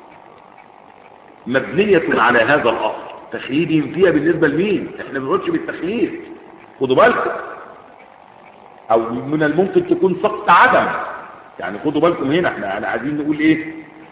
مبنية على هذا الأصل تخليدهم فيها بالنسبة لمين احنا ما بنقولش بالتخليد خدوا بالكم او من الممكن تكون سقط عدم يعني خدوا بالكم هنا احنا انا عايزين نقول ايه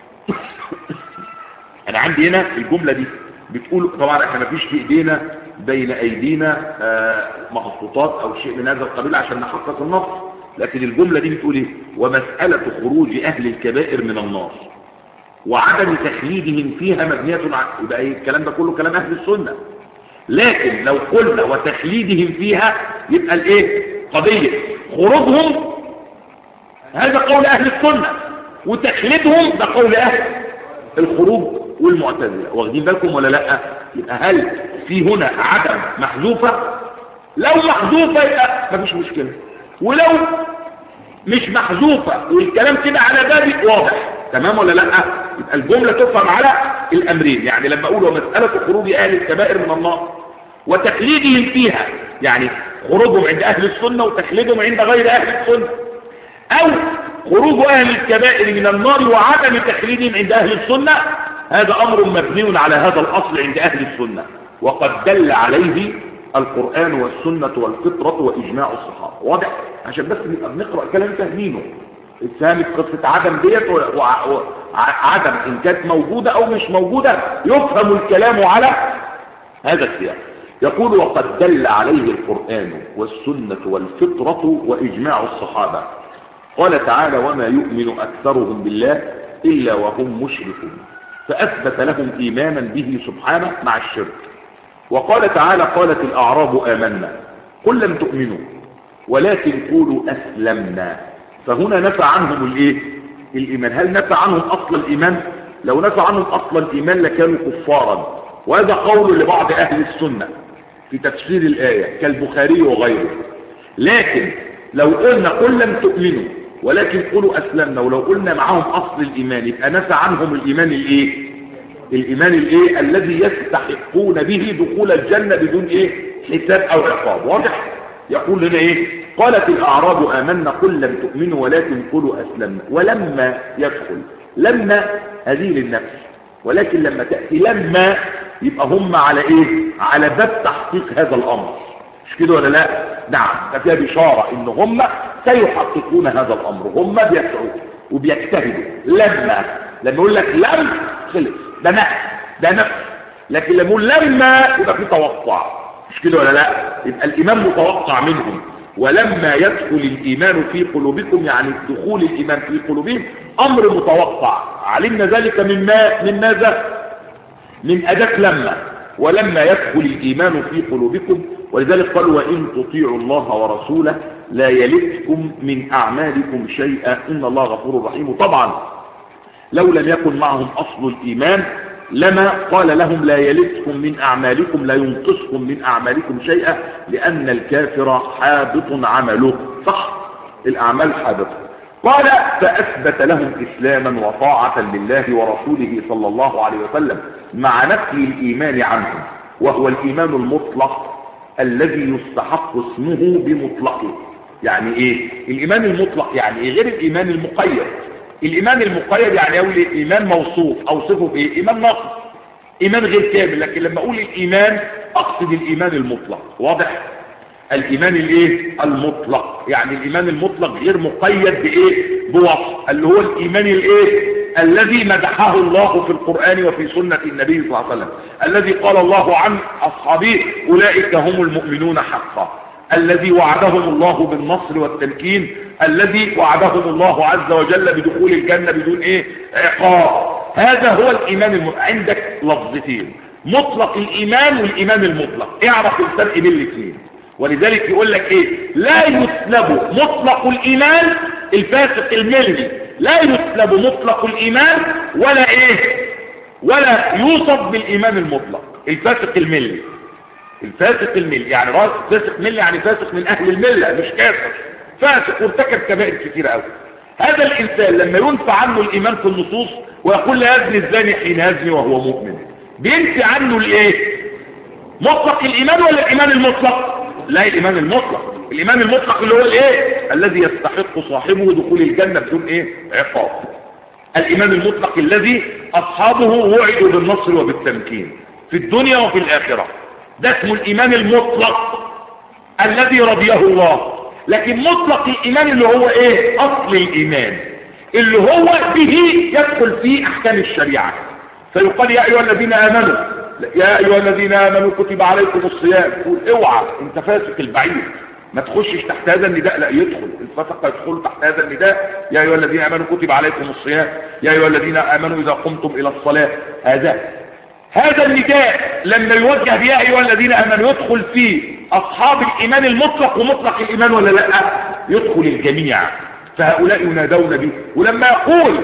انا عندي هنا الجملة دي بتقول طبعا احنا ما فيش في ايدينا بين ايدينا آه مخطوطات او شيء من هذا القبيل عشان نحقق النص لكن الجملة دي بتقول ايه ومسألة خروج اهل الكبائر من النار وعدم تخليدهم فيها مبنية على يبقى ايه الكلام ده كله كلام اهل السنة لكن لو قلنا وتخليدهم فيها يبقى الايه قضية خروجهم هذا قول اهل السنة وتخليدهم ده قول اهل الخروج والمعتزلة واخدين بالكم ولا لا يبقى هل في هنا عدم محذوفة لو محذوفة يبقى مفيش مشكلة ولو مش محذوفة والكلام كده على بابي واضح تمام ولا لا يبقى الجملة تفهم على الأمرين يعني لما أقول ومسألة خروج أهل الكبائر من النار وتقليدهم فيها يعني خروجهم عند أهل السنة وتخليدهم عند غير أهل السنة أو خروج أهل الكبائر من النار وعدم تخليدهم عند أهل السنة هذا أمر مبني على هذا الأصل عند أهل السنة وقد دل عليه القرآن والسنة والفطرة وإجماع الصحابة واضح عشان بس نبقى بنقرأ كلام فاهمينه اتهامت قصة عدم ديت وعدم إن كانت موجودة أو مش موجودة يفهم الكلام على هذا السياق يقول وقد دل عليه القرآن والسنة والفطرة وإجماع الصحابة قال تعالى وما يؤمن أكثرهم بالله إلا وهم مشركون فأثبت لهم إيمانا به سبحانه مع الشرك وقال تعالى قالت الأعراب آمنا قل لم تؤمنوا ولكن قولوا أسلمنا فهنا نفى عنهم الايه الإيمان هل نفى عنهم أصل الإيمان لو نفى عنهم أصل الإيمان لكانوا كفارا وهذا قول لبعض أهل السنة في تفسير الآية كالبخاري وغيره لكن لو قلنا قل لم تؤمنوا ولكن قولوا أسلمنا ولو قلنا معهم أصل الإيمان يبقى نفى عنهم الإيمان الإيه الإيمان الإيه الذي يستحقون به دخول الجنة بدون إيه حساب أو عقاب واضح يقول لنا إيه قالت الأعراب آمنا قل لم تؤمنوا ولكن قولوا أسلمنا ولما يدخل لما هذه للنفس ولكن لما تأتي لما يبقى هم على إيه على باب تحقيق هذا الأمر مش كده ولا لا نعم ففيها بشارة إن هم سيحققون هذا الأمر هم بيسعوا وبيجتهدوا لما لما يقول لك لم خلص ده نفس ده نفس لكن لما يقول لما يبقى في توقع مش كده ولا لا يبقى الإيمان متوقع منهم ولما يدخل الإيمان في قلوبكم يعني دخول الإيمان في قلوبهم أمر متوقع علمنا ذلك من ما من ماذا من أداة لما ولما يدخل الإيمان في قلوبكم ولذلك قال وإن تطيعوا الله ورسوله لا يلدكم من أعمالكم شيئا إن الله غفور رحيم طبعا لو لم يكن معهم أصل الإيمان لما قال لهم لا يلدكم من أعمالكم لا ينقصكم من أعمالكم شيئا لأن الكافر حابط عمله صح الأعمال حابطة قال فأثبت لهم إسلاما وطاعة لله ورسوله صلى الله عليه وسلم مع نفي الإيمان عنهم وهو الإيمان المطلق الذي يستحق اسمه بمطلقه يعني ايه الايمان المطلق يعني ايه غير الايمان المقيد الايمان المقيد يعني اقول ايمان موصوف اوصفه بايه ايمان ناقص ايمان غير كامل لكن لما اقول الايمان اقصد الايمان المطلق واضح الايمان الايه المطلق يعني الايمان المطلق غير مقيد بايه بوصف اللي هو الايمان الايه الذي مدحه الله في القرآن وفي سنة النبي صلى الله عليه وسلم الذي قال الله عن أصحابه أولئك هم المؤمنون حقا الذي وعدهم الله بالنصر والتمكين الذي وعدهم الله عز وجل بدخول الجنة بدون ايه عقاب هذا هو الايمان الم... عندك لفظتين مطلق الايمان والايمان المطلق اعرف الفرق بين الاثنين ولذلك يقول لك ايه لا يسلب مطلق الايمان الفاسق الملي لا يسلب مطلق الايمان ولا ايه ولا يوصف بالايمان المطلق الفاسق الملي الفاسق الملي يعني راس فاسق ملي يعني فاسق من اهل المله مش كافر فاسق وارتكب كبائر كثيره قوي هذا الانسان لما ينفى عنه الايمان في النصوص ويقول لا يزني الزاني حين يزني وهو مؤمن بينفي عنه الايه مطلق الايمان ولا الايمان المطلق لا الايمان المطلق الايمان المطلق اللي هو الايه الذي يستحق صاحبه دخول الجنه بدون ايه عقاب الايمان المطلق الذي اصحابه وعدوا بالنصر وبالتمكين في الدنيا وفي الاخره ده اسمه الايمان المطلق الذي رضيه الله لكن مطلق الايمان اللي هو ايه اصل الايمان اللي هو به يدخل فيه احكام الشريعه فيقال يا ايها الذين امنوا يا ايها الذين امنوا كتب عليكم الصيام تقول اوعى انت فاسق البعيد ما تخشش تحت هذا النداء لا يدخل الفسق يدخل تحت هذا النداء يا ايها الذين امنوا كتب عليكم الصيام يا ايها الذين امنوا اذا قمتم الى الصلاه هذا هذا النداء لما يوجه يا ايها الذين امنوا يدخل فيه اصحاب الايمان المطلق ومطلق الايمان ولا لا يدخل الجميع فهؤلاء ينادون به ولما يقول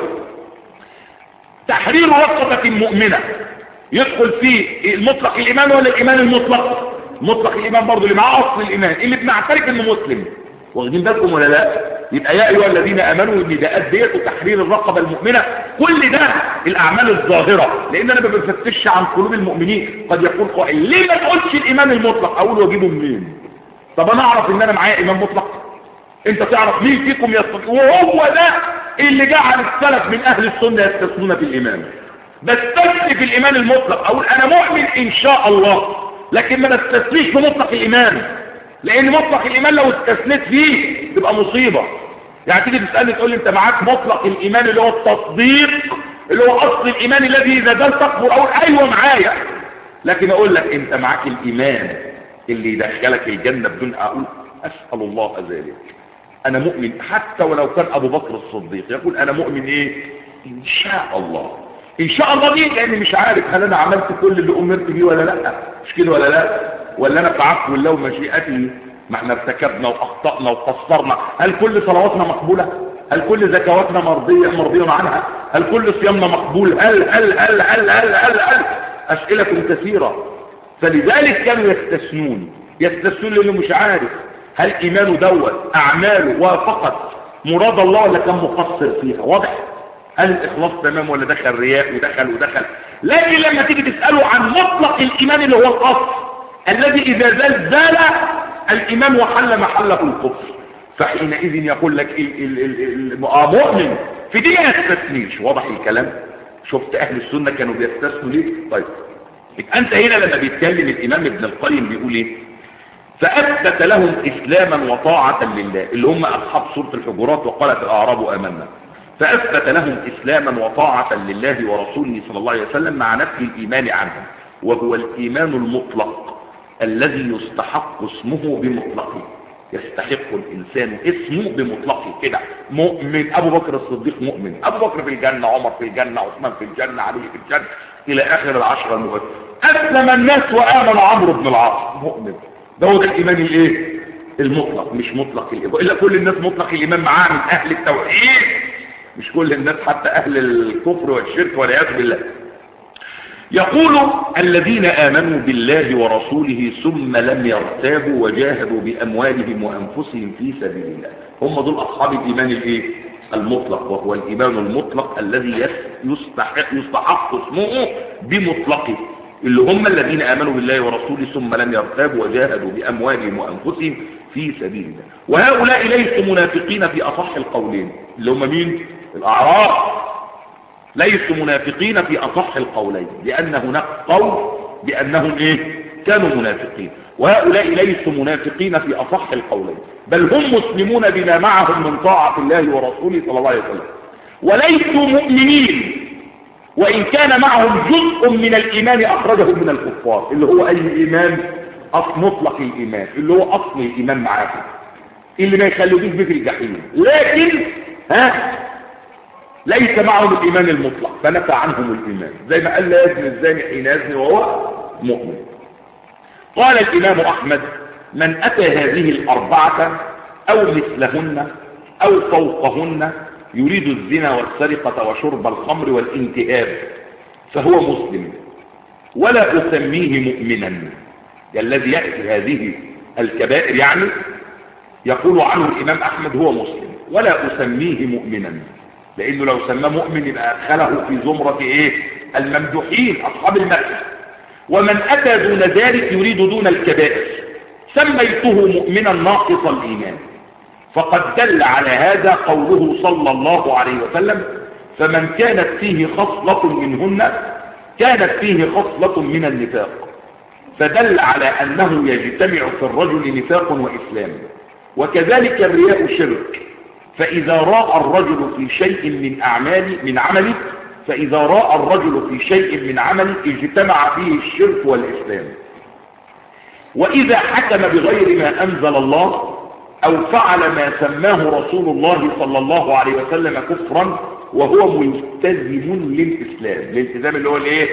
تحرير رقبة مؤمنة يدخل فيه المطلق الايمان ولا الايمان المطلق مطلق الايمان برضه اللي معاه اصل الايمان اللي بنعترف انه مسلم واخدين بالكم ولا لا يبقى يا ايها الذين امنوا النداءات ديت وتحرير الرقبه المؤمنه كل ده الاعمال الظاهره لان انا ما بفتش عن قلوب المؤمنين قد يقول قائل ليه ما تقولش الايمان المطلق اقول واجيبه منين طب انا اعرف ان انا معايا امام مطلق انت تعرف مين فيكم يستطيع وهو ده اللي جعل السلف من اهل السنه يستثنون في الامام بستثني في الايمان المطلق اقول انا مؤمن ان شاء الله لكن ما نستثنيش في مطلق الايمان لان مطلق الايمان لو استثنيت فيه تبقى مصيبه يعني تيجي تسالني تقول لي انت معاك مطلق الايمان اللي هو التصديق اللي هو اصل الايمان الذي اذا زال تكفر اقول ايوه معايا لكن اقول لك انت معاك الايمان اللي يدخلك الجنه بدون اقول اسال الله ذلك انا مؤمن حتى ولو كان ابو بكر الصديق يقول انا مؤمن ايه ان شاء الله ان شاء الله دي لاني مش عارف هل انا عملت كل اللي امرت بيه ولا لا مش كده ولا لا ولا انا في عفو الله ومشيئته ما احنا ارتكبنا واخطانا وقصرنا هل كل صلواتنا مقبوله هل كل زكواتنا مرضيه مرضيه عنها هل كل صيامنا مقبول هل هل هل هل هل هل, هل اسئله كثيره فلذلك كانوا يستثنون يستثنون لانه مش عارف هل ايمانه دوت اعماله وافقت مراد الله ولا كان مقصر فيها واضح هل الاخلاص تمام ولا دخل رياء ودخل ودخل لكن لما تيجي تساله عن مطلق الايمان اللي هو الاصل الذي اذا زال زال الايمان وحل محله الكفر فحينئذ يقول لك المؤمن في دي ما يستثنيش واضح الكلام شفت اهل السنه كانوا بيستثنوا ليه طيب يبقى انت هنا لما بيتكلم الامام ابن القيم بيقول ايه فاثبت لهم اسلاما وطاعه لله اللي هم اصحاب سوره الحجرات وقالت الاعراب امنا فاثبت لهم اسلاما وطاعه لله ورسوله صلى الله عليه وسلم مع نفي الايمان عنهم وهو الايمان المطلق الذي يستحق اسمه بمطلقه يستحق الانسان اسمه بمطلقه كده مؤمن ابو بكر الصديق مؤمن ابو بكر في الجنه عمر في الجنه عثمان في الجنه علي في الجنه الى اخر العشره المبشرين اسلم الناس وامن عمرو بن العاص مؤمن ده هو ده الايمان الايه المطلق مش مطلق الايمان الا كل الناس مطلق الايمان معاه من اهل التوحيد مش كل الناس حتى اهل الكفر والشرك والعياذ بالله يقول الذين آمنوا بالله ورسوله ثم لم يرتابوا وجاهدوا بأموالهم وأنفسهم في سبيل الله هم دول أصحاب الإيمان الإيه؟ المطلق وهو الإيمان المطلق الذي يستحق, يستحق اسمه بمطلقه اللي هم الذين آمنوا بالله ورسوله ثم لم يرتابوا وجاهدوا بأموالهم وأنفسهم في سبيل الله وهؤلاء ليسوا منافقين في أصح القولين اللي هم مين؟ الأعراب ليسوا منافقين في أصح القولين لأن هناك قول بأنهم إيه كانوا منافقين وهؤلاء ليسوا منافقين في أصح القولين بل هم مسلمون بما معهم من طاعة الله ورسوله صلى الله عليه وسلم وليسوا مؤمنين وإن كان معهم جزء من الإيمان أخرجه من الكفار اللي هو أي إيمان أصل مطلق الإيمان اللي هو أصل الإيمان معاهم اللي ما يخلوش بك الجحيم لكن ها ليس معهم الإيمان المطلق فنفى عنهم الإيمان زي ما قال لا يزني الزاني حين يزني وهو مؤمن قال الإمام أحمد من أتى هذه الأربعة أو مثلهن أو فوقهن يريد الزنا والسرقة وشرب الخمر والانتهاب فهو مسلم ولا أسميه مؤمنا الذي يأتي هذه الكبائر يعني يقول عنه الإمام أحمد هو مسلم ولا أسميه مؤمنا لانه لو سماه مؤمن يبقى ادخله في زمرة ايه الممدوحين اصحاب المدح ومن اتى دون ذلك يريد دون الكبائر سميته مؤمنا ناقص الايمان فقد دل على هذا قوله صلى الله عليه وسلم فمن كانت فيه خصلة منهن كانت فيه خصلة من النفاق فدل على انه يجتمع في الرجل نفاق واسلام وكذلك الرياء شرك فإذا راى الرجل في شيء من أعمال من عمله فإذا راى الرجل في شيء من عمله اجتمع فيه الشرك والإسلام وإذا حكم بغير ما أنزل الله أو فعل ما سماه رسول الله صلى الله عليه وسلم كفرا وهو ملتزم للإسلام الالتزام اللي هو الايه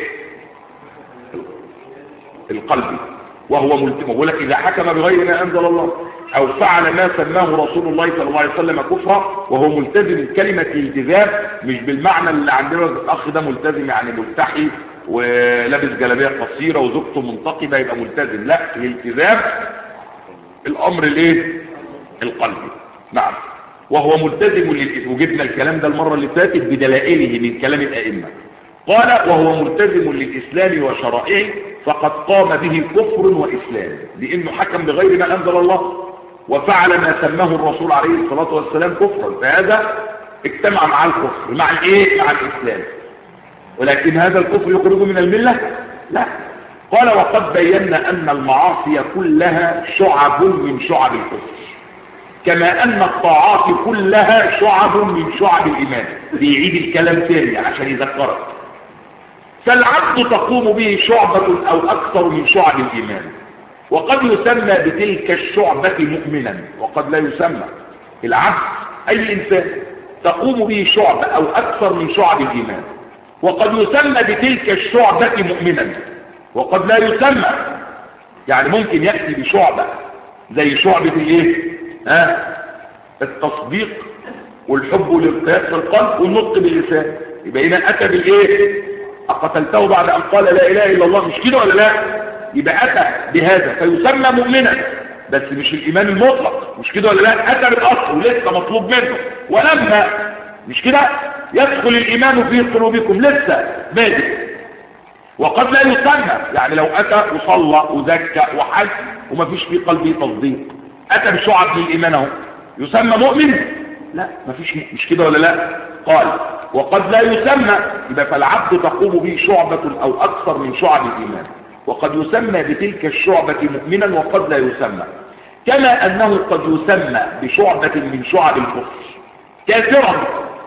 القلبي وهو ملتزم بقول لك إذا حكم بغير ما أنزل الله أو فعل ما سماه رسول الله صلى الله عليه وسلم كفرا وهو ملتزم كلمة الالتزام مش بالمعنى اللي عندنا الأخ ده ملتزم يعني ملتحي ولابس جلابية قصيرة وزوجته منتقبة يبقى ملتزم لا الالتزام الأمر الايه القلبي نعم وهو ملتزم للإسلام وجبنا الكلام ده المرة اللي فاتت بدلائله من كلام الأئمة قال وهو ملتزم للإسلام وشرائعه فقد قام به كفر وإسلام لأنه حكم بغير ما أنزل الله وفعل ما سماه الرسول عليه الصلاة والسلام كفرا فهذا اجتمع مع الكفر مع الايه مع الإسلام ولكن هذا الكفر يخرجه من الملة لا قال وقد بينا أن المعاصي كلها شعب من شعب الكفر كما أن الطاعات كلها شعب من شعب الإيمان بيعيد الكلام تاني عشان يذكرك فالعبد تقوم به شعبة أو أكثر من شعب الإيمان وقد يسمى بتلك الشعبة مؤمنا وقد لا يسمى العبد أي إنسان تقوم به شعبة أو أكثر من شعب الإيمان وقد يسمى بتلك الشعبة مؤمنا وقد لا يسمى يعني ممكن يأتي بشعبة زي شعبة الايه ها التصديق والحب والارتياح في القلب والنطق باللسان يبقى اذا اتى بالايه اقتلته بعد ان قال لا اله الا الله مش كده ولا لا يبقى اتى بهذا فيسمى مؤمنا بس مش الايمان المطلق مش كده ولا لا اتى بالاصل ولسه مطلوب منه ولما مش كده يدخل الايمان في قلوبكم لسه بادئ وقد لا يسمى يعني لو اتى وصلى وزكى وحج وما فيش في قلبه تصديق اتى بشعب من الايمان اهو يسمى مؤمن لا ما فيش مش كده ولا لا قال وقد لا يسمى يبقى فالعبد تقوم به شعبة او اكثر من شعب الايمان وقد يسمى بتلك الشعبة مؤمنا وقد لا يسمى كما انه قد يسمى بشعبة من شعب الكفر كافرا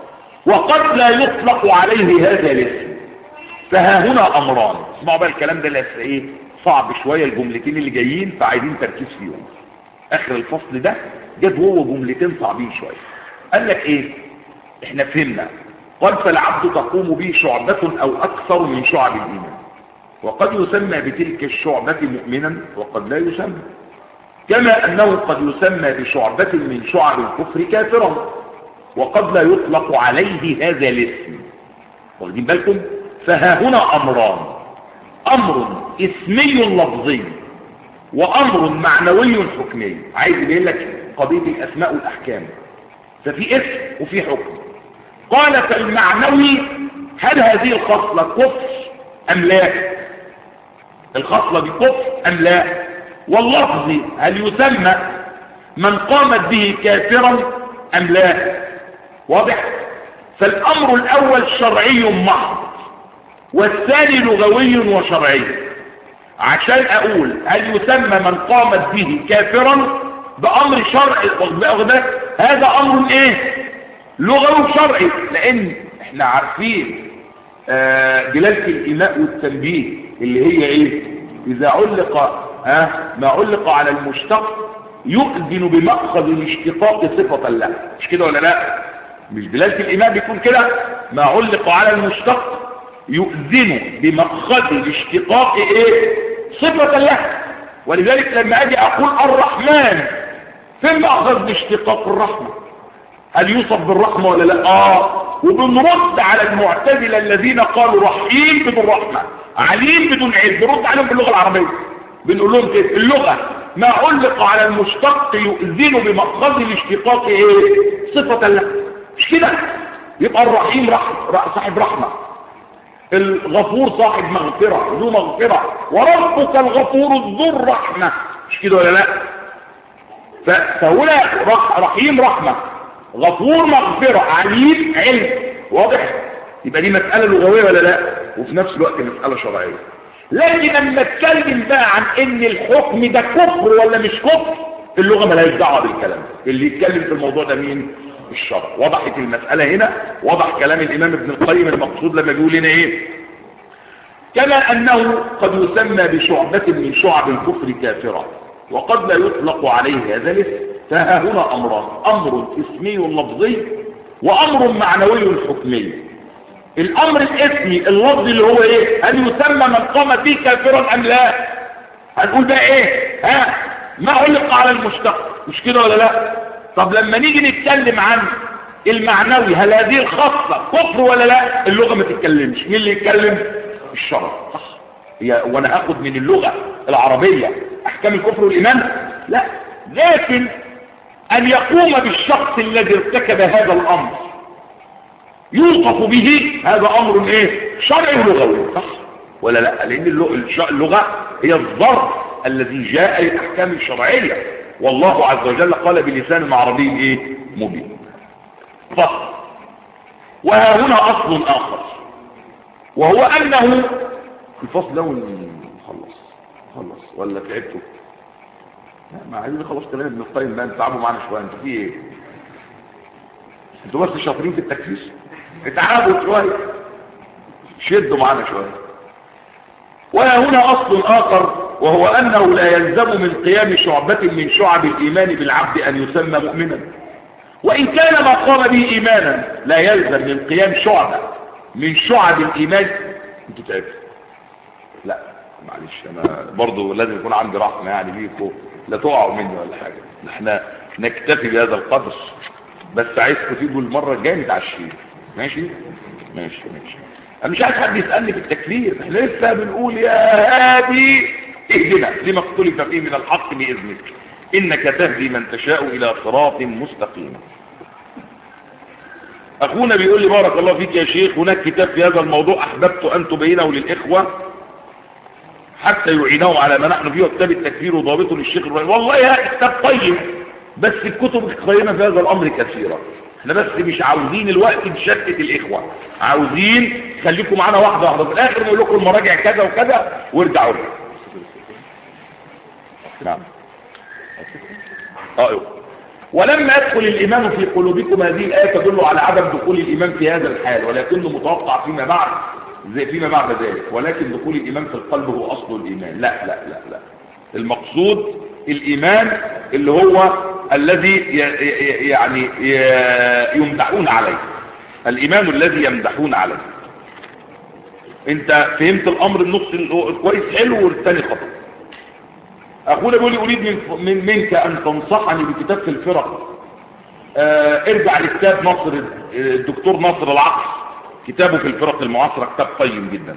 وقد لا يطلق عليه هذا الاسم فها هنا امران اسمعوا بقى الكلام ده لسه ايه صعب شويه الجملتين اللي جايين فعايزين تركيز فيهم اخر الفصل ده جاب هو جملتين صعبين شويه قال لك ايه احنا فهمنا قال فالعبد تقوم به شعبة او اكثر من شعب الايمان وقد يسمى بتلك الشعبة مؤمنا وقد لا يسمى كما انه قد يسمى بشعبة من شعب الكفر كافرا وقد لا يطلق عليه هذا الاسم واخدين بالكم فها هنا امران امر اسمي لفظي وامر معنوي حكمي عايز يبين لك قضيه الاسماء والاحكام ففي اسم وفي حكم قال فالمعنوي هل هذه الخصله كفر ام لا الخصله دي كفر ام لا واللفظ هل يسمى من قامت به كافرا ام لا واضح فالامر الاول شرعي محض والثاني لغوي وشرعي عشان اقول هل يسمى من قامت به كافرا بامر شرعي هذا امر ايه لغوي وشرعي لان احنا عارفين آه دلالة الايماء والتنبيه اللي هي ايه اذا علق آه ما علق على المشتق يؤذن بمأخذ الاشتقاق صفة له مش كده ولا لا مش دلالة الايماء بيكون كده ما علق على المشتق يؤذن بمأخذ الاشتقاق ايه صفة له ولذلك لما اجي اقول الرحمن فين مأخذ الاشتقاق الرحمة هل يوصف بالرحمة ولا لا اه وبنرد على المعتزلة الذين قالوا رحيم بدون رحمة عليم بدون علم بنرد عليهم باللغة العربية بنقول لهم كده اللغة ما علق على المشتق يؤذن بمأخذ الاشتقاق ايه صفة له مش كده يبقى الرحيم رح... صاحب رحمة الغفور صاحب مغفرة ذو مغفرة وربك الغفور ذو الرحمة مش كده ولا لا فهنا رح... رحيم رحمة غفور مغفرة عليم علم واضح يبقى دي مسألة لغوية ولا لا وفي نفس الوقت مسألة شرعية لكن لما اتكلم بقى عن ان الحكم ده كفر ولا مش كفر اللغة ملهاش دعوة بالكلام اللي يتكلم في الموضوع ده مين الشرع وضحت المسألة هنا وضح كلام الإمام ابن القيم المقصود لما بيقول لنا إيه كما أنه قد يسمى بشعبة من شعب الكفر كافرا وقد لا يطلق عليه هذا الاسم فها هنا أمران أمر اسمي لفظي وأمر معنوي حكمي الأمر الاسمي اللفظي اللي هو إيه هل يسمى من قام به كافرا أم لا هنقول بقى إيه ها ما علق على المشتق مش كده ولا لا طب لما نيجي نتكلم عن المعنوي هل هذه الخاصة كفر ولا لا اللغة ما تتكلمش مين اللي يتكلم الشرع صح هي وانا هاخد من اللغة العربية احكام الكفر والايمان لا لكن ان يقوم بالشخص الذي ارتكب هذا الامر يوصف به هذا امر ايه شرعي ولغوي صح ولا لا لان اللغة هي الظرف الذي جاء للاحكام الشرعية والله عز وجل قال بلسان عربي ايه مبين فصل وها هنا اصل اخر وهو انه الفصل ده خلص خلص ولا تعبتوا ما عايزين خلاص كلام ابن القيم بقى تعبوا معانا شويه انتوا في ايه انتوا بس شاطرين في التكفير اتعبوا شويه شدوا معانا شويه وها هنا اصل اخر وهو انه لا يلزم من قيام شعبة من شعب الايمان بالعبد ان يسمى مؤمنا وان كان ما قام به ايمانا لا يلزم من قيام شعبة من شعب الايمان انتوا تعبتوا لا معلش انا برضو لازم يكون عندي رحمه يعني ليكم لا تقعوا مني ولا حاجه احنا نكتفي بهذا القدر بس عايزكم تيجوا المره الجايه نتعشيه ماشي ماشي ماشي انا مش عايز حد يسالني في التكفير احنا لسه بنقول يا هادي اهدنا لما اختلف فيه من الحق باذنك انك تهدي من تشاء الى صراط مستقيم اخونا بيقول لي بارك الله فيك يا شيخ هناك كتاب في هذا الموضوع احببت ان تبينه للاخوه حتى يعينهم على ما نحن فيه وكتاب التكفير وضابطه للشيخ الرئيس والله يا كتاب طيب بس الكتب القيمة في هذا الأمر كثيرة احنا بس مش عاوزين الوقت نشتت الإخوة عاوزين خليكم معانا واحدة واحدة في الآخر نقول لكم المراجع كذا وكذا وارجعوا لنا نعم ايوه ولما يدخل الإيمان في قلوبكم هذه الآية تدل على عدم دخول الإيمان في هذا الحال ولكنه متوقع فيما بعد زي فيما بعد ذلك ولكن دخول الإيمان في القلب هو أصل الإيمان لا لا لا لا المقصود الإيمان اللي هو الذي يعني يمدحون عليه الإيمان الذي يمدحون عليه انت فهمت الأمر النص كويس حلو والثاني خطأ أخونا بيقول لي أريد من, من منك أن تنصحني بكتاب في الفرق اه ارجع لكتاب نصر الدكتور نصر العقل كتابه في الفرق المعاصرة كتاب قيم جدا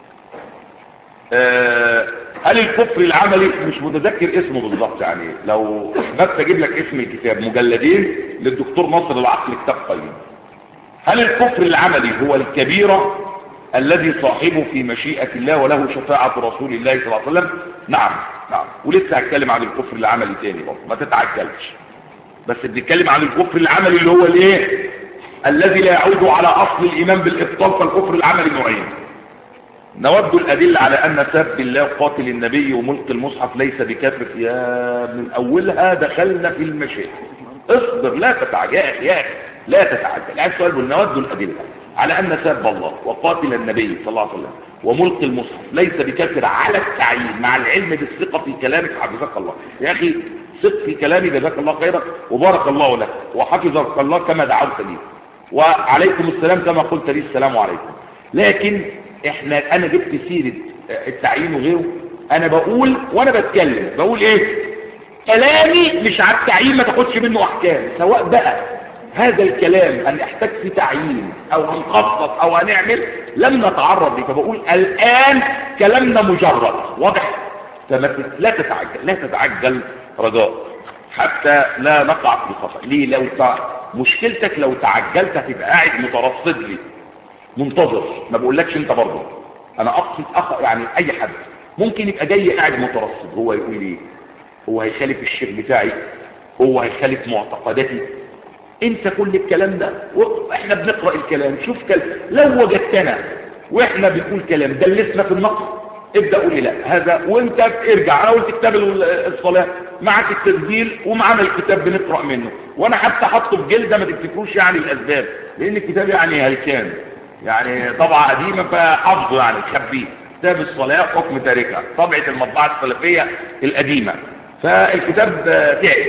أه هل الكفر العملي مش متذكر اسمه بالظبط يعني لو بس اجيب لك اسم الكتاب مجلدين للدكتور نصر العقل كتاب قيم هل الكفر العملي هو الكبيرة الذي صاحبه في مشيئة الله وله شفاعة رسول الله صلى الله عليه وسلم نعم نعم ولسه هتكلم عن الكفر العملي تاني برضه ما تتعجلش بس بنتكلم عن الكفر العملي اللي هو الايه الذي لا يعود على أصل الإيمان بالإبطال فالكفر العملي نوعين نود الأدلة على أن سب الله قاتل النبي وملك المصحف ليس بكافر يا من أولها دخلنا في المشاكل اصبر لا تتعجل يا أخي لا تتعجل عايز سؤال نود الأدلة على أن سب الله وقاتل النبي صلى الله عليه وسلم وملك المصحف ليس بكافر على التعيين مع العلم بالثقة في كلامك حفظك الله يا أخي ثق في كلامي جزاك الله خيرا وبارك الله لك وحفظك الله كما دعوت لي وعليكم السلام كما قلت لي السلام عليكم لكن احنا انا جبت سيرة التعيين وغيره انا بقول وانا بتكلم بقول ايه كلامي مش على التعيين ما تاخدش منه احكام سواء بقى هذا الكلام ان احتاج في تعيين او هنخصص او هنعمل لم نتعرض ليه فبقول الان كلامنا مجرد واضح فما لا تتعجل لا تتعجل رجاء حتى لا نقع في الخطأ ليه لو مشكلتك لو تعجلت هتبقى قاعد مترصد لي منتظر ما بقولكش انت برضه انا اقصد أخ... يعني اي حد ممكن يبقى جاي قاعد مترصد هو يقول ايه هو هيخالف الشيخ بتاعي هو هيخالف معتقداتي انت كل الكلام ده واحنا بنقرا الكلام شوف كلام لو وجدتنا واحنا بنقول كلام دلسنا في النقص ابدا قول لي لا هذا وانت ارجع انا قلت كتاب الصلاه معك التسجيل ومعنا الكتاب بنقرا منه وانا حتى حاطه في جلده ما تفتكروش يعني الاسباب لان الكتاب يعني هلكان يعني طبعه قديمه فحافظه يعني تخبيه كتاب الصلاه حكم تاركها طبعه المطبعه السلفيه القديمه فالكتاب تعب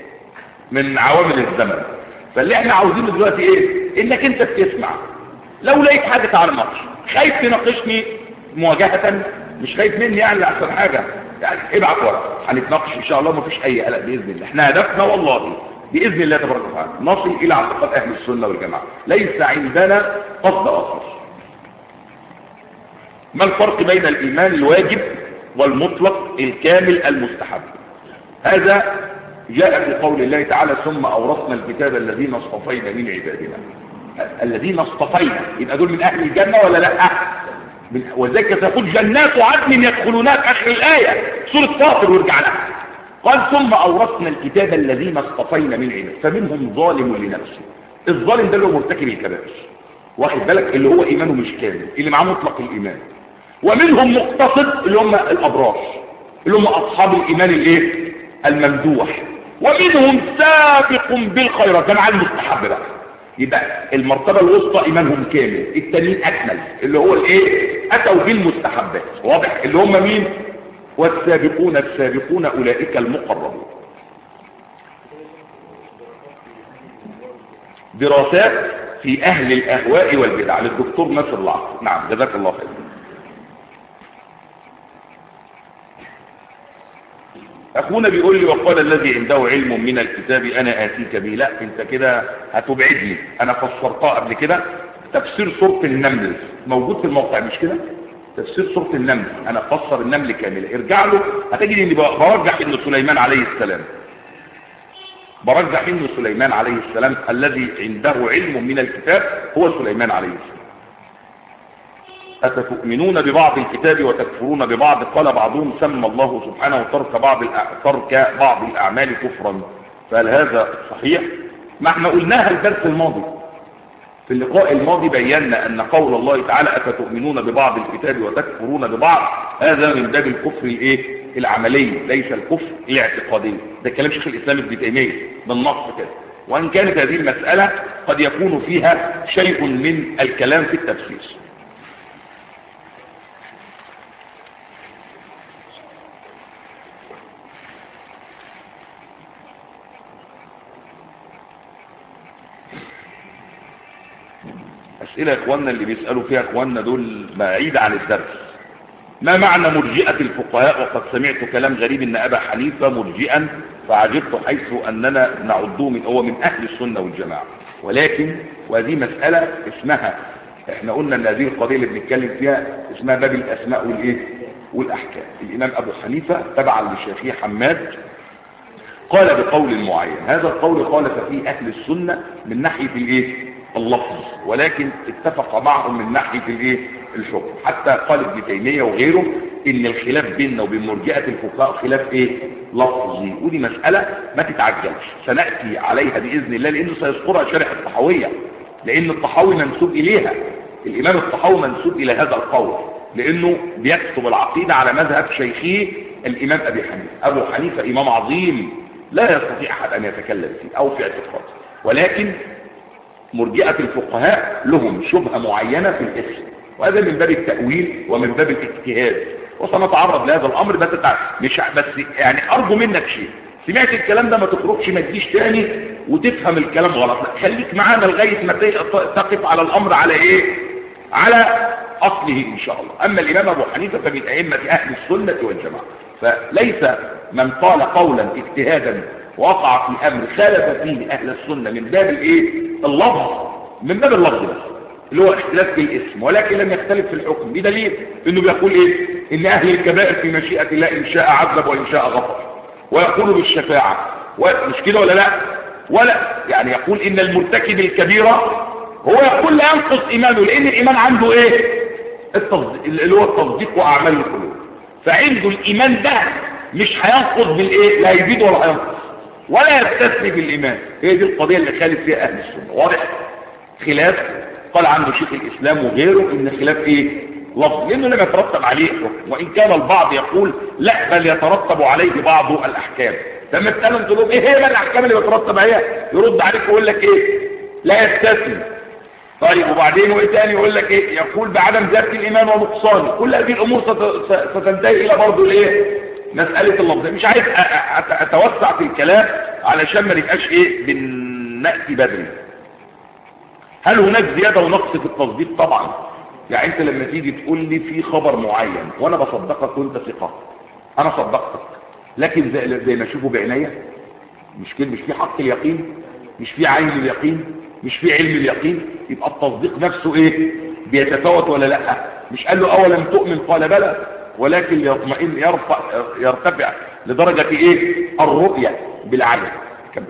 من عوامل الزمن فاللي احنا عاوزينه دلوقتي ايه انك انت بتسمع لو لقيت حاجه تعالى ناقش خايف تناقشني مواجهه مش خايف مني يعني احسن حاجه يعني ابعت ورقه هنتناقش ان شاء الله مفيش اي قلق باذن الله احنا هدفنا والله باذن الله تبارك وتعالى نصل الى اعتقاد اهل السنه والجماعه ليس عندنا قصد اخر ما الفرق بين الايمان الواجب والمطلق الكامل المستحب هذا جاء في قول الله تعالى ثم اورثنا الكتاب الذين اصطفينا من عبادنا الذين اصطفينا يبقى دول من اهل الجنه ولا لا من- وذلك تقول جنات عدن يدخلونها في اخر الايه سوره فاطر وارجع لها قال ثم اورثنا الكتاب الذين اصطفينا من عباد فمنهم ظالم لنفسه الظالم ده اللي هو مرتكب الكبائر واخد بالك اللي هو ايمانه مش كامل اللي معاه مطلق الايمان ومنهم مقتصد اللي هم الابرار اللي هم اصحاب الايمان الايه الممدوح ومنهم سابق بالخيرات ده مع المستحب بقى يبقى المرتبه الوسطى ايمانهم كامل التانيين اكمل اللي هو الايه اتوا بالمستحبات واضح اللي هم مين والسابقون السابقون اولئك المقربون دراسات في اهل الاهواء والبدع للدكتور ناصر العصر نعم جزاك الله خير اخونا بيقول لي وقال الذي عنده علم من الكتاب انا اتيك به لا انت كده هتبعدني انا فسرتها قبل كده تفسير سوره النمل موجود في الموقع مش كده تفسير سوره النمل انا فسر النمل كامله ارجع له هتجد اني برجح ان سليمان عليه السلام برجح ان سليمان عليه السلام الذي عنده علم من الكتاب هو سليمان عليه السلام أفتؤمنون ببعض الكتاب وتكفرون ببعض قال بعضهم سمى الله سبحانه ترك بعض الأ- ترك بعض الأعمال كفرا فهل هذا صحيح؟ ما احنا قلناها الدرس الماضي في اللقاء الماضي بينا أن قول الله تعالى أفتؤمنون ببعض الكتاب وتكفرون ببعض هذا من باب الكفر الايه؟ العملي ليس الكفر الاعتقادي ده كلام شيخ الإسلام ابن تيمية بالنص كده وأن كانت هذه المسألة قد يكون فيها شيء من الكلام في التفسير أسئلة إخواننا اللي بيسألوا فيها إخواننا دول بعيد عن الدرس ما معنى مرجئة الفقهاء وقد سمعت كلام غريب أن أبا حنيفة مرجئا فعجبت حيث أننا نعده من هو من أهل السنة والجماعة ولكن وهذه مسألة اسمها احنا قلنا ان هذه القضية اللي بنتكلم فيها اسمها باب الأسماء والإيه والأحكام الإمام أبو حنيفة تبعا للشافعي حماد قال بقول معين هذا القول خالف فيه أهل السنة من ناحية الإيه اللفظ ولكن اتفق معهم من ناحية الإيه الحكم حتى قال ابن تيمية وغيره إن الخلاف بيننا وبين مرجئة الفقهاء خلاف إيه لفظي ودي مسألة ما تتعجلش سنأتي عليها بإذن الله لأنه سيذكرها شارح الطحاوية لأن الطحاوي منسوب إليها الإمام الطحاوي منسوب إلى هذا القول لأنه بيكتب العقيدة على مذهب شيخه الإمام أبي حنيفة أبو حنيفة إمام عظيم لا يستطيع أحد أن يتكلم فيه أو في اعتقاده ولكن مرجئة الفقهاء لهم شبهة معينة في الاسم وهذا من باب التأويل ومن باب الاجتهاد وسنتعرض لهذا الأمر بس مش بس يعني أرجو منك شيء سمعت الكلام ده ما تخرجش ما تجيش تاني وتفهم الكلام غلط لا خليك معانا لغاية ما تقف على الأمر على إيه على أصله إن شاء الله أما الإمام أبو حنيفة فمن أئمة أهل السنة والجماعة فليس من قال قولا اجتهادا وقع في أمر خالف فيه أهل السنة من باب الإيه اللفظ من باب اللفظ بس اللي هو اختلاف في الاسم ولكن لم يختلف في الحكم بدليل انه بيقول ايه ان اهل الكبائر في مشيئة الله ان شاء عذب وان شاء غفر ويقول بالشفاعة مش كده ولا لا ولا يعني يقول ان المرتكب الكبيرة هو يقول لا ينقص ايمانه لان الايمان عنده ايه التصديق اللي هو التصديق واعمال القلوب فعنده الايمان ده مش هينقص بالايه لا يزيد ولا هينقص ولا يستثني بالايمان هي دي القضية اللي خالف فيها اهل السنة واضح خلاف قال عنه شيخ الإسلام وغيره إن خلاف إيه لفظ لأنه لم يترتب عليه حكم وإن كان البعض يقول لا بل يترتب عليه بعض الأحكام لما تسألهم تقول لهم إيه هي الأحكام اللي يترتب عليها يرد عليك ويقول لك إيه لا يستثني طيب وبعدين وإيه تاني يقول لك إيه يقول بعدم ذات الإيمان ونقصانه كل هذه الأمور ستنتهي إلى برضه الإيه مسألة اللفظ مش عايز أتوسع في الكلام علشان ما نبقاش إيه بنأتي بدري هل هناك زيادة ونقص في التصديق طبعا يعني انت لما تيجي تقول لي في خبر معين وانا بصدقك وانت ثقة انا صدقتك لكن زي, زي ما اشوفه بعينيا مش كده مش في حق اليقين مش في عين اليقين مش في علم اليقين يبقى التصديق نفسه ايه بيتفاوت ولا لا مش قال له اولم تؤمن قال بلى ولكن ليطمئن يرفع يرتفع لدرجة ايه الرؤية بالعدل كمل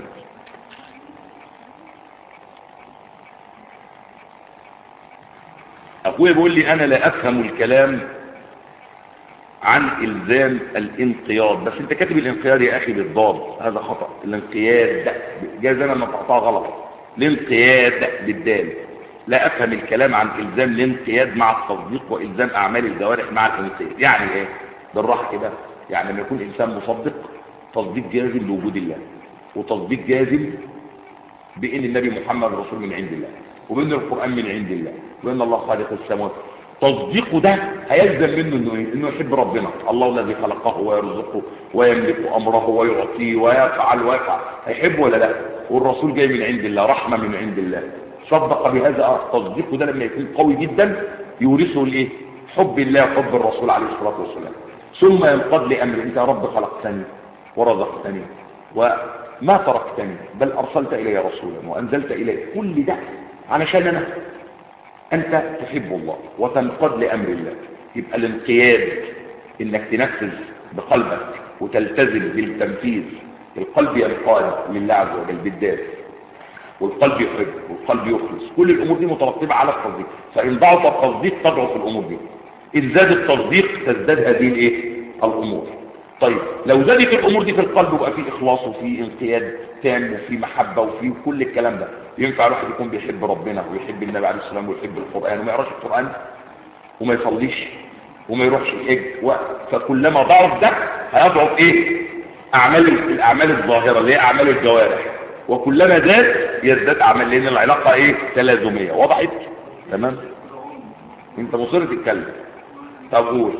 فاخويا بيقول لي انا لا افهم الكلام عن الزام الانقياد بس انت كاتب الانقياد يا اخي بالضاد هذا خطا الانقياد جاز انا لما تقطعها غلط الانقياد بالدال لا افهم الكلام عن الزام الانقياد مع التصديق والزام اعمال الجوارح مع الانقياد يعني ايه بالراحه كده يعني لما يكون انسان مصدق تصديق جازم لوجود الله وتصديق جازم بان النبي محمد رسول من عند الله وبان القران من عند الله وان الله خالق السماوات تصديقه ده هيلزم منه انه ايه انه يحب ربنا الله الذي خلقه ويرزقه ويملك امره ويعطيه ويفعل ويفعل هيحبه ولا لا والرسول جاي من عند الله رحمه من عند الله صدق بهذا تصديقه ده لما يكون قوي جدا يورثه الايه حب الله وحب الرسول عليه الصلاه والسلام ثم ينقض لامر انت يا رب خلقتني ورزقتني وما تركتني بل ارسلت الي رسولا وانزلت الي كل ده علشان انا انت تحب الله وتنقض لامر الله يبقى الانقياد انك تنفذ بقلبك وتلتزم بالتنفيذ القلب ينقاد لله عز وجل بالذات والقلب يحب والقلب يخلص كل الامور دي مترتبه على التصديق فان ضعف التصديق تضعف الامور دي ان زاد التصديق تزداد هذه الايه الامور طيب لو زادت الامور دي في القلب وبقى في اخلاص وفي انقياد تام وفي محبه وفي كل الكلام ده ينفع الواحد يكون بيحب ربنا ويحب النبي عليه السلام ويحب القران وما يقراش القران وما يصليش وما يروحش الحج و... فكلما ضعف ده هيضعف ايه اعمال الاعمال الظاهره اللي هي اعمال الجوارح وكلما زاد يزداد اعمال لان العلاقه ايه تلازميه وضحت تمام انت مصر تتكلم طب قول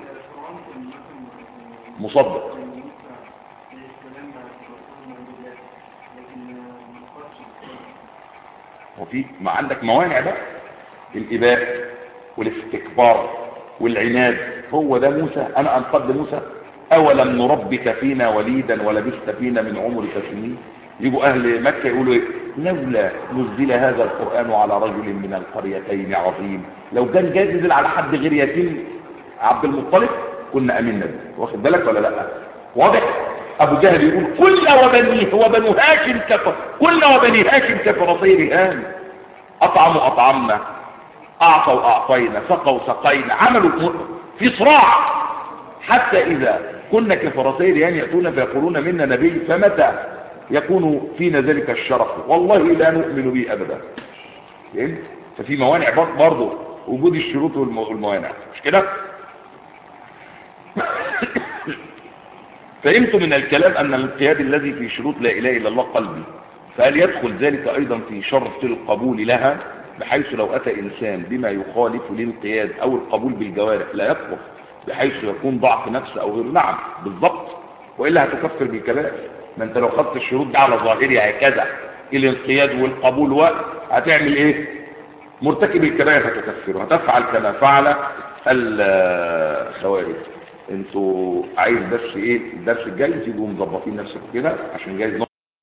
مصدق وفي ما عندك موانع بقى الاباء والاستكبار والعناد هو ده موسى انا انقذ موسى اولم نربك فينا وليدا ولبثت فينا من عمرك سنين يجوا اهل مكه يقولوا ايه لولا نزل هذا القران على رجل من القريتين عظيم لو كان جاي نزل على حد غير يتيم عبد المطلب كنا امنا به واخد بالك ولا لا واضح ابو جهل يقول كل وبنيه وبنو هاشم كفر كل وبني هاشم كفرتي رهان اطعموا اطعمنا اعطوا اعطينا سقوا سقينا عملوا في صراع حتى اذا كنا كفرتي رهان ياتون فيقولون منا نبي فمتى يكون فينا ذلك الشرف والله لا نؤمن به ابدا فهمت ففي موانع برضه وجود الشروط والموانع مش كده فهمت من الكلام أن الانقياد الذي في شروط لا إله إلا الله قلبي فهل يدخل ذلك أيضا في شرط القبول لها بحيث لو أتى إنسان بما يخالف الانقياد أو القبول بالجوارح لا يكفر بحيث يكون ضعف نفس أو غير نعم بالضبط وإلا هتكفر بالكبائر ما أنت لو خدت الشروط دي على ظاهرها هكذا الانقياد والقبول و هتعمل إيه مرتكب الكبائر هتكفره هتفعل كما فعل الخوارج انتوا عايز بس ايه الدرس الجاي تيجوا مظبطين نفسكم كده عشان جاي